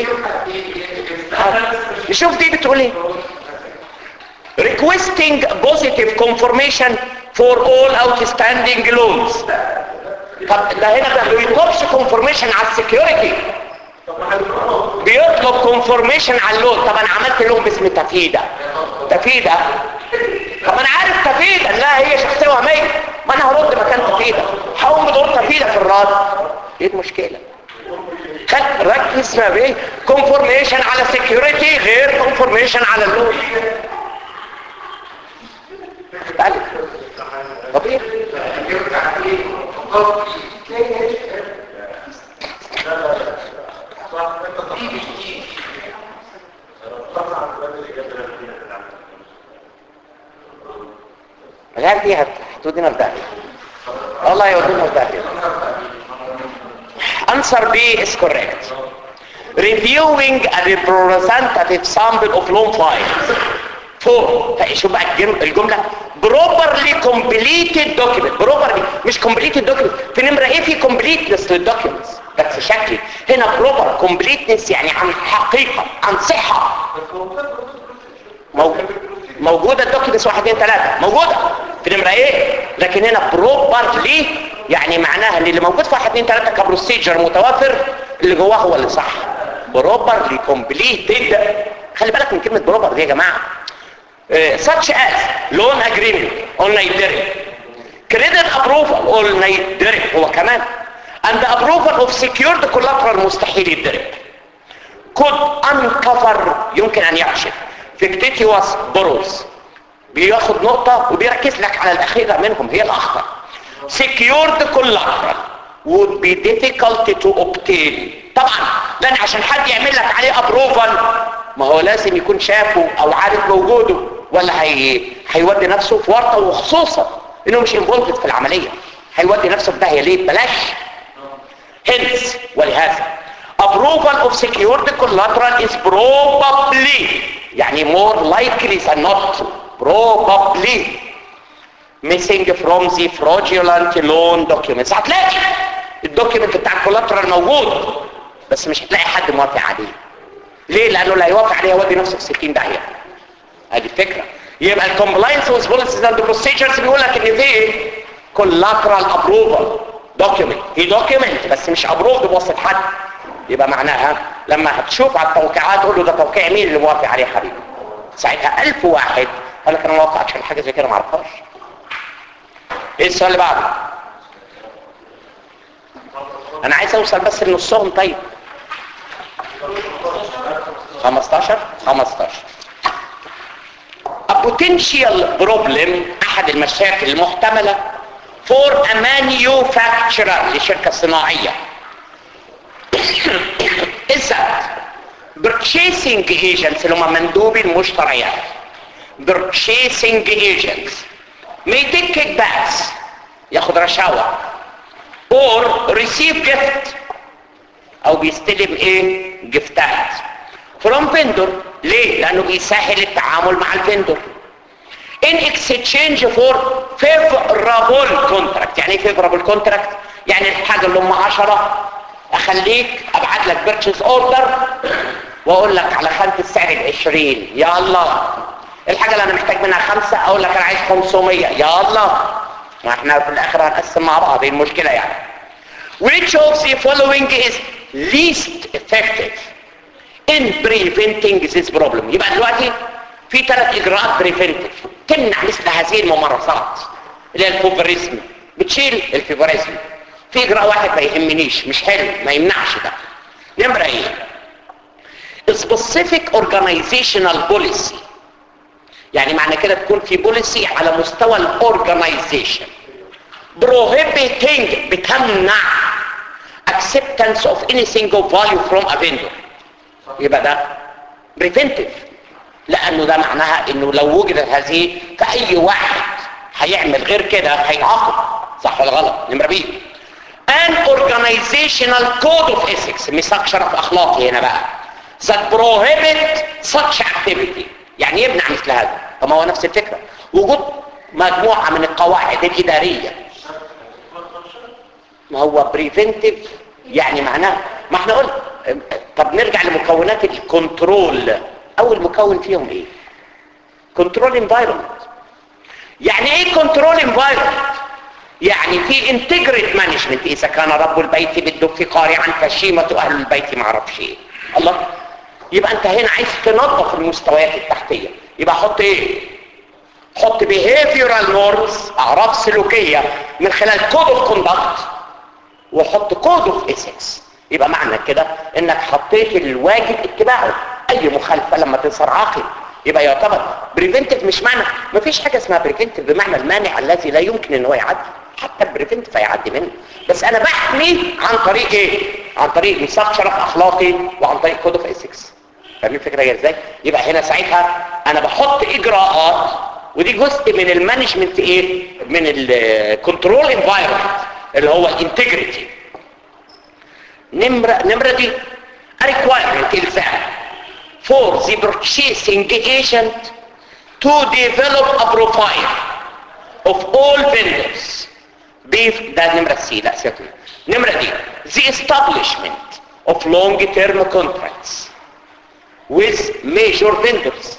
نشوف دي بتقول ايه requesting positive confirmation for all outstanding loans طب ده هنا ده بيطلبش confirmation على السكيورتي بيطلب confirmation على اللون طب انا عملت لون باسم تفيدة تفيدة طب انا عارف تفيدة لا هي شخصية وهمية ما انا هرد مكان تفيدة هقوم بدور تفيدة في الرد ايه المشكلة خد ركز ما بين كونفورميشن على سكيورتي غير كونفورميشن على اللون تعالي طبيعي العيال دي هت- هتودينا في داهية والله يودينا في داهية answer B is correct reviewing a representative sample of loan files فوق شوف بقى الجم- الجملة properly completed document properly مش completed document في نمرة ايه في completeness للدوكيومنتس بس شكلي هنا proper completeness يعني عن حقيقة عن صحة موجود موجودة الدوكيومنتس واحد اثنين ثلاثة موجودة في نمرة ايه لكن هنا بروبرلي يعني معناها ان اللي موجود في واحد اثنين ثلاثة كبروسيجر متوافر اللي جواه هو اللي صح بروبرلي كومبليتد خلي بالك من كلمة بروبر دي يا جماعة uh, such as loan agreement on Nigeria credit approval on Nigeria هو كمان and the approval of secured collateral مستحيل يتدرب could uncover يمكن ان يكشف fictitious borrows بياخد نقطة وبيركز لك على الأخيرة منهم هي الأخطر secured collateral would be difficult to obtain طبعا لأن عشان حد يعمل لك عليه approval ما هو لازم يكون شافه أو عارف موجوده ولا هي... هيودي نفسه في ورطة وخصوصا إنه مش involved في العملية هيودي نفسه في داهية ليه بلاش hence ولهذا approval of secured collateral is probably يعني more likely than not probably missing from the fraudulent loan documents هتلاقي الدوكيمنت بتاع الكولاترال موجود بس مش هتلاقي حد موافق عليه ليه لانه لا يوافق عليه يودي نفسه في 60 داهيه ادي الفكره يبقى الكومبلاينس وذ بوليسيز اند بروسيجرز بيقول لك ان في كولاترال ابروفال دوكيمنت هي دوكيمنت بس مش ابروفد بواسطه حد يبقى معناها لما هتشوف على التوقيعات تقول له ده توقيع مين اللي موافق عليه يا حبيبي ساعتها ألف واحد قال لك انا موافق عشان حاجه زي كده ما اعرفهاش ايه السؤال اللي بعده انا عايز اوصل بس لنصهم طيب 15 15 A potential problem احد المشاكل المحتمله for a manufacturer لشركه صناعيه is that purchasing agents اللي هم مندوبي المشتريات purchasing agents may take kickbacks ياخد رشاوى or receive gift او بيستلم ايه جفتات from vendor ليه لانه بيسهل التعامل مع الفندور in exchange for favorable contract يعني ايه favorable contract يعني الحاجة اللي هم عشرة اخليك ابعت لك purchase order واقول لك على خانة السعر العشرين يا الله الحاجة اللي انا محتاج منها خمسة اقول لك انا عايز 500 يا الله ما احنا في الاخر هنقسم مع بعض دي المشكلة يعني which of the following is least effective in preventing this problem يبقى دلوقتي في ثلاث اجراءات preventive تمنع مثل هذه الممارسات اللي هي الفوفريزم بتشيل الفيفوريزم في اجراء واحد ما يهمنيش مش حلو ما يمنعش ده نمرة ايه specific organizational policy يعني معنى كده تكون في بوليسي على مستوى الاورجنايزيشن prohibiting بتمنع acceptance of anything of value from a vendor يبقى ده preventive لانه ده معناها انه لو وجدت هذه فاي واحد هيعمل غير كده هيتعاقب صح ولا غلط نمره بي an organizational code of ethics ميثاق شرف اخلاقي هنا بقى that prohibit such activity يعني يمنع مثل هذا طب ما هو نفس الفكره وجود مجموعه من القواعد الاداريه ما هو بريفنتيف يعني معناه ما احنا قلنا طب نرجع لمكونات الكنترول اول مكون فيهم ايه كنترول انفايرمنت يعني ايه كنترول انفايرمنت يعني في انتجريت مانجمنت اذا كان رب البيت بالدف قارعا فشيمة اهل البيت ما اعرفش ايه الله يبقى انت هنا عايز تنظف المستويات التحتية يبقى حط ايه حط behavioral norms اعراف سلوكية من خلال كود اوف كوندكت وحط كود اوف ethics يبقى معنى كده انك حطيت الواجب اتباعه اي مخالفة لما تصير عاقل يبقى يعتبر بريفنتيف مش معنى ما فيش حاجة اسمها بريفنتيف بمعنى المانع الذي لا يمكن ان هو يعدي حتى البريفنتيف هيعدي منه بس انا بحمي عن طريق ايه عن طريق ميثاق شرف اخلاقي وعن طريق كود اوف ايثكس فاهمين الفكره هي ازاي يبقى هنا ساعتها انا بحط اجراءات ودي جزء من المانجمنت ايه من الكنترول انفايرمنت اللي هو الانتجريتي نمره نمره دي requirement الزام for the purchasing agent to develop a profile of all vendors beef ده نمرة سي لا سيبك نمرة دي the establishment of long term contracts with major vendors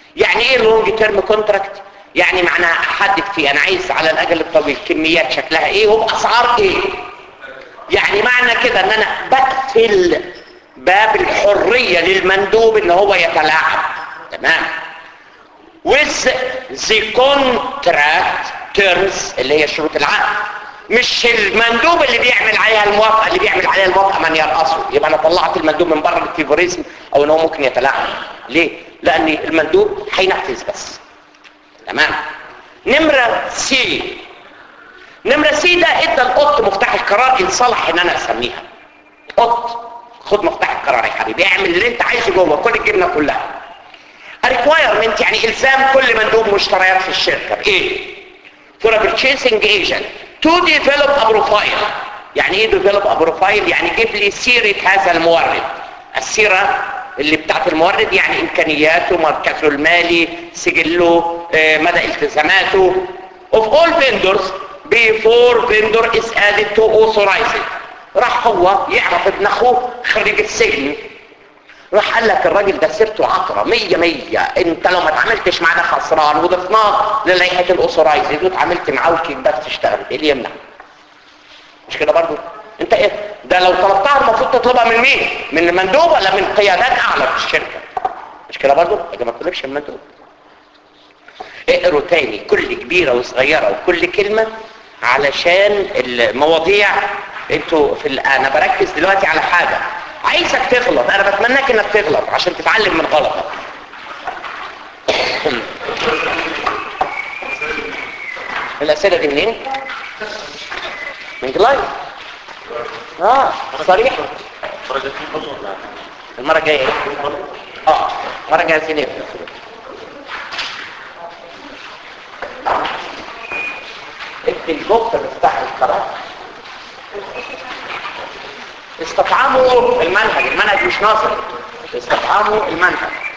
يعني ايه لونج تيرم كونتراكت يعني معناها احدد فيه انا عايز على الاجل الطويل كميات شكلها ايه وباسعار ايه يعني معنى كده ان انا بقفل باب الحرية للمندوب ان هو يتلاعب تمام with the contract terms اللي هي شروط العقد مش المندوب اللي بيعمل عليها الموافقة اللي بيعمل عليها الموافقة من يرقصه يبقى انا طلعت المندوب من بره الفيفوريزم او ان هو ممكن يتلاعب ليه؟ لان المندوب هينفذ بس تمام نمرة سي نمرة سي ده ادى القط مفتاح القرار ان صلح ان انا اسميها قط خد مفتاح القرار يا حبيبي اعمل اللي انت عايزه جوه كل الجبنه كلها requirement يعني الزام كل مندوب مشتريات في الشركه بايه for a purchasing agent to develop a profile يعني ايه develop a profile يعني جيب لي سيره هذا المورد السيره اللي بتاعت المورد يعني امكانياته مركزه المالي سجله آه، مدى التزاماته of all vendors before vendor is added to authorize it راح هو يعرف ابن اخوه خريج السجن راح قال لك الراجل ده سيرته عطره مية مية انت لو ما اتعاملتش معاه ده خسران وضفناه للائحه الاوثورايزد واتعاملت معاه والكيك باك تشتغل ايه اللي يمنع مش كده برضو انت ايه ده لو طلبتها المفروض تطلبها من مين من المندوب ولا من قيادات اعلى في الشركه مش كده برضو يبقى ما تطلبش من المندوب اقروا تاني كل كبيره وصغيره وكل كلمه علشان المواضيع انتوا في ال- انا بركز دلوقتي على حاجه عايزك تغلط انا بتمناك انك تغلط عشان تتعلم من غلطك الاسئله دي منين من جلاي اه صريح المره الجايه ايه اه المره الجايه عايزين ايه اكتب الجبت مفتاح القرار استطعموا المنهج المنهج مش ناصر استطعموا المنهج